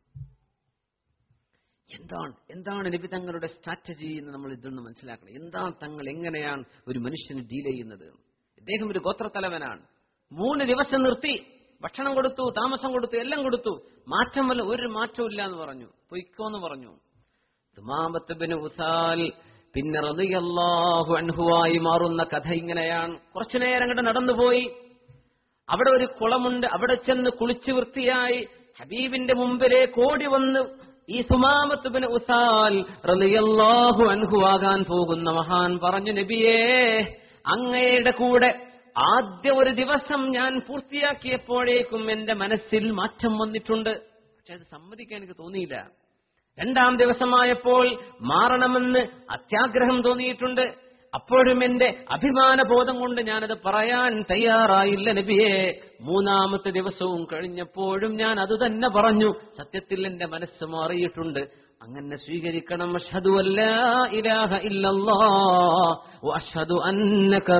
എന്താണ് എന്താണ് നബി തങ്ങളുടെ സ്ട്രാറ്റജി എന്ന് നമ്മൾ ഇതിൽ നിന്ന് മനസ്സിലാക്കണം എന്താണ് തങ്ങൾ എങ്ങനെയാണ് ഒരു മനുഷ്യന് ഡീൽ ചെയ്യുന്നത് ഇദ്ദേഹം ഒരു ഗോത്രത്തലവനാണ് മൂന്ന് ദിവസം നിർത്തി ഭക്ഷണം കൊടുത്തു താമസം കൊടുത്തു എല്ലാം കൊടുത്തു മാറ്റം വല്ല ഒരു മാറ്റവും ഇല്ല എന്ന് പറഞ്ഞു പൊയ്ക്കോന്ന് പറഞ്ഞു തുമാമത്ത് ബിൻ ഉസാൽ പിന്നെ റളിയല്ലാഹു അൻഹുവായി മാറുന്ന കഥ ഇങ്ങനെയാണ് കുറച്ചു നേരം കണ്ട് നടന്നുപോയി അവിടെ ഒരു കുളമുണ്ട് അവിടെ ചെന്ന് കുളിച്ചു വൃത്തിയായി ഹബീബിന്റെ മുമ്പിലേക്ക് ഓടി വന്ന് ഈ സുമാമത്ത് ബിൻ ഉസാൽ റളിയല്ലാഹു അൻഹു ആകാൻ പോകുന്ന മഹാൻ പറഞ്ഞു നബിയേ അങ്ങയുടെ കൂടെ ആദ്യ ഒരു ദിവസം ഞാൻ പൂർത്തിയാക്കിയപ്പോഴേക്കും എന്റെ മനസ്സിൽ മാറ്റം വന്നിട്ടുണ്ട് പക്ഷെ അത് സമ്മതിക്കാൻ എനിക്ക് തോന്നിയില്ല രണ്ടാം ദിവസമായപ്പോൾ മാറണമെന്ന് അത്യാഗ്രഹം തോന്നിയിട്ടുണ്ട് അപ്പോഴും എന്റെ അഭിമാനബോധം കൊണ്ട് ഞാനത് പറയാൻ തയ്യാറായില്ല നബിയെ മൂന്നാമത്തെ ദിവസവും കഴിഞ്ഞപ്പോഴും ഞാൻ അത് തന്നെ പറഞ്ഞു സത്യത്തിൽ എന്റെ മനസ്സ് മാറിയിട്ടുണ്ട് അങ്ങനെ സ്വീകരിക്കണം അഷ്ഹദു അല്ലാ ഇലാഹ ഇല്ലല്ലാഹ് വ അഷ്ഹദു അന്നക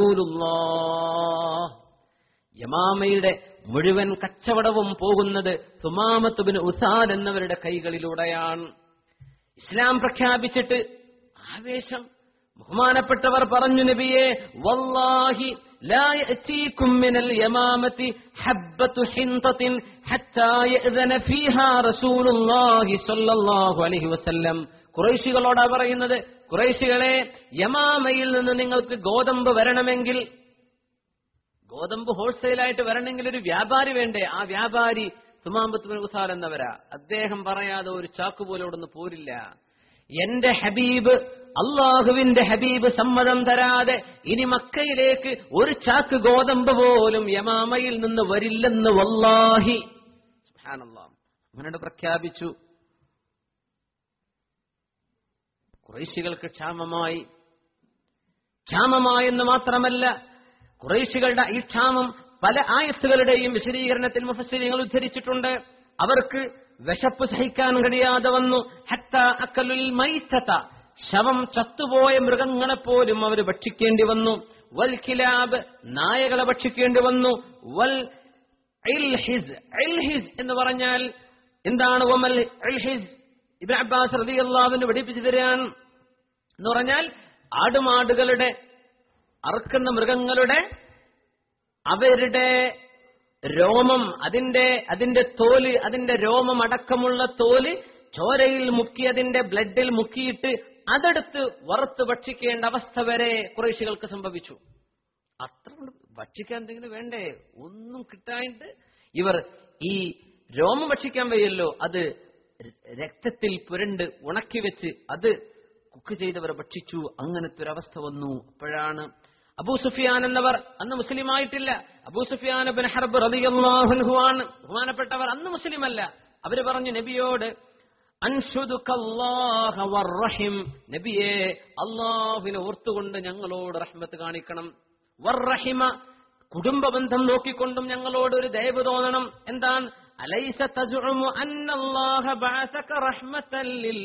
റസൂലുള്ളാഹ് യമാമയുടെ മുഴുവൻ കച്ചവടവും പോകുന്നത് സുമാമത്തുബിന് ഉസാദ് എന്നവരുടെ കൈകളിലൂടെയാണ് ഇസ്ലാം പ്രഖ്യാപിച്ചിട്ട് ആവേശം ബഹുമാനപ്പെട്ടവർ പറഞ്ഞു നബിയെ വല്ലാഹി لا يأتيكم من اليمامة حبة حنطة حتى يأذن فيها رسول الله صلى الله عليه وسلم കുറേശികളോടാ പറയുന്നത് കുറേശികളെ യമാമയിൽ നിന്ന് നിങ്ങൾക്ക് ഗോതമ്പ് വരണമെങ്കിൽ ഗോതമ്പ് ഹോൾസെയിലായിട്ട് വരണമെങ്കിൽ ഒരു വ്യാപാരി വേണ്ടേ ആ വ്യാപാരി സുമാമ്പത്ത് മുസാൽ എന്നവരാ അദ്ദേഹം പറയാതെ ഒരു ചാക്ക് പോലെ ഇവിടുന്ന് പോരില്ല എന്റെ ഹബീബ് അള്ളാഹുവിന്റെ ഹബീബ് സമ്മതം തരാതെ ഇനി മക്കയിലേക്ക് ഒരു ചാക്ക് ഗോതമ്പ് പോലും യമാമയിൽ നിന്ന് വരില്ലെന്ന് വല്ലാഹി സുബ്ഹാനല്ലാഹ്. അങ്ങനെ പ്രഖ്യാപിച്ചു കുറേശികൾക്ക് ക്ഷാമമായി ക്ഷാമമായെന്ന് മാത്രമല്ല കുറേശികളുടെ ഈ ക്ഷാമം പല ആയത്തുകളുടെയും വിശദീകരണത്തിൽ മുഫസ്സിരിങ്ങൾ ഉദ്ധരിച്ചിട്ടുണ്ട് അവർക്ക് വിശപ്പ് സഹിക്കാൻ കഴിയാതെ വന്നു ഹത്ത അക്കലുൽ മൈത്തത ശവം ചത്തുപോയ മൃഗങ്ങളെ പോലും അവർ ഭക്ഷിക്കേണ്ടി വന്നു വൽ കിലാബ് നായകളെ ഭക്ഷിക്കേണ്ടി വന്നു വൽ ഇൽഹിസ് ഇൽഹിസ് എന്ന് പറഞ്ഞാൽ എന്താണ് ഒമൽ ഇൽഹിസ് ഇബ്രാഹിം അബ്ബാസ് റളിയല്ലാഹുവിന് പഠിപ്പിച്ചു തരാൻ എന്ന് പറഞ്ഞാൽ ആടുമാടുകളുടെ അറുക്കുന്ന മൃഗങ്ങളുടെ അവരുടെ രോമം അതിന്റെ അതിന്റെ തോല് അതിന്റെ രോമം അടക്കമുള്ള തോല് ചോരയിൽ മുക്കി അതിന്റെ ബ്ലഡിൽ മുക്കിയിട്ട് അതെടുത്ത് വറുത്ത് ഭക്ഷിക്കേണ്ട അവസ്ഥ വരെ കുറേശികൾക്ക് സംഭവിച്ചു അത്ര കൊണ്ട് ഭക്ഷിക്കാൻ എന്തെങ്കിലും വേണ്ടേ ഒന്നും കിട്ടായിട്ട് ഇവർ ഈ രോമം ഭക്ഷിക്കാൻ വയ്യല്ലോ അത് രക്തത്തിൽ പുരണ്ട് ഉണക്കി വെച്ച് അത് കുക്ക് ചെയ്തവർ ഭക്ഷിച്ചു അങ്ങനത്തെ ഒരു അവസ്ഥ വന്നു അപ്പോഴാണ് അബൂ സുഫിയാൻ എന്നവർ അന്ന് മുസ്ലിം ആയിട്ടില്ല അബൂ സുഫിയാൻ ബിൻ ഹർബ് റളിയല്ലാഹു ആണ് ബഹുമാനപ്പെട്ടവർ അന്ന് മുസ്ലിം അല്ല അവര് പറഞ്ഞു നബിയോട് അൻഷുദുക്കല്ലാഹ വർറഹിം നബിയെ അള്ളാഹുവിനെ ഓർത്തുകൊണ്ട് ഞങ്ങളോട് റഹ്മത്ത് കാണിക്കണം വർറഹിമ കുടുംബ ബന്ധം നോക്കിക്കൊണ്ടും ഞങ്ങളോട് ഒരു ദയവ് തോന്നണം എന്താണ് അലൈസ തസുഉമു അന്നല്ലാഹ ബഅസക റഹ്മത്തൻ ലിൽ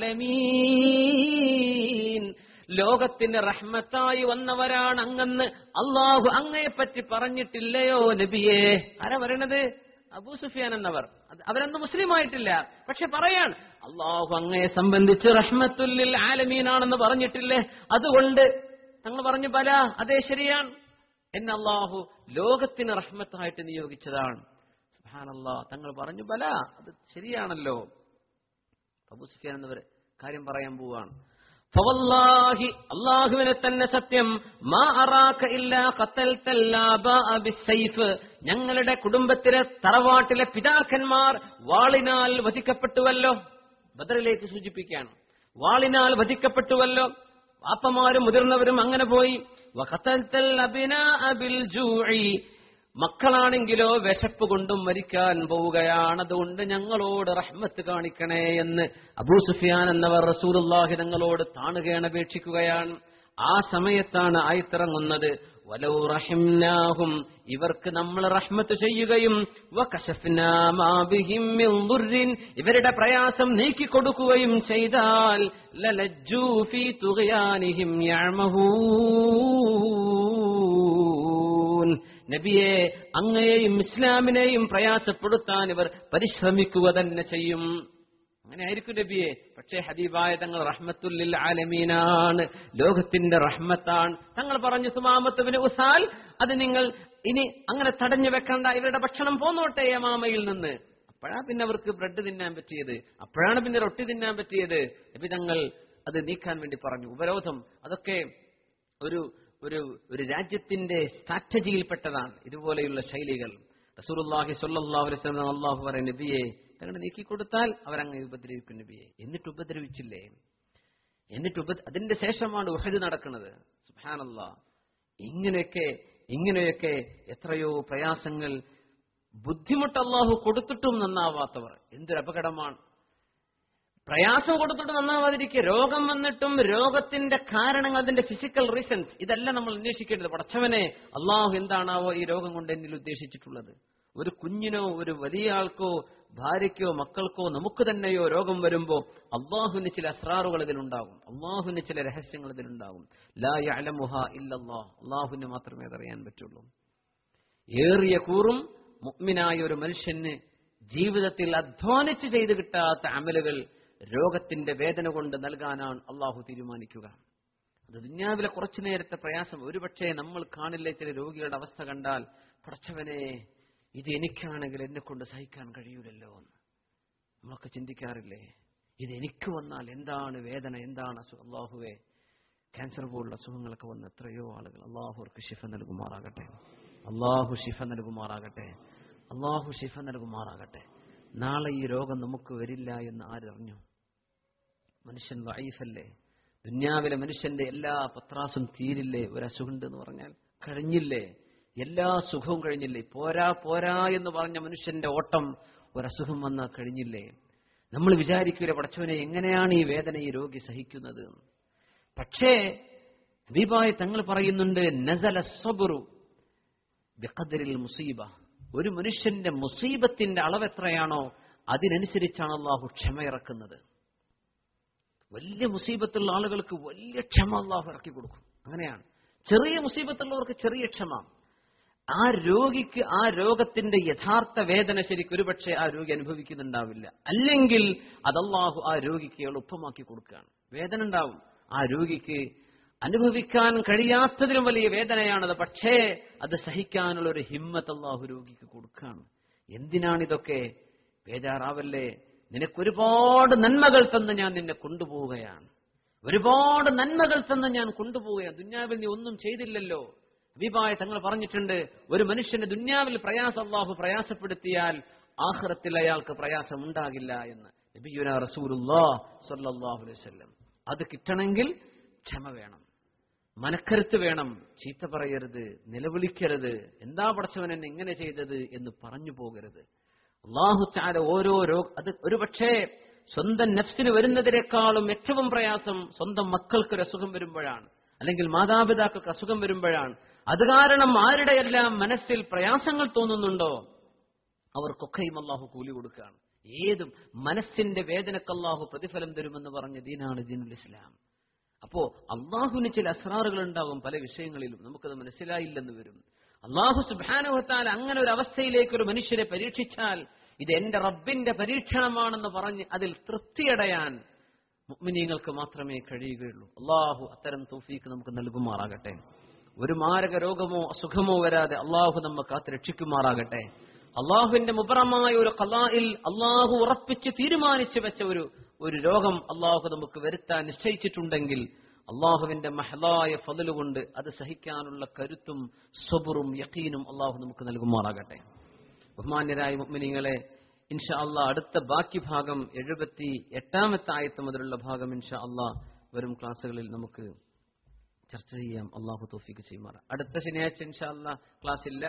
ആലമീൻ ലോകത്തിന് റഹ്മത്തായി വന്നവരാണ് അങ്ങന്ന് അള്ളാഹു അങ്ങയെപ്പറ്റി പറഞ്ഞിട്ടില്ലയോ നബിയേ ആരാ പറയണത് അബൂ സുഫിയാൻ എന്നവർ അത് അവരന്ന് മുസ്ലിം ആയിട്ടില്ല പക്ഷെ പറയാൻ അള്ളാഹു അങ്ങയെ സംബന്ധിച്ച് റഹ്മത്തുല്ലിൽ ആലമീനാണെന്ന് പറഞ്ഞിട്ടില്ലേ അതുകൊണ്ട് തങ്ങൾ പറഞ്ഞു പല അതേ ശരിയാണ് എന്നെ അള്ളാഹു ലോകത്തിന് റഹ്മത്തായിട്ട് നിയോഗിച്ചതാണ് സുബ്ഹാനല്ലാ തങ്ങൾ പറഞ്ഞു ബല അത് ശരിയാണല്ലോ അബൂ സുഫിയാൻ എന്നവർ കാര്യം പറയാൻ പോവാണ് ഫവല്ലാഹി അള്ളാഹുവിനെ തന്നെ സത്യം മാ അറാക ഇല്ലാ ഖത്തൽതൽ ആബാഅ ബിസ്സൈഫ് ഞങ്ങളുടെ കുടുംബത്തിലെ തറവാട്ടിലെ പിതാക്കന്മാർ വാളിനാൽ വധിക്കപ്പെട്ടുവല്ലോ ബദറിലേക്ക് സൂചിപ്പിക്കുകയാണ് വാളിനാൽ വധിക്കപ്പെട്ടുവല്ലോ വാപ്പമാരും മുതിർന്നവരും അങ്ങനെ പോയി വഖത്തൽതൽ അബിനാഅ ബിൽ ജൂഇ മക്കളാണെങ്കിലോ വിശപ്പ് കൊണ്ടും മരിക്കാൻ പോവുകയാണ് അതുകൊണ്ട് ഞങ്ങളോട് റഹ്മത്ത് കാണിക്കണേ എന്ന് അബൂ സുഫിയാൻ എന്നവർ റസൂലുള്ളാഹി തങ്ങളോട് താണുകയാണ് അപേക്ഷിക്കുകയാണ് ആ സമയത്താണ് ആയിത്തിറങ്ങുന്നത് വലൗ റഹിംനാഹും ഇവർക്ക് നമ്മൾ റഹ്മത്ത് ചെയ്യുകയും വകശഫ്നാ മാ ബിഹിം മിൻ ദുർരിൻ ഇവരുടെ പ്രയാസം നീക്കിക്കൊടുക്കുകയും ചെയ്താൽ ലലജ്ജൂ ഫീ തുഗ്യാനിഹിം യഅമഹൂൻ നബിയെ അങ്ങയെയും ഇസ്ലാമിനെയും പ്രയാസപ്പെടുത്താൻ ഇവർ പരിശ്രമിക്കുക തന്നെ ചെയ്യും അങ്ങനെ ആയിരിക്കും നബിയെ പക്ഷേ ഹബീബായ തങ്ങൾ റഹ്മത്തുല്ലിൽ ആലമീനാണ് ലോകത്തിന്റെ റഹ്മത്താണ് തങ്ങൾ പറഞ്ഞു സുമാമത്തുവിന് ഉസാൽ അത് നിങ്ങൾ ഇനി അങ്ങനെ തടഞ്ഞു വെക്കണ്ട ഇവരുടെ ഭക്ഷണം പോന്നോട്ടെ യമാമയിൽ നിന്ന് അപ്പോഴാ പിന്നെ അവർക്ക് ബ്രെഡ് തിന്നാൻ പറ്റിയത് അപ്പോഴാണ് പിന്നെ റൊട്ടി തിന്നാൻ പറ്റിയത് നബി തങ്ങൾ അത് നീക്കാൻ വേണ്ടി പറഞ്ഞു ഉപരോധം അതൊക്കെ ഒരു ഒരു ഒരു രാജ്യത്തിന്റെ സ്ട്രാറ്റജിയിൽപ്പെട്ടതാണ് ഇതുപോലെയുള്ള ശൈലികൾ റസൂലുള്ളാഹി സ്വല്ലല്ലാഹു അലൈഹി വസല്ലം അല്ലാഹു പറയുന്ന നബിയെ തങ്ങൾ നീക്കിക്കൊടുത്താൽ അവരങ്ങ് ഉപദ്രവിക്കും നബിയെ എന്നിട്ട് ഉപദ്രവിച്ചില്ലേ എന്നിട്ട് ഉപ അതിന്റെ ശേഷമാണ് ഉഹദ് നടക്കുന്നത് സുബ്ഹാനല്ലാ ഇങ്ങനെയൊക്കെ ഇങ്ങനെയൊക്കെ എത്രയോ പ്രയാസങ്ങൾ ബുദ്ധിമുട്ട് അള്ളാഹു കൊടുത്തിട്ടും നന്നാവാത്തവർ എന്തൊരു അപകടമാണ് പ്രയാസം കൊടുത്തിട്ട് നന്നാവാതിരിക്കുക രോഗം വന്നിട്ടും രോഗത്തിന്റെ കാരണങ്ങൾ അതിന്റെ ഫിസിക്കൽ റീസൺസ് ഇതെല്ലാം നമ്മൾ അന്വേഷിക്കേണ്ടത് പടച്ചവനെ അള്ളാഹു എന്താണാവോ ഈ രോഗം കൊണ്ട് എന്നിൽ ഉദ്ദേശിച്ചിട്ടുള്ളത് ഒരു കുഞ്ഞിനോ ഒരു വലിയ ആൾക്കോ ഭാര്യയ്ക്കോ മക്കൾക്കോ നമുക്ക് തന്നെയോ രോഗം വരുമ്പോ അള്ളാഹുവിന് ചില അസ്രാറുകൾ ഇതിലുണ്ടാകും അള്ളാഹുവിന് ചില രഹസ്യങ്ങൾ ഇതിലുണ്ടാകും ലാ യഅലമുഹ ഇല്ലല്ലാഹ് അള്ളാഹുവിന് മാത്രമേ അതറിയാൻ പറ്റുള്ളൂ ഏറിയ കൂറും മുഅ്മിനായ ഒരു മനുഷ്യന് ജീവിതത്തിൽ അധ്വാനിച്ച് ചെയ്ത് കിട്ടാത്ത അമലുകൾ രോഗത്തിന്റെ വേദന കൊണ്ട് നൽകാനാണ് അള്ളാഹു തീരുമാനിക്കുക അത് ദുന്യാവിലെ കുറച്ചു നേരത്തെ പ്രയാസം ഒരുപക്ഷെ നമ്മൾ കാണില്ല ചില രോഗികളുടെ അവസ്ഥ കണ്ടാൽ പടച്ചവനെ ഇത് എനിക്കാണെങ്കിൽ എന്നെ കൊണ്ട് സഹിക്കാൻ കഴിയൂലല്ലോ എന്ന് നമ്മളൊക്കെ ചിന്തിക്കാറില്ലേ ഇത് എനിക്ക് വന്നാൽ എന്താണ് വേദന എന്താണ് അസുഖം അള്ളാഹുവേ ക്യാൻസർ പോലുള്ള അസുഖങ്ങളൊക്കെ വന്ന എത്രയോ ആളുകൾ അള്ളാഹു അവർക്ക് ശിഫ നൽകുമാറാകട്ടെ അള്ളാഹു ശിഫ നൽകുമാറാകട്ടെ അള്ളാഹു ശിഫ നൽകുമാറാകട്ടെ നാളെ ഈ രോഗം നമുക്ക് വരില്ല എന്ന് ആരറിഞ്ഞു മനുഷ്യൻ വൈഫല്ലേ ദുന്യാവിലെ മനുഷ്യന്റെ എല്ലാ പത്രാസും തീരില്ലേ ഒരു അസുഖമുണ്ട് എന്ന് പറഞ്ഞാൽ കഴിഞ്ഞില്ലേ എല്ലാ സുഖവും കഴിഞ്ഞില്ലേ പോരാ പോരാ എന്ന് പറഞ്ഞ മനുഷ്യന്റെ ഓട്ടം ഒരസുഖം വന്നാൽ കഴിഞ്ഞില്ലേ നമ്മൾ വിചാരിക്കൂല പടച്ചവനെ എങ്ങനെയാണ് ഈ വേദന ഈ രോഗി സഹിക്കുന്നത് പക്ഷേ ഹബീബായി തങ്ങൾ പറയുന്നുണ്ട് നസല സബുറു ബിഖദരിൽ മുസീബ ഒരു മനുഷ്യന്റെ മുസീബത്തിന്റെ അളവ് എത്രയാണോ അതിനനുസരിച്ചാണ് അള്ളാഹു ക്ഷമ ഇറക്കുന്നത് വലിയ മുസീബത്തുള്ള ആളുകൾക്ക് വലിയ ക്ഷമ അള്ളാഹു ഇറക്കി കൊടുക്കും അങ്ങനെയാണ് ചെറിയ മുസീബത്തുള്ളവർക്ക് ചെറിയ ക്ഷമ ആ രോഗിക്ക് ആ രോഗത്തിന്റെ യഥാർത്ഥ വേദന ശരിക്കും ഒരുപക്ഷെ ആ രോഗി അനുഭവിക്കുന്നുണ്ടാവില്ല അല്ലെങ്കിൽ അതല്ലാഹു ആ രോഗിക്ക് എളുപ്പമാക്കി കൊടുക്കുകയാണ് വേദന ഉണ്ടാവും ആ രോഗിക്ക് അനുഭവിക്കാൻ കഴിയാത്തതിലും വലിയ വേദനയാണത് പക്ഷേ അത് സഹിക്കാനുള്ള ഒരു ഹിമ്മത്ത് അള്ളാഹു രോഗിക്ക് കൊടുക്കുകയാണ് എന്തിനാണിതൊക്കെ ബേജാറാവല്ലേ നിനക്കൊരുപാട് നന്മകൾ തന്ന് ഞാൻ നിന്നെ കൊണ്ടുപോവുകയാണ് ഒരുപാട് നന്മകൾ തന്ന് ഞാൻ കൊണ്ടുപോവുകയാണ് ദുന്യാവിൽ നീ ഒന്നും ചെയ്തില്ലല്ലോ ഹബീബായ തങ്ങൾ പറഞ്ഞിട്ടുണ്ട് ഒരു മനുഷ്യന് ദുന്യാവിൽ പ്രയാസം അള്ളാഹു പ്രയാസപ്പെടുത്തിയാൽ ആഹ്റത്തിൽ അയാൾക്ക് പ്രയാസം ഉണ്ടാകില്ല എന്ന് നബിയുന റസൂലുല്ലാ സല്ലല്ലാഹു അലൈഹി വസല്ലം അത് കിട്ടണമെങ്കിൽ ക്ഷമ വേണം മനക്കരുത്ത് വേണം ചീത്ത പറയരുത് നിലവിളിക്കരുത് എന്താ പടച്ചവൻ എന്നെ ഇങ്ങനെ ചെയ്തത് എന്ന് പറഞ്ഞു പോകരുത് അള്ളാഹു ചാല ഓരോ രോഗ അത് ഒരു പക്ഷേ സ്വന്തം നഫ്സിന് വരുന്നതിനേക്കാളും ഏറ്റവും പ്രയാസം സ്വന്തം മക്കൾക്ക് ഒരു അസുഖം വരുമ്പോഴാണ് അല്ലെങ്കിൽ മാതാപിതാക്കൾക്ക് അസുഖം വരുമ്പോഴാണ് അത് കാരണം ആരുടെയെല്ലാം മനസ്സിൽ പ്രയാസങ്ങൾ തോന്നുന്നുണ്ടോ അവർക്കൊക്കെയും അള്ളാഹു കൂലി കൊടുക്കുകയാണ് ഏതും മനസ്സിന്റെ വേദനക്ക് അള്ളാഹു പ്രതിഫലം തരുമെന്ന് പറഞ്ഞ ദീനാണ് ദീനുൽ ഇസ്ലാം അപ്പോ അള്ളാഹുവിന് ചില അസ്രാറുകൾ ഉണ്ടാകും പല വിഷയങ്ങളിലും നമുക്കത് മനസ്സിലായില്ലെന്ന് വരും അള്ളാഹു സുബാനുഹത്താൽ അങ്ങനെ ഒരു അവസ്ഥയിലേക്ക് ഒരു മനുഷ്യരെ പരീക്ഷിച്ചാൽ ഇത് എന്റെ റബ്ബിന്റെ പരീക്ഷണമാണെന്ന് പറഞ്ഞ് അതിൽ തൃപ്തിയടയാൻ മുഅ്മിനീങ്ങൾക്ക് മാത്രമേ കഴിയുകയുള്ളൂ അള്ളാഹു അത്തരം തൗഫീക്ക് നമുക്ക് നൽകുമാറാകട്ടെ ഒരു മാരക രോഗമോ അസുഖമോ വരാതെ അള്ളാഹു നമ്മെ കാത്ത് രക്ഷിക്കുമാറാകട്ടെ അള്ളാഹുവിന്റെ മുബറമായ ഒരു കലായിൽ അള്ളാഹു ഉറപ്പിച്ച് തീരുമാനിച്ചു വെച്ച ഒരു ഒരു രോഗം അള്ളാഹു നമുക്ക് വരുത്താൻ നിശ്ചയിച്ചിട്ടുണ്ടെങ്കിൽ അള്ളാഹുവിന്റെ മഹലായ ഫതലുകൊണ്ട് അത് സഹിക്കാനുള്ള കരുത്തും സ്വബുറും യക്കീനും അള്ളാഹു നമുക്ക് നൽകുമാറാകട്ടെ ബഹുമാന്യരായ മുഗ്മിനിങ്ങളെ ഇൻഷാ അള്ളാഹ് അടുത്ത ബാക്കി ഭാഗം എഴുപത്തി എട്ടാമത്തെ ആയത്ത് മുതലുള്ള ഭാഗം ഇൻഷാ അള്ളാഹ് വരും ക്ലാസ്സുകളിൽ നമുക്ക് ചർച്ച ചെയ്യാം അള്ളാഹു തോഫിക്ക് ചെയ്യുമാറ അടുത്ത ശനിയാഴ്ച ഇൻഷാ അള്ളാഹ് ക്ലാസ് ഇല്ല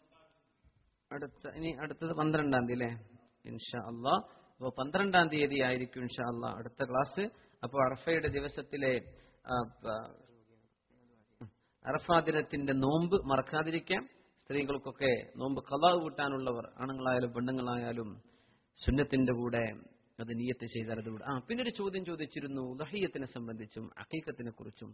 അടുത്ത ഇനി അടുത്തത് പന്ത്രണ്ടാം തീയതി അല്ലേ ഇൻഷാ അള്ളാഹ് അപ്പോൾ പന്ത്രണ്ടാം തീയതി ആയിരിക്കും ഇൻഷാ അള്ളാഹ് അടുത്ത ക്ലാസ് അപ്പോൾ അറഫയുടെ ദിവസത്തിലെ ആ, പ- അറഫാ ദിനത്തിന്റെ നോമ്പ് മറക്കാതിരിക്കാം സ്ത്രീകൾക്കൊക്കെ നോമ്പ് കലാവ് കൂട്ടാനുള്ളവർ ആണുങ്ങളായാലും പെണ്ണുങ്ങളായാലും സുന്നത്തിന്റെ കൂടെ അത് നീയത്ത് ചെയ്താൽ അത് വിടും. ആ പിന്നെ ഒരു ചോദ്യം ചോദിച്ചിരുന്നു ഉദഹീയത്തിനെ സംബന്ധിച്ചും അക്കീക്കത്തിനെ കുറിച്ചും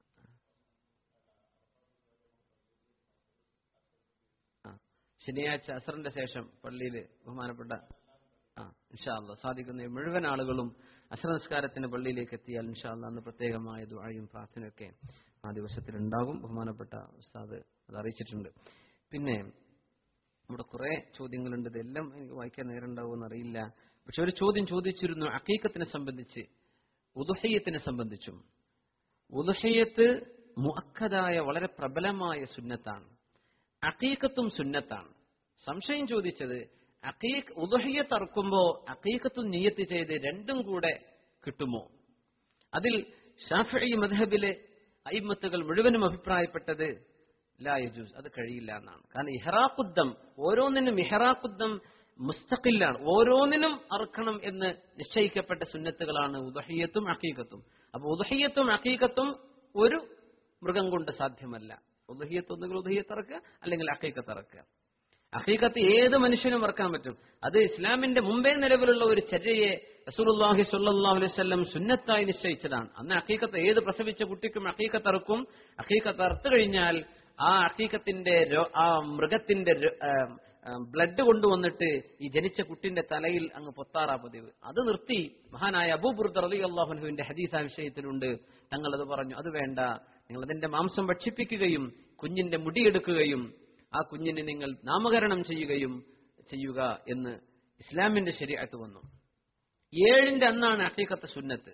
ആ ശനിയാഴ്ച അസറിന്റെ ശേഷം പള്ളിയിൽ ബഹുമാനപ്പെട്ട ആ ഇൻഷാല്ല സാധിക്കുന്ന മുഴുവൻ ആളുകളും അസർ നിസ്കാരത്തിന് പള്ളിയിലേക്ക് എത്തിയാൽ ഇൻഷാല്ല അന്ന് പ്രത്യേകമായ ദുആയും പ്രാർത്ഥനയൊക്കെ ആ ദിവസത്തിൽ ഉണ്ടാകും ബഹുമാനപ്പെട്ട ഉസ്താദ് അത് അറിയിച്ചിട്ടുണ്ട് പിന്നെ നമ്മുടെ കുറെ ചോദ്യങ്ങളുണ്ട് ഇതെല്ലാം എനിക്ക് വായിക്കാൻ നേരം ഉണ്ടാവുമെന്ന് അറിയില്ല പക്ഷെ ഒരു ചോദ്യം ചോദിച്ചിരുന്നു അക്കീക്കത്തിനെ സംബന്ധിച്ച് ഉദുഹയ്യത്തിനെ സംബന്ധിച്ചും ഉദുഹയ്യത്ത് മുഅക്കദായ വളരെ പ്രബലമായ സുന്നത്താണ് അക്കീക്കത്തും സുന്നത്താണ് സംശയം ചോദിച്ചത് അക്കീക്ക് ഉദുഹയ്യത്ത് അറക്കുമ്പോ അക്കീക്കത്തും നിയത്ത് ചെയ്ത് രണ്ടും കൂടെ കിട്ടുമോ അതിൽ ഷാഫി മദ്ഹബിലെ അയിമത്തുകൾ മുഴുവനും അഭിപ്രായപ്പെട്ടത് ലാ യജൂസ് അത് കഴിയില്ല എന്നാണ് കാരണം ഇഹ്റാഖുദ്ദം ഓരോന്നിനും ഇഹ്റാഖുദ്ദം മുസ്തഖില്ലാണ് ഓരോന്നിനും അറുക്കണം എന്ന് നിശ്ചയിക്കപ്പെട്ട സുന്നത്തുകളാണ് ഉദഹയ്യത്തും അക്കീകത്തും അപ്പൊ ഉദഹയ്യത്തും അക്കീകത്തും ഒരു മൃഗം കൊണ്ട് സാധ്യമല്ല ഉദഹയ്യത്ത് ഒന്നുകിൽ ഉദഹയ്യത്ത് ഇറക്കുക അല്ലെങ്കിൽ അക്കീക്കത്ത് ഇറക്കുക അഹീക്കത്ത് ഏത് മനുഷ്യനും ഇറക്കാൻ പറ്റും അത് ഇസ്ലാമിന്റെ മുമ്പേ നിലവിലുള്ള ഒരു ചര്യയെ റസൂലുള്ളാഹി സ്വല്ലല്ലാഹു അലൈഹി വസല്ലം സുന്നത്തായി നിശ്ചയിച്ചതാണ് അന്ന് അഹീക്കത്ത് ഏത് പ്രസവിച്ച കുട്ടിക്കും അഹീക്കത്ത് ഇറക്കും അഹീക്കത്ത് അറുത്തു കഴിഞ്ഞാൽ ആ അഹീക്കത്തിന്റെ രോ- ആ മൃഗത്തിന്റെ രോ- ആ, ആ, ബ്ലഡ് കൊണ്ടുവന്നിട്ട് ഈ ജനിച്ച കുട്ടിന്റെ തലയിൽ അങ്ങ് പൊത്താറാ പതിവ് അത് നിർത്തി മഹാനായ അബൂബുർദ റലി അള്ളാഹുനുവിന്റെ ഹദീസ വിഷയത്തിലുണ്ട് തങ്ങൾ അത് പറഞ്ഞു അത് വേണ്ട നിങ്ങൾ അതിന്റെ മാംസം ഭക്ഷിപ്പിക്കുകയും കുഞ്ഞിന്റെ മുടിയെടുക്കുകയും ആ കുഞ്ഞിനെ നിങ്ങൾ നാമകരണം ചെയ്യുകയും ചെയ്യുക എന്ന് ഇസ്ലാമിന്റെ ശരിയാത്ത് വന്നു ഏഴിന്റെ അന്നാണ് അക്കീക്കത്ത് സുന്നത്ത്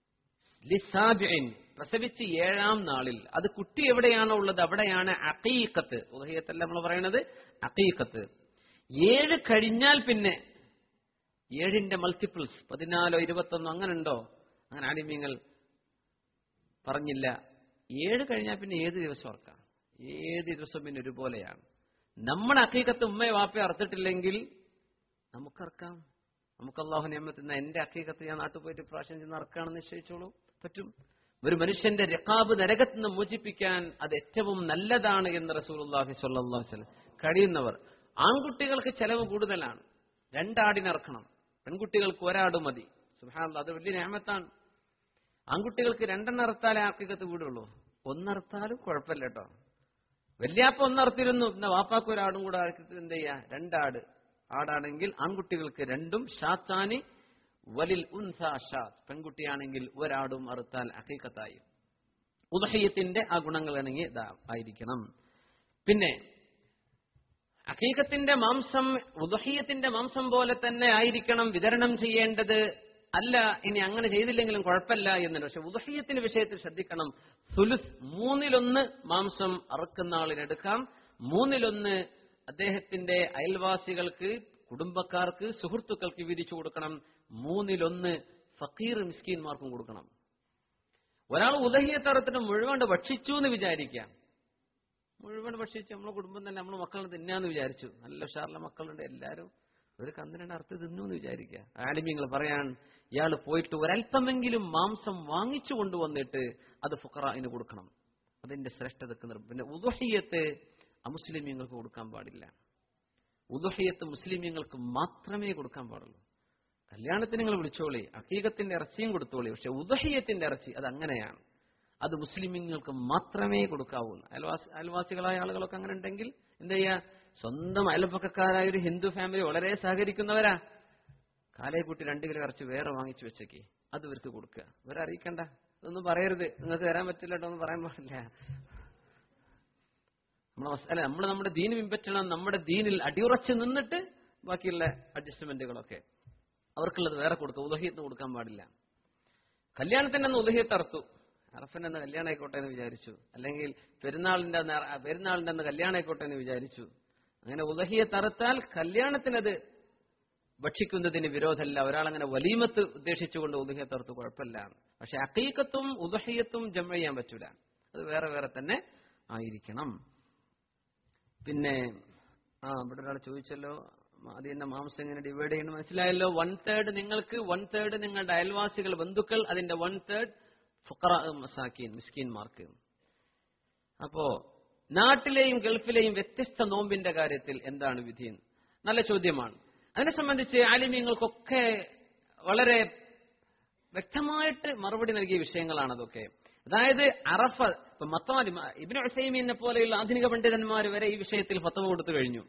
ലിസാബിൻ പ്രസവിച്ച് ഏഴാം നാളിൽ അത് കുട്ടി എവിടെയാണോ ഉള്ളത് അവിടെയാണ് അക്കീക്കത്ത് ഉദയത്തല്ല നമ്മൾ പറയണത് അക്കീക്കത്ത് ഏഴ് കഴിഞ്ഞാൽ പിന്നെ ഏഴിന്റെ മൾട്ടിപ്പിൾസ് പതിനാലോ ഇരുപത്തൊന്നോ അങ്ങനെ ഉണ്ടോ അങ്ങനെ ആലിമ്യങ്ങൾ പറഞ്ഞില്ല ഏഴ് കഴിഞ്ഞാൽ പിന്നെ ഏത് ദിവസം ഓർക്കാം ഏത് ദിവസം പിന്നെ ഒരുപോലെയാണ് നമ്മുടെ അക്കീക്കത്ത് ഉമ്മയെ വാപ്പയെ അറുത്തിട്ടില്ലെങ്കിൽ നമുക്കറക്കാം നമുക്ക് അള്ളാഹു നിയമത്തിൽ എന്റെ അക്കീക്കത്ത് ഞാൻ നാട്ടിൽ പോയിട്ട് പ്രാവശ്യം ചെന്ന് അറക്കാണെന്ന് നിശ്ചയിച്ചോളൂ പറ്റും ഒരു മനുഷ്യന്റെ രക്കാബ് നരകത്ത് നിന്ന് മോചിപ്പിക്കാൻ അത് ഏറ്റവും നല്ലതാണ് എന്ന് റസൂലുള്ളാഹി സ്വല്ലല്ലാഹു അലൈഹി വസല്ലം കഴിയുന്നവർ ആൺകുട്ടികൾക്ക് ചെലവ് കൂടുതലാണ് രണ്ടാടിനിറക്കണം പെൺകുട്ടികൾക്ക് ഒരാട് മതി സുബ്ഹാനല്ലാഹ് അത് വലിയ നിയമത്താണ് ആൺകുട്ടികൾക്ക് രണ്ടെണ്ണം അറുത്താലേ ആക്കിക്കത്ത് വീടുള്ളൂ ഒന്നറുത്താലും കുഴപ്പമില്ല കേട്ടോ വല്യാപ്പ ഒന്നർത്തിരുന്നു പിന്നെ വാപ്പാക്ക് ഒരാടും കൂടെ അറക്കിട്ട് എന്ത് ചെയ്യാ രണ്ടാട് ആടാണെങ്കിൽ ആൺകുട്ടികൾക്ക് രണ്ടും ഷാത്താനി വലിൽ ഉൻസ ഷാത്ത് പെൺകുട്ടിയാണെങ്കിൽ ഒരാടും അറുത്താൽ അഹീക്കത്തായി ഉദഹയ്യത്തിന്റെ ആ ഗുണങ്ങൾ ആണെങ്കിൽ ഇതാ ആയിരിക്കണം പിന്നെ അഖീഖത്തിന്റെ മാംസം ഉദഹീയത്തിന്റെ മാംസം പോലെ തന്നെ ആയിരിക്കണം വിതരണം ചെയ്യേണ്ടത് അല്ല ഇനി അങ്ങനെ ചെയ്തില്ലെങ്കിലും കുഴപ്പമില്ല എന്നുണ്ട് പക്ഷെ ഉദഹീയത്തിന്റെ വിഷയത്തിൽ ശ്രദ്ധിക്കണം സുലുസ് മൂന്നിലൊന്ന് മാംസം അറുക്കുന്ന ആളിനെടുക്കാം മൂന്നിലൊന്ന് അദ്ദേഹത്തിന്റെ അയൽവാസികൾക്ക് കുടുംബക്കാർക്ക് സുഹൃത്തുക്കൾക്ക് വിധിച്ചു കൊടുക്കണം മൂന്നിലൊന്ന് ഫക്കീർ മിസ്കീന്മാർക്കും കൊടുക്കണം ഒരാൾ ഉദഹീയത്തറത്തിന് മുഴുവൻ ഭക്ഷിച്ചു എന്ന് വിചാരിക്കാം മുഴുവൻ ഭക്ഷിച്ച് നമ്മളെ കുടുംബം തന്നെ നമ്മളെ മക്കളെ തിന്നാന്ന് വിചാരിച്ചു നല്ല ഉഷാറിലെ മക്കളുണ്ട് എല്ലാവരും ഒരു കന്നിരണ്ട് അർത്ഥ തിന്നു എന്ന് വിചാരിക്കുക ആലിമ്യങ്ങൾ പറയാൻ ഇയാൾ പോയിട്ട് ഒരല്പമെങ്കിലും മാംസം വാങ്ങിച്ചു കൊണ്ടുവന്നിട്ട് അത് ഫുക്കറിന് കൊടുക്കണം അതിന്റെ ശ്രേഷ്ഠതക്ക് നിർ പിന്നെ ഉദുഹയ്യത്ത് അമുസ്ലിമീങ്ങൾക്ക് കൊടുക്കാൻ പാടില്ല ഉദുഹയ്യത്ത് മുസ്ലിമീങ്ങൾക്ക് മാത്രമേ കൊടുക്കാൻ പാടുള്ളൂ കല്യാണത്തിന് നിങ്ങൾ വിളിച്ചോളി അക്കീകത്തിന്റെ ഇറച്ചിയും കൊടുത്തോളി പക്ഷെ ഉദഹയ്യത്തിന്റെ ഇറച്ചി അത് അങ്ങനെയാണ് അത് മുസ്ലിമീങ്ങൾക്ക് മാത്രമേ കൊടുക്കാവൂ അയൽവാസി അയൽവാസികളായ ആളുകളൊക്കെ അങ്ങനെ ഉണ്ടെങ്കിൽ എന്ത് ചെയ്യാ സ്വന്തം അയൽപ്പക്കക്കാരായ ഒരു ഹിന്ദു ഫാമിലി വളരെ സഹകരിക്കുന്നവരാ കാലയെ കൂട്ടി രണ്ട് കിലോ ഇറച്ചി വേറെ വാങ്ങിച്ചു വെച്ചേക്ക് അത് ഇവർക്ക് കൊടുക്കുക ഇവരെ അറിയിക്കണ്ട ഇതൊന്നും പറയരുത് നിങ്ങൾക്ക് തരാൻ പറ്റില്ല കേട്ടോ എന്ന് പറയാൻ പാടില്ല നമ്മളെ മസ- അല്ല നമ്മൾ നമ്മുടെ ദീന് പിൻപറ്റണം നമ്മുടെ ദീനിൽ അടിയുറച്ച് നിന്നിട്ട് ബാക്കിയുള്ള അഡ്ജസ്റ്റ്മെന്റുകളൊക്കെ അവർക്കുള്ളത് വേറെ കൊടുക്കുക ഉദഹീത്ത് കൊടുക്കാൻ പാടില്ല കല്യാണത്തിന്റെ അന്ന് ഉദഹീത്ത് അറുത്തു അറഫന്റെ അന്ന് കല്യാണം ആയിക്കോട്ടെ എന്ന് വിചാരിച്ചു അല്ലെങ്കിൽ പെരുന്നാളിന്റെ അന്ന് അറ- പെരുന്നാളിന്റെ അന്ന് കല്യാണം ആയിക്കോട്ടെ എന്ന് വിചാരിച്ചു അങ്ങനെ ഉദഹിയത്ത് അറുത്താൽ കല്യാണത്തിനത് ഭക്ഷിക്കുന്നതിന് വിരോധമല്ല ഒരാളങ്ങനെ വലീമത്ത് ഉദ്ദേശിച്ചുകൊണ്ട് ഉദഹിയത്ത് അറുത്ത് കുഴപ്പമില്ല പക്ഷെ അക്കീക്കത്തും ഉദഹിയത്തും ജമ ചെയ്യാൻ പറ്റൂല അത് വേറെ വേറെ തന്നെ ആയിരിക്കണം പിന്നെ ആ ഇവിടെ ഒരാൾ ചോദിച്ചല്ലോ അതിന്റെ മാംസം എങ്ങനെ ഡിവൈഡ് ചെയ്യണം മനസ്സിലായല്ലോ വൺ തേർഡ് നിങ്ങൾക്ക് വൺ തേർഡ് നിങ്ങളുടെ അയൽവാസികൾ ബന്ധുക്കൾ അതിന്റെ വൺ തേർഡ് ഫുക്കറ മസാക്കീൻ മിസ്കീൻമാർക്ക് അപ്പോ നാട്ടിലെയും ഗൾഫിലെയും വ്യത്യസ്ത നോമ്പിന്റെ കാര്യത്തിൽ എന്താണ് വിധി നല്ല ചോദ്യമാണ് അതിനെ സംബന്ധിച്ച് ആലിമ്യങ്ങൾക്കൊക്കെ വളരെ വ്യക്തമായിട്ട് മറുപടി നൽകിയ വിഷയങ്ങളാണ് അതൊക്കെ അതായത് അറഫ ഇപ്പൊ മത്താലി ഇബിന് ഹുസൈമീനെ പോലെയുള്ള ആധുനിക പണ്ഡിതന്മാർ വരെ ഈ വിഷയത്തിൽ ഫത്തവ കൊടുത്തു കഴിഞ്ഞു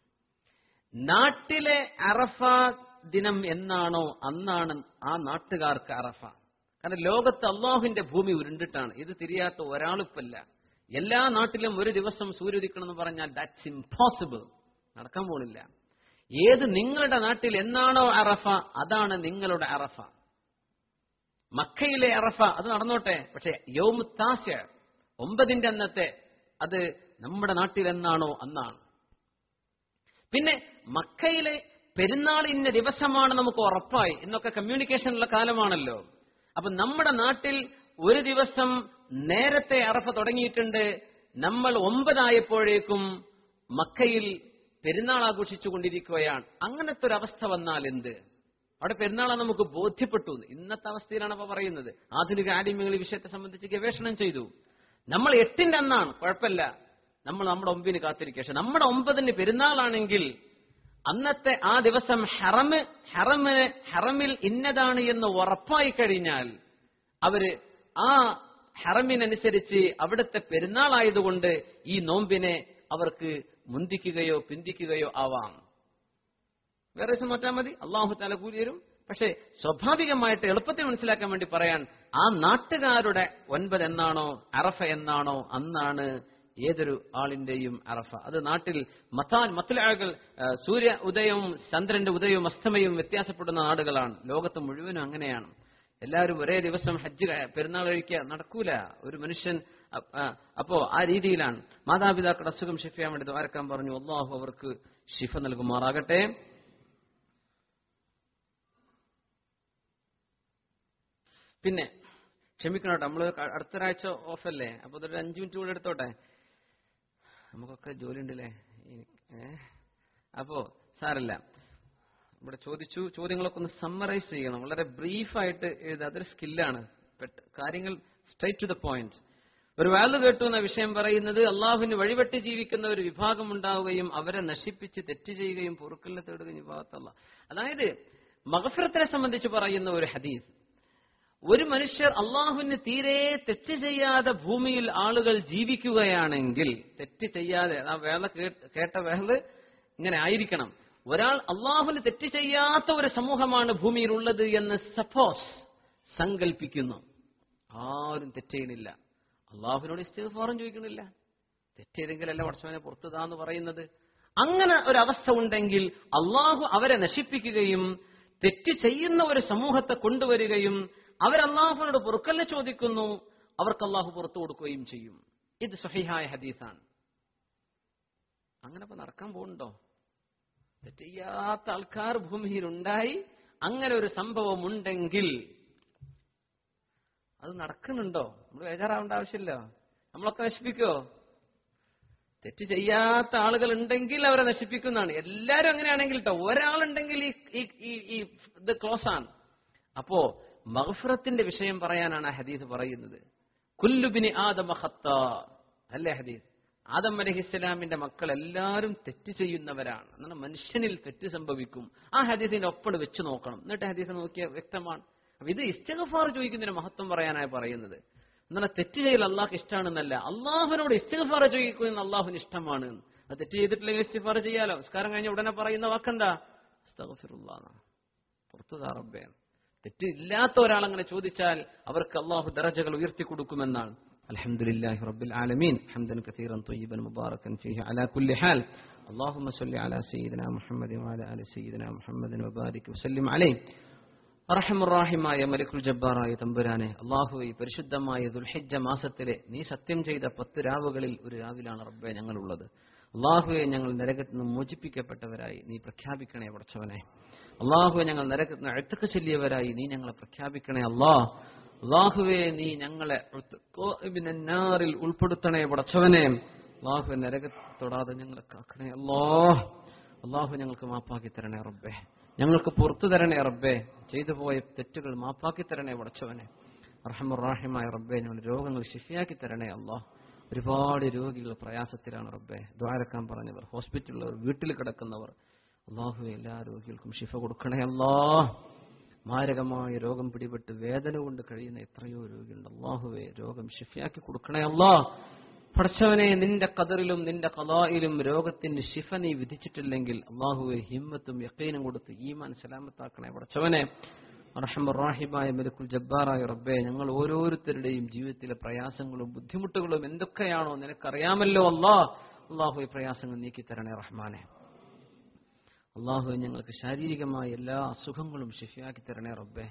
നാട്ടിലെ അറഫ ദിനം എന്നാണോ അന്നാണ് ആ നാട്ടുകാർക്ക് അറഫ കാരണം ലോകത്ത് അള്ളാഹുവിന്റെ ഭൂമി ഉരുണ്ടിട്ടാണ് ഇത് തിരിയാത്ത ഒരാളിപ്പല്ല എല്ലാ നാട്ടിലും ഒരു ദിവസം സൂര്യോദിക്കണം എന്ന് പറഞ്ഞാൽ ദാറ്റ്സ് ഇംപോസിബിൾ നടക്കാൻ പോണില്ല ഏത് നിങ്ങളുടെ നാട്ടിൽ എന്നാണോ അറഫ അതാണ് നിങ്ങളുടെ അറഫ മക്കയിലെ അറഫ അത് നടന്നോട്ടെ പക്ഷെ യോമു താശ ഒമ്പതിന്റെ അന്നത്തെ അത് നമ്മുടെ നാട്ടിൽ എന്നാണോ അന്നാണ് പിന്നെ മക്കയിലെ പെരുന്നാൾ ഇന്ന ദിവസമാണ് നമുക്ക് ഉറപ്പായി എന്നൊക്കെ കമ്മ്യൂണിക്കേഷനുള്ള കാലമാണല്ലോ അപ്പൊ നമ്മുടെ നാട്ടിൽ ഒരു ദിവസം നേരത്തെ അറഫ തുടങ്ങിയിട്ടുണ്ട് നമ്മൾ ഒമ്പതായപ്പോഴേക്കും മക്കയിൽ പെരുന്നാൾ ആഘോഷിച്ചു കൊണ്ടിരിക്കുകയാണ് അങ്ങനത്തെ ഒരു അവസ്ഥ വന്നാൽ എന്ത് അവിടെ പെരുന്നാളാണ് നമുക്ക് ബോധ്യപ്പെട്ടു ഇന്നത്തെ അവസ്ഥയിലാണ് അപ്പൊ പറയുന്നത് ആധുനിക ആലിമ്യങ്ങൾ ഈ വിഷയത്തെ സംബന്ധിച്ച് ഗവേഷണം ചെയ്തു നമ്മൾ എട്ടിന്റെ അന്നാണ് കുഴപ്പമില്ല നമ്മൾ നമ്മുടെ ഒമ്പതിന് കാത്തിരിക്കുക പക്ഷെ നമ്മുടെ ഒമ്പതിന് പെരുന്നാളാണെങ്കിൽ അന്നത്തെ ആ ദിവസം ഹറമ് ഹറമ് ഹറമിൽ ഇന്നതാണ് എന്ന് ഉറപ്പായി കഴിഞ്ഞാൽ അവര് ആ ഹറമിനനുസരിച്ച് അവിടുത്തെ പെരുന്നാളായതുകൊണ്ട് ഈ നോമ്പിനെ അവർക്ക് മുന്തിക്കുകയോ പിന്തിക്കുകയോ ആവാം വേറെ ദിവസം മാറ്റാൻ മതി അള്ളാഹു താല കൂലി തരും പക്ഷേ സ്വാഭാവികമായിട്ട് എളുപ്പത്തിൽ മനസ്സിലാക്കാൻ വേണ്ടി പറയാൻ ആ നാട്ടുകാരുടെ ഒൻപത് എന്നാണോ അറഫ എന്നാണോ അന്നാണ് ഏതൊരു ആളിന്റെയും അറഫ അത് നാട്ടിൽ മത്താൻ മത്തലാളുകൾ സൂര്യ ഉദയവും ചന്ദ്രന്റെ ഉദയവും അസ്തമയവും വ്യത്യാസപ്പെടുന്ന നാടുകളാണ് ലോകത്ത് മുഴുവനും അങ്ങനെയാണ് എല്ലാവരും ഒരേ ദിവസം ഹജ്ജ് ക- പെരുന്നാൾ കഴിക്കുക നടക്കൂല ഒരു മനുഷ്യൻ അ- ആ, അപ്പോ ആ രീതിയിലാണ് മാതാപിതാക്കളുടെ അസുഖം ഷിഫ ചെയ്യാൻ വേണ്ടി ദ്വാരക്കാൻ പറഞ്ഞു അള്ളാഹു അവർക്ക് ഷിഫ നൽകുമാറാകട്ടെ പിന്നെ ക്ഷമിക്കണം കേട്ടോ നമ്മള് ക- അടുത്തൊരാഴ്ച ഓഫല്ലേ അപ്പൊ അതൊരു അഞ്ചു മിനിറ്റ് കൂടെ എടുത്തോട്ടെ നമുക്കൊക്കെ ജോലി ഉണ്ടല്ലേ ഏ അപ്പോ സാരല്ല ഇവിടെ ചോദിച്ചു ചോദ്യങ്ങളൊക്കെ ഒന്ന് സമ്മറൈസ് ചെയ്യണം വളരെ ബ്രീഫായിട്ട് എഴുതുക അതൊരു സ്കില്ലാണ് കാര്യങ്ങൾ സ്ട്രൈറ്റ് ടു ദ പോയിന്റ് ഒരു വാല് കേട്ടു എന്ന വിഷയം പറയുന്നത് അള്ളാഹുവിന് വഴിവെട്ടി ജീവിക്കുന്ന ഒരു വിഭാഗം ഉണ്ടാവുകയും അവരെ നശിപ്പിച്ച് തെറ്റ് ചെയ്യുകയും പൊറുക്കലിനെ തേടുകയും വിഭാഗത്തല്ല അതായത് മഗഫിറത്തിനെ സംബന്ധിച്ച് പറയുന്ന ഒരു ഹദീസ് ഒരു മനുഷ്യർ അള്ളാഹുവിന് തീരെ തെറ്റ് ചെയ്യാതെ ഭൂമിയിൽ ആളുകൾ ജീവിക്കുകയാണെങ്കിൽ തെറ്റ് ചെയ്യാതെ ആ വേള കേ- കേട്ട വേള ഇങ്ങനെ ആയിരിക്കണം ഒരാൾ അള്ളാഹുവിന് തെറ്റ് ചെയ്യാത്ത ഒരു സമൂഹമാണ് ഭൂമിയിൽ ഉള്ളത് എന്ന് സപ്പോസ് സങ്കല്പിക്കുന്നു ആരും തെറ്റ് ചെയ്യണില്ല അള്ളാഹുവിനോട് ഇസ്തിഗ്ഫാറും ചോദിക്കണില്ല തെറ്റേതെങ്കിലല്ല പടച്ചവനെ പുറത്തുതാന്ന് പറയുന്നത് അങ്ങനെ ഒരു അവസ്ഥ ഉണ്ടെങ്കിൽ അള്ളാഹു അവരെ നശിപ്പിക്കുകയും തെറ്റ് ചെയ്യുന്ന ഒരു സമൂഹത്തെ കൊണ്ടുവരികയും അവരല്ലാഹുവിനോട് പൊറുക്കലിനെ ചോദിക്കുന്നു അവർക്ക് അള്ളാഹു പുറത്തു കൊടുക്കുകയും ചെയ്യും ഇത് സഹിഹായ ഹദീസാണ് അങ്ങനെ ഇപ്പൊ നടക്കാൻ പോകുന്നുണ്ടോ തെറ്റ് ചെയ്യാത്ത ആൾക്കാർ ഭൂമിയിൽ ഉണ്ടായി അങ്ങനെ ഒരു സംഭവം ഉണ്ടെങ്കിൽ അത് നടക്കുന്നുണ്ടോ നമ്മൾ ബേജാറാവേണ്ട ആവശ്യമില്ല നമ്മളൊക്കെ നശിപ്പിക്കോ തെറ്റ് ചെയ്യാത്ത ആളുകൾ ഉണ്ടെങ്കിൽ അവരെ നശിപ്പിക്കുന്നതാണ് എല്ലാരും അങ്ങനെയാണെങ്കിൽ കേട്ടോ ഒരാളുണ്ടെങ്കിൽ ഈ ഈ- ഈ- ഈ ഇത് ക്ലോസ് ആണ് അപ്പോ മഹഫറത്തിന്റെ വിഷയം പറയാനാണ് ആ ഹദീസ് പറയുന്നത് കുല്ലുബിനി ആദമ ഖത്ത അല്ലേ ഹദീസ് ആദം അലഹിസ്സലാമിന്റെ മക്കൾ എല്ലാവരും തെറ്റ് ചെയ്യുന്നവരാണ് എന്നാണ് മനുഷ്യനിൽ തെറ്റ് സംഭവിക്കും ആ ഹദീസിന്റെ ഒപ്പം വെച്ച് നോക്കണം എന്നിട്ട് ഹദീസ് നോക്കിയ വ്യക്തമാണ് അപ്പൊ ഇത് ഇസ്തഗഫാർ ചോദിക്കുന്നതിന് മഹത്വം പറയാനായി പറയുന്നത് എന്നാൽ തെറ്റ് ചെയ്യൽ അള്ളാഹ് ഇഷ്ടമാണെന്നല്ല അള്ളാഹുവിനോട് ഇസ്തിഗ്ഫാർ ചോദിക്കുന്നത് അള്ളാഹുവിന് ഇഷ്ടമാണ് അത് തെറ്റ് ചെയ്തിട്ടില്ലെങ്കിൽ ഇസ്തിഗ്ഫാർ ചെയ്യാലോ നിസ്കാരം കഴിഞ്ഞ ഉടനെ പറയുന്ന വാക്കെന്താ അസ്തഗ്ഫിറുല്ലാഹ് പുറത്തുതാ റബ്ബേ തെറ്റ് ഇല്ലാത്ത ഒരാൾ അങ്ങനെ ചോദിച്ചാൽ അവർക്ക് അള്ളാഹു ദറജകൾ ഉയർത്തി കൊടുക്കുമെന്നാണ് അൽഹംദുലില്ലാഹി റബ്ബിൽ ആലമീൻ ഹംദൻ കസീറൻ طيبا مباركا فيه على كل حال اللهم صل على سيدنا محمد وعلى ال سيدنا محمد وبارك وسلم عليه അറഹമുറാഹിമായ മലിക്കുൽ ജബ്ബാറായ തമ്പുരാനെ അള്ളാഹു ഈ പരിശുദ്ധമായ ദുൽഹിജ്ജ മാസത്തിലെ നീ സത്യം ചെയ്ത പത്ത് രാവുകളിൽ ഒരു രാവിലാണ് റബ്ബെ ഞങ്ങളുള്ളത് അള്ളാഹുവെ ഞങ്ങൾ നരകത്ത് നിന്ന് മോചിപ്പിക്കപ്പെട്ടവരായി നീ പ്രഖ്യാപിക്കണേ പടച്ചവനെ അള്ളാഹുവെ ഞങ്ങൾ നരകത്ത് നിന്ന് അഴുത്തക്ക് ചെല്ലിയവരായി നീ ഞങ്ങളെ പ്രഖ്യാപിക്കണേ അള്ളാഹ് അള്ളാഹുവെ നീ ഞങ്ങളെ നാറിൽ ഉൾപ്പെടുത്തണേ പടച്ചവനെ അള്ളാഹുവെ നരകത്ത് തൊടാതെ ഞങ്ങളെ കാക്കണേ അള്ളാഹ് അള്ളാഹു ഞങ്ങൾക്ക് മാപ്പാക്കി തരണേ റബ്ബേ ഞങ്ങൾക്ക് പുറത്തു തരണേ റബ്ബേ ചെയ്തു പോയ തെറ്റുകൾ മാപ്പാക്കി തരണേ പടച്ചവനെ റഹമുറാഹിമായ റബ്ബെ ഞങ്ങൾ രോഗങ്ങൾ ശിഫിയാക്കി തരണേ അള്ളാഹ് ഒരുപാട് രോഗികൾ പ്രയാസത്തിലാണ് റബ്ബെ ദ്വാരക്കാൻ പറഞ്ഞവർ ഹോസ്പിറ്റലിലവർ വീട്ടിൽ കിടക്കുന്നവർ അള്ളാഹു എല്ലാ രോഗികൾക്കും ശിഫ കൊടുക്കണേ അള്ളാഹ് മാരകമായ രോഗം പിടിപെട്ട് വേദന കൊണ്ട് കഴിയുന്ന എത്രയോ രോഗിയുണ്ട് അള്ളാഹുവെ രോഗം ഷിഫയാക്കി കൊടുക്കണേ അള്ളാഹ് പടച്ചവനെ നിന്റെ കതറിലും നിന്റെ കലായിലും രോഗത്തിന്റെ ശിഫ നീ വിധിച്ചിട്ടില്ലെങ്കിൽ അള്ളാഹുവെ ഹിമ്മത്തും യക്കീനും കൊടുത്ത് ഈമാൻ സലാമത്താക്കണേ പടച്ചവനെ റഹ്മറാഹിമായ മെലുക്കുൽ ജബ്ബാറായ റബ്ബെ ഞങ്ങൾ ഓരോരുത്തരുടെയും ജീവിതത്തിലെ പ്രയാസങ്ങളും ബുദ്ധിമുട്ടുകളും എന്തൊക്കെയാണോ നിനക്കറിയാമല്ലോ അല്ലാ അള്ളാഹു ഈ പ്രയാസങ്ങൾ നീക്കി തരണേ റഹ്മാനെ അള്ളാഹു ഞങ്ങൾക്ക് ശാരീരികമായ എല്ലാ അസുഖങ്ങളും ശിഫിയാക്കി തരണേ റബ്ബേ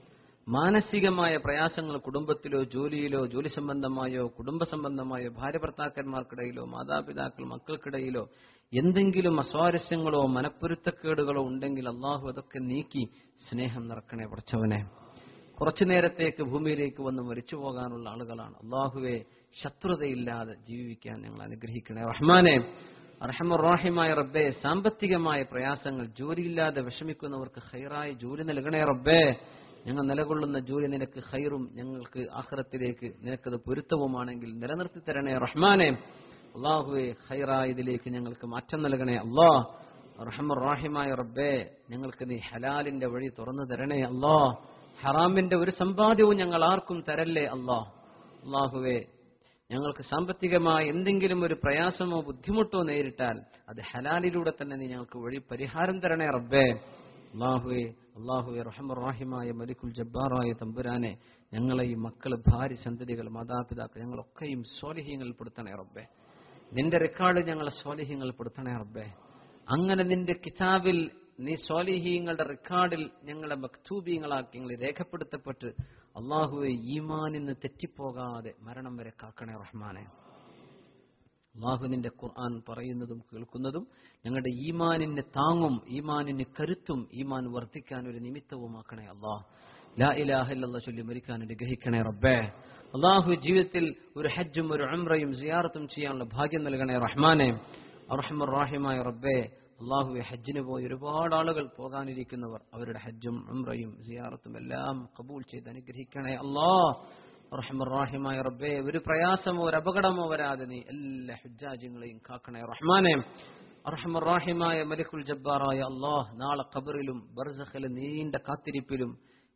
മാനസികമായ പ്രയാസങ്ങൾ കുടുംബത്തിലോ ജോലിയിലോ ജോലി സംബന്ധമായോ കുടുംബ സംബന്ധമായോ ഭാര്യ ഭർത്താക്കന്മാർക്കിടയിലോ മാതാപിതാക്കൾ മക്കൾക്കിടയിലോ എന്തെങ്കിലും അസ്വാരസ്യങ്ങളോ മനപ്പൊരുത്തക്കേടുകളോ ഉണ്ടെങ്കിൽ അള്ളാഹു അതൊക്കെ നീക്കി സ്നേഹം നിറക്കണേ പടച്ചവനെ കുറച്ചു നേരത്തേക്ക് ഭൂമിയിലേക്ക് വന്ന് മരിച്ചു പോകാനുള്ള ആളുകളാണ് അള്ളാഹുവെ ശത്രുതയില്ലാതെ ജീവിക്കാൻ ഞങ്ങൾ അനുഗ്രഹിക്കണേ റഹ്മാനെ റഹമുറാഹിമായ റബ്ബെ സാമ്പത്തികമായ പ്രയാസങ്ങൾ ജോലിയില്ലാതെ വിഷമിക്കുന്നവർക്ക് ഹൈറായ ജോലി നൽകണേ റബ്ബേ ഞങ്ങൾ നിലകൊള്ളുന്ന ജോലി നിനക്ക് ഹൈറും ഞങ്ങൾക്ക് ആഹ്റത്തിലേക്ക് നിനക്കത് പൊരുത്തവുമാണെങ്കിൽ നിലനിർത്തി തരണേ റഹ്മാനെ അള്ളാഹുവെ ഹൈറായ ഇതിലേക്ക് ഞങ്ങൾക്ക് മാറ്റം നൽകണേ അള്ളാഹ് റഹമുറാഹിമായ റബ്ബേ ഞങ്ങൾക്ക് നീ ഹലാലിന്റെ വഴി തുറന്നു തരണേ അള്ളാഹ് ഹറാമിന്റെ ഒരു സമ്പാദ്യവും ഞങ്ങൾ ആർക്കും തരല്ലേ അള്ളാഹ് അള്ളാഹുവെ ഞങ്ങൾക്ക് സാമ്പത്തികമായ എന്തെങ്കിലും ഒരു പ്രയാസമോ ബുദ്ധിമുട്ടോ നേരിട്ടാൽ അത് ഹലാലിലൂടെ തന്നെ നീ ഞങ്ങൾക്ക് വഴി പരിഹാരം തരണേ റബ്ബേ അള്ളാഹുവെ അള്ളാഹുവെ റഹമുറാഹിമായ മലിക്കുൽ ജബ്ബാറായ തമ്പുരാനെ ഞങ്ങളെയും മക്കൾ ഭാര്യ സന്തതികൾ മാതാപിതാക്കൾ ഞങ്ങളൊക്കെയും സ്വാലിഹ്യങ്ങളിൽ പെടുത്തണേ റബ്ബേ നിന്റെ റെക്കോർഡ് ഞങ്ങളെ സ്വാലിഹ്യങ്ങളിൽ പെടുത്തണേ റബ്ബേ അങ്ങനെ നിന്റെ കിതാബിൽ നീ സ്വാലിഹീങ്ങളുടെ റെക്കോർഡിൽ ഞങ്ങളെ മക്തൂബീങ്ങളാക്കി ഞങ്ങൾ രേഖപ്പെടുത്തപ്പെട്ട് അള്ളാഹുവെ ഈമാനിന്ന് തെറ്റിപ്പോകാതെ മരണം വരെ കാക്കണേ റഹ്മാനെ അള്ളാഹു നിന്റെ ഖുർആൻ പറയുന്നതും കേൾക്കുന്നതും ഞങ്ങളുടെ ഈമാനിന് താങ്ങും ഈമാനിന് കരുത്തും ഈമാൻ വർദ്ധിക്കാൻ ഒരു നിമിത്തവുമാക്കണേ അള്ളാഹ് ലാ ഇലാഹ ഇല്ലല്ലാഹ് ചൊല്ലി മരിക്കാൻ അനുഗ്രഹിക്കണേ റബ്ബേ അള്ളാഹു ജീവിതത്തിൽ ഒരു ഹജ്ജും ഒരു ഉംറയും സിയാറത്തും ചെയ്യാനുള്ള ഭാഗ്യം നൽകണേ റഹ്മാനെ അറഹമുറാഹിമായ റബ്ബേ അള്ളാഹുവെ ഹജ്ജിന് പോയി ഒരുപാട് ആളുകൾ പോകാനിരിക്കുന്നവർ അവരുടെ ഹജ്ജും ഉംറയും സിയാറത്തും എല്ലാം കബൂൽ ചെയ്ത് അനുഗ്രഹിക്കണേ അള്ളാഹ് റഹ്മറാഹിമായ റബ്ബേ ഒരു പ്രയാസമോ ഒരു അപകടമോ വരാതെ നീ എല്ലാ ഹുജാജ്യങ്ങളെയും കാക്കണേ റഹ്മാനെ റഹ്മറാഹിമായ മലിക്കുൽ ജബ്ബാറായ അള്ളാഹ് നാളെ ഖബറിലും ബർസഖിലും നീണ്ട കാത്തിരിപ്പിലും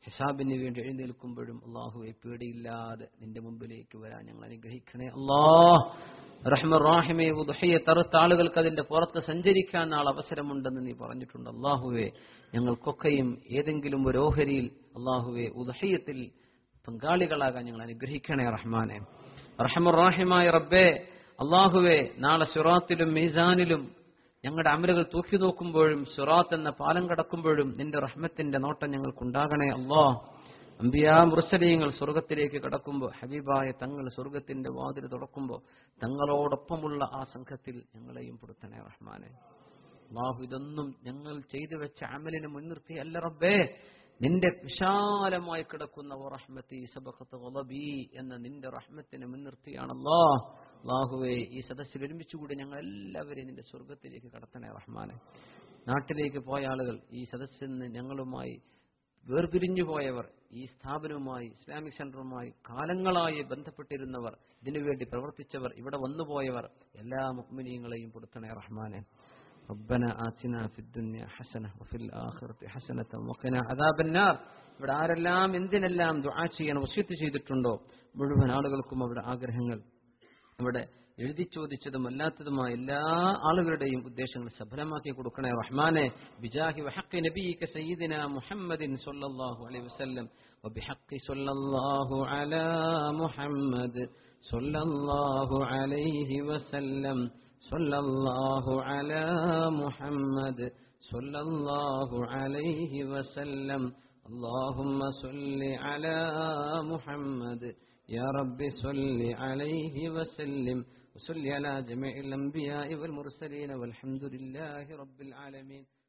ഹിസാബിന് വേണ്ടി എഴുന്നേൽക്കുമ്പോഴും അള്ളാഹുവെ പേടിയില്ലാതെ നിന്റെ മുമ്പിലേക്ക് വരാൻ ഞങ്ങൾ അനുഗ്രഹിക്കണേ അല്ലാ റഹ്മറാഹിമെ ഉദഹയെ തറുത്ത ആളുകൾക്ക് അതിന്റെ പുറത്ത് സഞ്ചരിക്കാൻ നാൾ അവസരമുണ്ടെന്ന് നീ പറഞ്ഞിട്ടുണ്ട് അള്ളാഹുവെ ഞങ്ങൾക്കൊക്കെയും ഏതെങ്കിലും ഒരു ഓഹരിയിൽ അള്ളാഹുവെ ഉദഹയത്തിൽ പങ്കാളികളാകാൻ ഞങ്ങൾ അനുഗ്രഹിക്കണേ റഹ്മാനെ റഹ്മറാഹിമായ റബ്ബേ അള്ളാഹുവെ നാളെ സുറാത്തിലും മീസാനിലും ഞങ്ങളുടെ അമലുകൾ തൂക്കി നോക്കുമ്പോഴും സുറാത്ത് എന്ന പാലം കടക്കുമ്പോഴും നിന്റെ റഹ്മത്തിന്റെ നോട്ടം ഞങ്ങൾക്കുണ്ടാകണേ അല്ലാ അമ്പിയാ മുർസലീങ്ങൾ സ്വർഗത്തിലേക്ക് കടക്കുമ്പോൾ ഹബീബായ തങ്ങൾ സ്വർഗത്തിന്റെ വാതിൽ തുറക്കുമ്പോൾ തങ്ങളോടൊപ്പമുള്ള ആ സംഘത്തിൽ ഞങ്ങളെയും പെടുത്തണേ റഹ്മാനെ അള്ളാഹു ഇതൊന്നും ഞങ്ങൾ ചെയ്തു വെച്ച അമലിനെ മുൻനിർത്തി അല്ല റബ്ബേ നിന്റെ വിശാലമായി കിടക്കുന്ന "വ റഹ്മത്തി സബഖത്ത് ഗളബി" എന്ന നിന്റെ റഹ്മത്തിനെ മുൻനിർത്തിയാണല്ലോ അള്ളാഹുവെ ഈ സദസ്സിൽ ഒരുമിച്ചുകൂടി ഞങ്ങൾ എല്ലാവരെയും നിന്റെ സ്വർഗത്തിലേക്ക് കടത്തണേ റഹ്മാനെ നാട്ടിലേക്ക് പോയ ആളുകൾ ഈ സദസ്സിൽ നിന്ന് ഞങ്ങളുമായി വേർപിരിഞ്ഞു പോയവർ ഈ സ്ഥാപനവുമായി ഇസ്ലാമിക് സെന്ററുമായി കാലങ്ങളായി ബന്ധപ്പെട്ടിരുന്നവർ ഇതിനുവേണ്ടി പ്രവർത്തിച്ചവർ ഇവിടെ വന്നുപോയവർ എല്ലാ മുക്മിനീങ്ങളെയും പെടുത്തണേ റഹ്മാനെ ربنا آتنا في الدنيا حسنة وفي الآخرة حسنة وقنا عذاب النار ഇവിടെ ആരെല്ലാം എന്തിനെല്ലാം ദുആ ചെയ്യാൻ വസ്യത്ത് ചെയ്തിട്ടുണ്ടോ മുഴുവൻ ആളുകൾക്കും അവരുടെ ആഗ്രഹങ്ങൾ ഇവിടെ എഴുതി ചോദിച്ചതും അല്ലാത്തതുമായ എല്ലാ ആളുകളുടെയും ഉദ്ദേശങ്ങൾ സഫലമാക്കി കൊടുക്കണേ റഹ്മാനെ ബിജാഹി വഹഖി നബിയിക സയ്യിദിന മുഹമ്മദിൻ സ്വല്ലല്ലാഹു അലൈഹി വസല്ലം وبحق صلى الله على محمد صلى الله عليه وسلم صلى الله على محمد صلى الله عليه وسلم اللهم صل على محمد يا رب صل عليه وسلم وصل على جميع الأنبياء والمرسلين والحمد لله رب العالمين